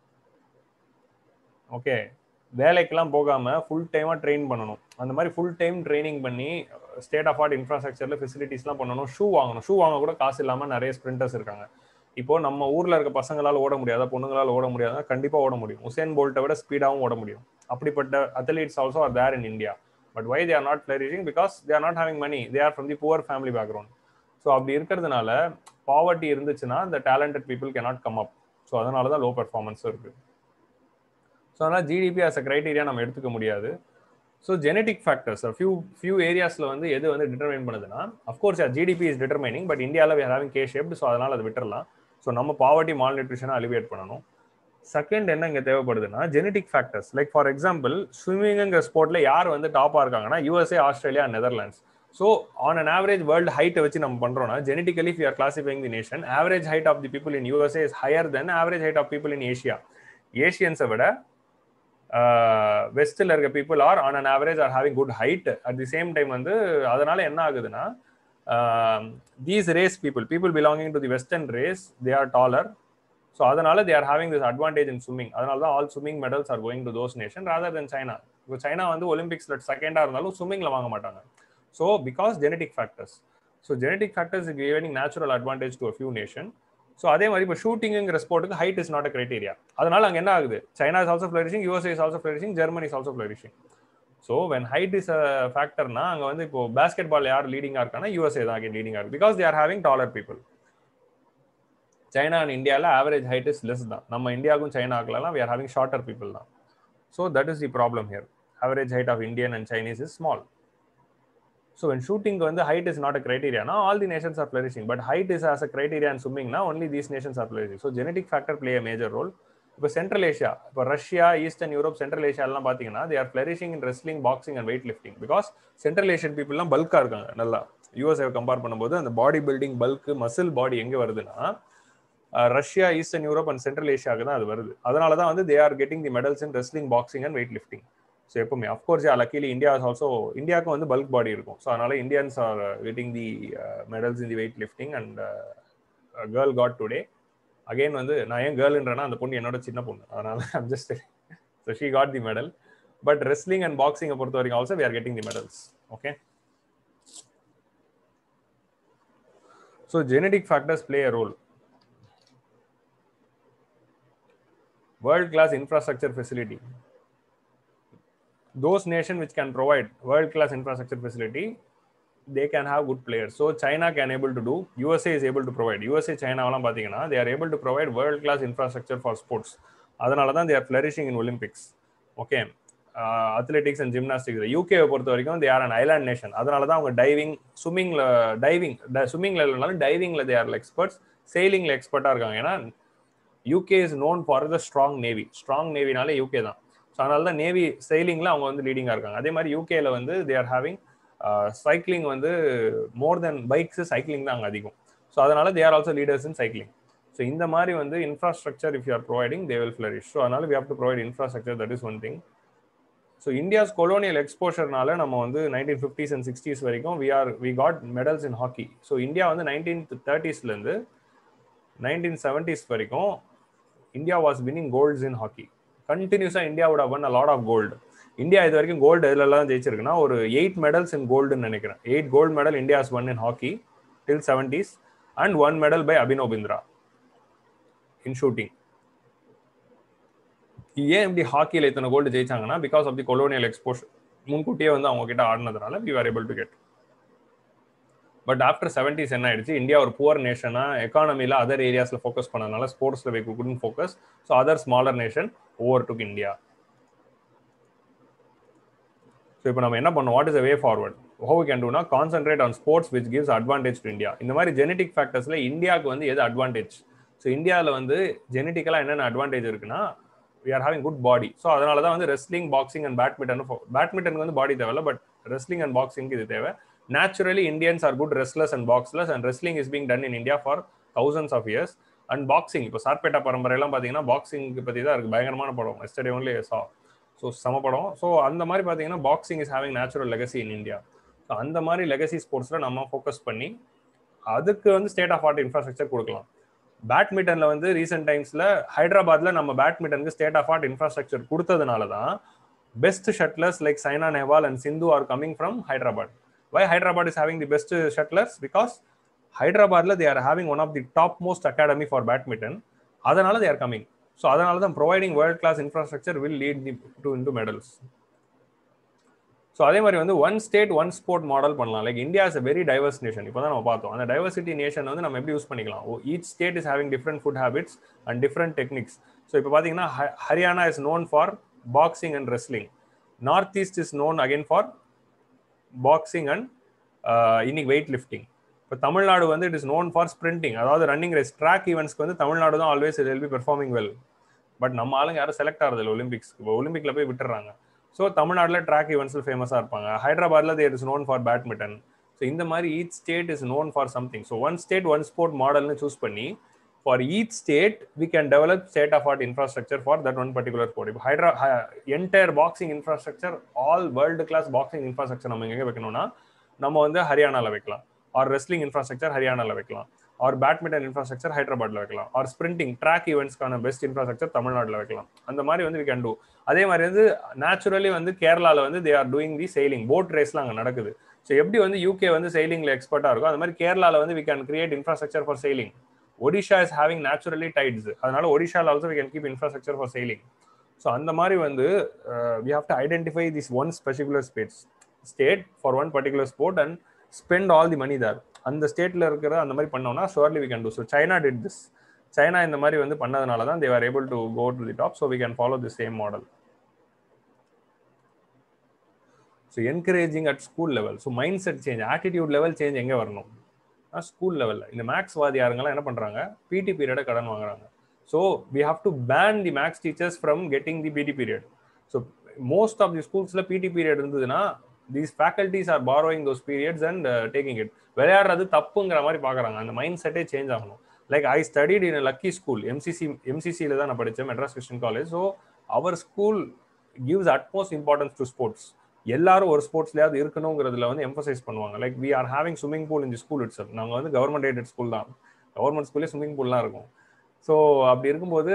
okay வேலைக்கெல்லாம் போகாமல் ஃபுல் டைமாக ட்ரெயின் பண்ணணும் அந்த மாதிரி ஃபுல் டைம் ட்ரைனிங் பண்ணி ஸ்டேட் ஆஃப் ஆர்ட் இன்ஃப்ராஸ்ட்ரக்சரில் ஃபெசிலிட்டிஸ்லாம் பண்ணணும் ஷூ வாங்கணும் ஷூ வாங்க கூட காசு இல்லாமல் நிறைய ஸ்ப்ரிண்டர்ஸ் இருக்காங்க இப்போ நம்ம ஊரில் இருக்க பசங்களால் ஓட முடியாதா பொண்ணுங்களால் ஓட முடியாதா கண்டிப்பாக ஓட முடியும் உசேன் போல்ட்டை விட ஸ்பீடாகவும் ஓட முடியும் அப்படிப்பட்ட athletes also are there in India but why they are not flourishing because they are not having money they are from the poor family background so அப்படி இருக்கிறதுனால பாவர்ட்டி இருந்துச்சுன்னா இந்த talented people cannot come up so அதனால தான் லோ பெர்ஃபார்மன்ஸும் இருக்குது ஸோ அதனால் ஜிடிபி அஸ் அ க்ரைட்டீரியா நம்ம எடுத்துக்க முடியாது so genetic factors few few ஏரியாஸில் வந்து எது வந்து டிட்டர்மைன் பண்ணுதுன்னா of course GDP is determining but இந்தியாவில் we having K shaped so அதனால் அதை விட்டுறலாம் ஸோ நம்ம பாவர்ட்டி மால் நியூட்ரிஷனை அலிவேட் பண்ணணும் செகண்ட் என்ன இங்கே தேவைப்படுதுன்னா genetic factors like for example ஸ்விம்மிங்குங்கிற ஸ்போர்ட்ல யார் வந்து டாப்பாக இருக்காங்கன்னா USA Australia Netherlands so on an average world ஹைட்டை வச்சு நம்ம பண்ணுறோம்னா genetically we are classifying the nation average height of the people in USA is higher than average height of people in Asia ஏஷியன்ஸை விட வெஸ்டில் இருக்க people are on an average are having good height at the same time வந்து அதனால என்ன ஆகுதுன்னா these race people people belonging to the western race they are taller so அதனால they are having this advantage in swimming அதனால தான் all swimming medals are going to those nation rather than China இப்போ சைனா வந்து ஒலிம்பிக்ஸில் செகண்டாக இருந்தாலும் ஸ்விம்மிங்கில் வாங்க மாட்டாங்க so because genetic factors so genetic factors is giving natural advantage to a few nation so அதே மாதிரி இப்போ ஷூட்டிங்கிற ஸ்போர்ட்டுக்கு height is not a criteria அதனால அங்கே என்ன ஆகுது China is also flourishing USA is also flourishing Germany is also flourishing so when height is a ஃபேக்டர்னா அங்கே வந்து இப்போ பேஸ்கெட் பால் யார் லீடிங்காக இருக்காங்கன்னா யூஎஸ்ஏ தான் அகேன் லீடிங்காக இருக்கு because they are having taller people China and இந்தியாவில் ஆவரேஜ் ஹைட் இஸ் லெஸ் தான் நம்ம இந்தியாவுக்கும் சைனாக்கெல்லாம் we are having shorter people தான் so that is the problem here average height of Indian and Chinese is small so when shooting வந்து ஹைட் இஸ் நாட் அ கிரைட்டீரியானா all the nations are flourishing but height is as a criteria and ஸ்விம்மிங்னா only these nations are flourishing so genetic factor play a major role இப்போ சென்ட்ரல் ஏஷியா இப்போ ரஷ்யா ஈஸ்டர்ன் யூரோப் சென்ட்ரல் ஏஷியாலாம் பார்த்தீங்கன்னா they are flourishing in wrestling boxing and weight lifting because central Asian பீப்புள்லாம் பல்காக இருக்காங்க நல்லா யூஎஸ்ஏ கம்பேர் பண்ணும்போது அந்த body building bulk muscle body எங்கே வருதுன்னா Russia eastern Europe and central ஏஷியாவுக்கு தான் அது வருது அதனால தான் வந்து they are getting the medals in wrestling boxing and weight lifting so எப்பவுமே அஃப்கோர்ஸ் லக்கீலி இந்தியா ஆல்சோ இந்தியாவுக்கும் வந்து பல்க் பாடி இருக்கும் ஸோ அதனால Indians are getting the medals in the weight lifting and girl got today again வந்து நான் ஏன் கேர்ள்ன்றேன்னா அந்த பொண்ணு என்னோட சின்ன பொண்ணு அதனால I'm just so she got the medal but wrestling and பாக்ஸிங்கை பொறுத்த வரைக்கும் also we are getting the medals okay so genetic factors play a role world class infrastructure facility those nation which can provide world class infrastructure facility they can have good players. So China can able to do, USA is able to provide. USA, Chinaவெல்லாம் பார்த்தீங்கன்னா they are able to provide world class infrastructure for sports. அதனால தான் they are flourishing in Olympics. Okay athletics and gymnastics யூகேவை பொறுத்த வரைக்கும் they are an island nation அதனால தான் அவங்க டைவிங் ஸ்விம்மிங்ல டைவிங் ஸ்விம்மிங்ல இல்லைனாலும் டைவிங்ல தே ஆர் எக்ஸ்பர்ட்ஸ் செயிலிங்ல எக்ஸ்பர்ட்டா இருக்காங்க ஏன்னா UK is known for the strong navy strong நேவினாலே யூகே தான் ஸோ அதனால தான் நேவி செயிலிங்ல அவங்க வந்து லீடிங்காக இருக்காங்க அதே மாதிரி யூகேல வந்து தே ஆர் ஹேவிங் சைக்கிளிங் வந்து மோர் தென் பைக்ஸ் சைக்கிளிங் தான் அங்கே அதிகம் ஸோ அதனால they are also leaders in cycling so இந்த மாதிரி வந்து infrastructure if you are providing they will flourish so அதனால we have to provide infrastructure that is one thing so India's colonial எக்ஸ்போஷர்னால நம்ம வந்து நைன்டீன் ஃபிஃப்டிஸ் அண்ட் சிக்ஸ்டீஸ் வரைக்கும் we are we got medals in hockey so India வந்து நைன்டீன் தேர்ட்டிஸ்லேருந்து நைன்டீன் செவன்டிஸ் வரைக்கும் India was winning golds in hockey கண்டினியூஸாக இந்தியாவோட one a lot of gold India இது வரைக்கும் கோல்டு எதுலலாம் ஜெயிச்சிருக்குன்னா ஒரு எயிட் மெடல்ஸ் இன் கோல்டுன்னு நினைக்கிறேன் eight gold medal India's one in hockey till seventies and one medal by Abhinav Bindra in shooting ஏன் இப்படி ஹாக்கியில் இத்தனை கோல்டு ஜெயிச்சாங்கன்னா because of the colonial exposure முன்கூட்டியே வந்து அவங்க கிட்ட ஆடினதுனால we are able to get but after seventies என்ன ஆயிடுச்சு இந்தியா ஒரு புவர் நேஷனா எக்கானமியில் அதர் ஏரியாஸில் ஃபோக்கஸ் பண்ணதுனால ஸ்போர்ட்ஸில் why couldn't focus so other smaller nation overtook India so இப்போ நம்ம என்ன பண்ணோம் what is way forward how can டூனா concentrate on sports which gives advantage to India இந்த மாதிரி ஜெனட்டிக் ஃபேக்டர்ஸில் இந்தியாவுக்கு வந்து எது அட்வான்டேஜ் ஸோ இந்தியாவில் வந்து ஜெனட்டிக்கலாக என்னென்ன அட்வான்டேஜ் இருக்குன்னா we are having good body so அதனால தான் வந்து ரெஸ்லிங் பாக்ஸிங் அண்ட் பேட்மிண்டன் பேட்மிண்டனுக்கு வந்து பாடி தேவையில்ல பட் ரெஸ்லிங் அண்ட் பாக்ஸிங்க்கு இது தேவை naturally Indians are good wrestlers and boxers and wrestling is being done in India for thousands of years and boxing இப்போ சார்பேட்டா பரம்பரையெல்லாம் பார்த்தீங்கன்னா பாக்ஸிங்க்கு பற்றி தான் இருக்குது பயங்கரமான படம் எஸ்டே ஒன்லி சா ஸோ சம படம் ஸோ அந்த மாதிரி பார்த்தீங்கன்னா boxing is having natural legacy in India so அந்த மாதிரி லெகசி ஸ்போர்ட்ஸில் நம்ம ஃபோக்கஸ் பண்ணி அதுக்கு வந்து ஸ்டேட் ஆஃப் ஆர்ட் இன்ஃப்ராஸ்ட்ரக்சர் கொடுக்கலாம் பேட்மிண்டன்ல வந்து ரீசெண்ட் டைம்ஸ்ல ஹைதராபாத்ல நம்ம பேட்மிண்டனுக்கு ஸ்டேட் ஆஃப் ஆர்ட் இன்ஃப்ராஸ்ட்ரக்சர் கொடுத்ததுனால தான் best shuttlers like Saina Nehwal and Sindhu are coming from Hyderabad why Hyderabad is having the best shuttlers because ஹைதராபாத்ல they are having one of the top most academy for badminton அதனால தே ஆர் கமிங் ஸோ அதனால தான் providing world class infrastructure will lead the to into medals so அதே மாதிரி வந்து one state one sport model பண்ணலாம் like India is a very diverse nation இப்போ தான் நம்ம பார்த்தோம் அந்த டைவர்சிட்டி நேஷன் வந்து நம்ம எப்படி யூஸ் பண்ணிக்கலாம் each state is having different food habits and different techniques so இப்போ பார்த்தீங்கன்னா Haryana is known for boxing and wrestling north east is known again for boxing and இன்னைக்கு வெயிட் லிஃப்டிங் இப்போ தமிழ்நாடு வந்து it is known for sprinting அதாவது ரன்னிங் ரேஸ் ட்ராக் ஈவெண்ட்ஸ்க்கு வந்து தமிழ்நாடு தான் always it will be performing well but நம்ம ஆளுங்க யாரும் செலக்ட் ஆகிறதில்ல ஒலிம்பிக்ஸ்க்கு இப்போ ஒலிம்பிக்ல போய் விட்டுறாங்க ஸோ தமிழ்நாட்டில் ட்ராக் ஈவெண்ட்ஸில் ஃபேமஸாக இருப்பாங்க ஹைதராபாத்தில் there is known for badminton so இந்த மாதிரி each state is known for something so one state one sport மாடல்னு சூஸ் பண்ணி for each state we can develop state of art infrastructure for that one particular sport இப்போ ஹைட்ரா entire boxing infrastructure all world class boxing infrastructure நம்ம எங்கே வைக்கணும்னா நம்ம வந்து ஹரியானாவில் வைக்கலாம் ஆர் ரெஸ்லிங் இன்ஃப்ராஸ்ட்ரக்சர் ஹரியானாவில் வைக்கலாம் ஆர் பேட்மிண்டன் இன்ஃப்ராஸ்ட்ரக்சர் ஹைதராபாத்ல வைக்கலாம் ஆர் ஸ்பிரிண்டிங் ட்ராக் ஈவெண்ட்ஸ்க்கான பெஸ்ட் இன்ஃப்ராஸ்ட்ரக்சர் தமிழ்நாட்டில் வைக்கலாம் அந்த மாதிரி வந்து வி கேன் டூ அதே மாதிரி வந்து நேச்சுரலி வந்து கேரளாவில் வந்து they are doing the sailing boat ரேஸ்லாம் அங்கே நடக்குது ஸோ எப்படி வந்து யூகே வந்து செயலிங்ல எக்ஸ்பர்ட்டாக இருக்கும் அந்த மாதிரி கேரளாவில் வந்து we can create infrastructure for sailing Odisha is having naturally tides அதனால ஒடிஷாவில் also we can keep infrastructure for sailing so அந்த மாதிரி வந்து we have to identify this one specific spots state for one particular sport and spend all the money there அந்த ஸ்டேட்ல இருக்கிற அந்த மாதிரி பண்ணோம்னா surely we can do so China did this China இந்த மாதிரி வந்து பண்ணதுனால தான் they're able to go to the top so we can follow the same model so encouraging at school level so mindset change attitude level change எங்கே வரணும் ஸ்கூல் லெவலில் இந்த மேக்ஸ் வாதியாருங்கெல்லாம் என்ன பண்ணுறாங்க பிடி பீரியடை கடன் வாங்குறாங்க so we have to ban the maths teachers from getting the PT period so most of the ஸ்கூல்ஸில் பிடி பீரியட் இருந்ததுன்னா these faculties are borrowing those periods and taking it விளையாடுறது தப்புங்கிற மாதிரி பார்க்குறாங்க அந்த மைண்ட் செட்டே சேஞ்ச் ஆகணும் like I studied in lucky school MCC எம்சிசியில் தான் நான் படித்தேன் Madras Christian College so our school gives utmost importance to sports எல்லாரும் ஒரு ஸ்போர்ட்ஸ்லயாவது இருக்கணுங்கிறதுல வந்து எம்பசைஸ் பண்ணுவாங்க like we are having swimming pool இந்த ஸ்கூல் இட்ஸ் நாங்கள் வந்து கவர்மெண்ட் எய்டட் ஸ்கூல் தான் கவர்மெண்ட் ஸ்கூல்லே ஸ்விமிங் பூல்லாம் இருக்கும் ஸோ அப்படி இருக்கும்போது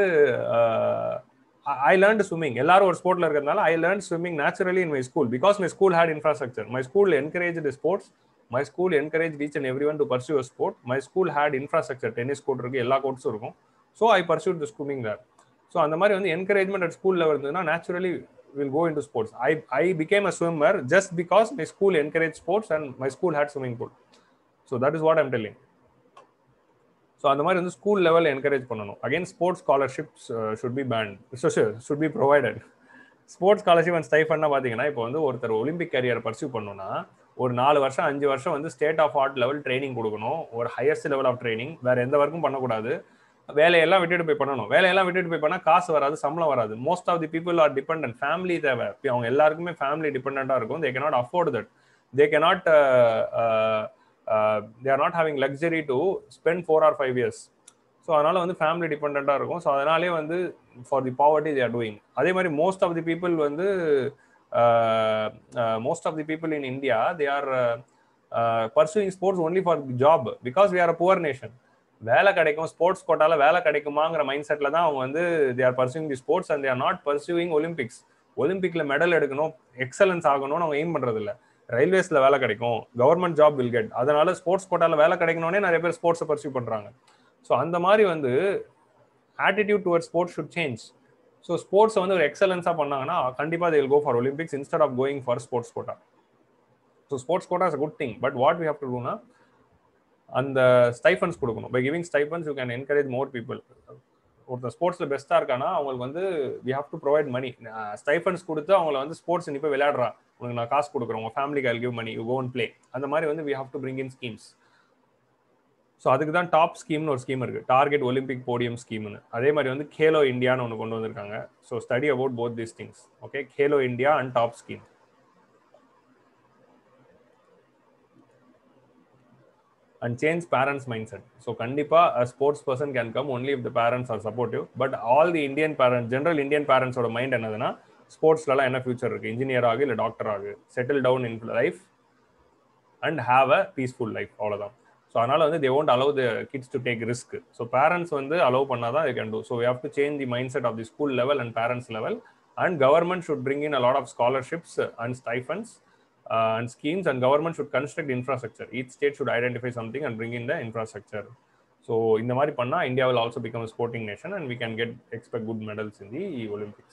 ஐ லேர்ன் ஸ்விமிங் எல்லாரும் ஒரு ஸ்போர்ட்ல இருக்கிறதுனால I learn swimming naturally in my school because my school had infrastructure my school encourage sports my school encourage each and everyone to pursue a sport my school had infrastructure tennis court இருக்கு எல்லா கோர்ட்ஸும் இருக்கும் so I pursuit the swimming there so அந்த மாதிரி வந்து என்கரேஜ்மெண்ட் அட் ஸ்கூலில் இருந்ததுன்னா naturally will go into sports i i became a swimmer just because my school encouraged sports and my school had swimming pool so that is what i'm telling so அந்த மாதிரி வந்து ஸ்கூல் லெவலில் என்கரேஜ் பண்ணணும் again sports scholarships should be banned should be provided sports scholarship and ஸ்டைஃபன்னா பார்த்தீங்கன்னா இப்போ வந்து ஒருத்தர் ஒலிம்பிக் கரியர் பர்சியூ பண்ணணும்னா ஒரு நாலு வருஷம் அஞ்சு வருஷம் வந்து state of art level training கொடுக்கணும் ஒரு ஹையஸ்ட் லெவல் ஆஃப் ட்ரைனிங் வேற எந்த ஒர்க்கும் பண்ணக்கூடாது வேலையெல்லாம் விட்டுட்டு போய் பண்ணணும் வேலையெல்லாம் விட்டுட்டு போய் பண்ணால் காசு வராது சம்பளம் வராது most of the people are depend family தேவை அவங்க எல்லாருக்குமே ஃபேமிலி டிபெண்டாக இருக்கும் they cannot afford that they cannot they are not having luxury to spend four or five years so அதனால வந்து ஃபேமிலி டிபெண்ட்டாக இருக்கும் ஸோ அதனாலே வந்து for the poverty they are doing அதே மாதிரி மோஸ்ட் ஆஃப் தி பீப்புள் வந்து most of the people in India they are pursuing sports only for job because we are a poor nation வேலை கிடைக்கும் ஸ்போர்ட்ஸ் கோட்டால வேலை கிடைக்குமாங்கிற மைண்ட் செட்ல தான் அவங்க வந்து they are pursuing the sports and they are not pursuing Olympics ஒலிம்பிக்ல மெடல் எடுக்கணும் எக்ஸலன்ஸ் ஆகணும்னு அவங்க எய்ம் பண்றது இல்லை ரயில்வேஸ்ல வேலை கிடைக்கும் கவர்மெண்ட் ஜாப் வில் கெட் அதனால ஸ்போர்ட்ஸ் கோட்டால வேலை கிடைக்கணும்னே நிறைய பேர் ஸ்போர்ட்ஸை பர்சியூ பண்றாங்க ஸோ அந்த மாதிரி வந்து attitude toward sports should change so sports வந்து ஒரு எக்ஸலன்ஸாக பண்ணாங்கன்னா கண்டிப்பாக they'll go for Olympics instead of going for sports quota so sports quota is good thing but what we have to டூனா அந்த ஸ்டைஃபன்ஸ் கொடுக்கணும் by giving stipends you can encourage more people ஒருத்தர் ஸ்போர்ட்ஸில் பெஸ்ட்டாக இருக்கானா அவங்களுக்கு வந்து we have to provide money stipends கொடுத்து அவங்கள வந்து ஸ்போர்ட்ஸ் நீ போய் விளையாடுறா உனக்கு நான் காசு கொடுக்குறேன் உங்கள் ஃபேமிலிக்கு I give money you gonna play அந்த மாதிரி வந்து we have to bring in schemes so அதுக்கு தான் டாப் ஸ்கீம்னு ஒரு ஸ்கீம் இருக்கு டார்கெட் ஒலிம்பிக் போடியம் ஸ்கீம்னு அதே மாதிரி வந்து கேலோ இந்தியான்னு ஒன்று கொண்டு வந்திருக்காங்க so study about both this things okay Khelo India and TOP scheme and change parents mindset so kandipa a sports person can come only if the parents are supportive but all the indian parents general indian parents ஓட மைண்ட் என்னதுன்னா ஸ்போர்ட்ஸ்லாம் என்ன ஃபியூச்சர் இருக்கு இன்ஜினியர் ஆகு இல்லை டாக்டர் ஆகு settle down in life and have a peaceful life அவ்வளோதான் ஸோ அதனால வந்து they won't allow the kids to take risk so parents வந்து அலோவ் பண்ணாதான் they can do so we have to change the mindset of the school level and parents level and government should bring in a lot of scholarships and stipends uh, and schemes and government should construct infrastructure each state should identify something and bring in the infrastructure so இந்த மாதிரி பண்ணா india will also become a sporting nation and we can get expect good medals in the olympics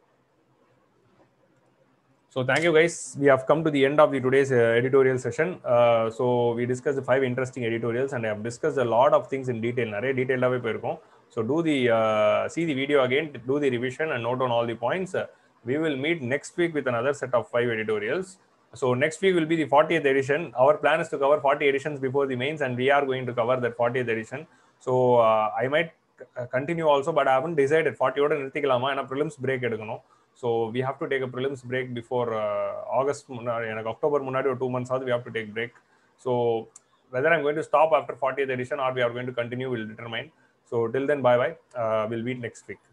so thank you guys we have come to the end of the today's uh, editorial session uh, so we discussed the five interesting editorials and i have discussed a lot of things in detail நிறைய டீடைலாவே போயிருக்கோம் so do the uh, see the video again do the revision and note on all the points we will meet next week with another set of five editorials so next week will be the 40th edition. Our plan is to cover 40 editions before the mains, and we are going to cover that 40th edition. So uh, I might continue also, but I haven't decided 40 order நிறுத்திக்கலாமா ஏன்னா prelims break எடுக்கணும் so we have to take a prelims break before August முன்னாடி எனக்கு அக்டோபர் முன்னாடி ஒரு டூ மந்த்ஸ் ஆகுது we have to take break so whether I'm going to stop after forty edition or we are going to continue will determine so till then bye bye will meet next week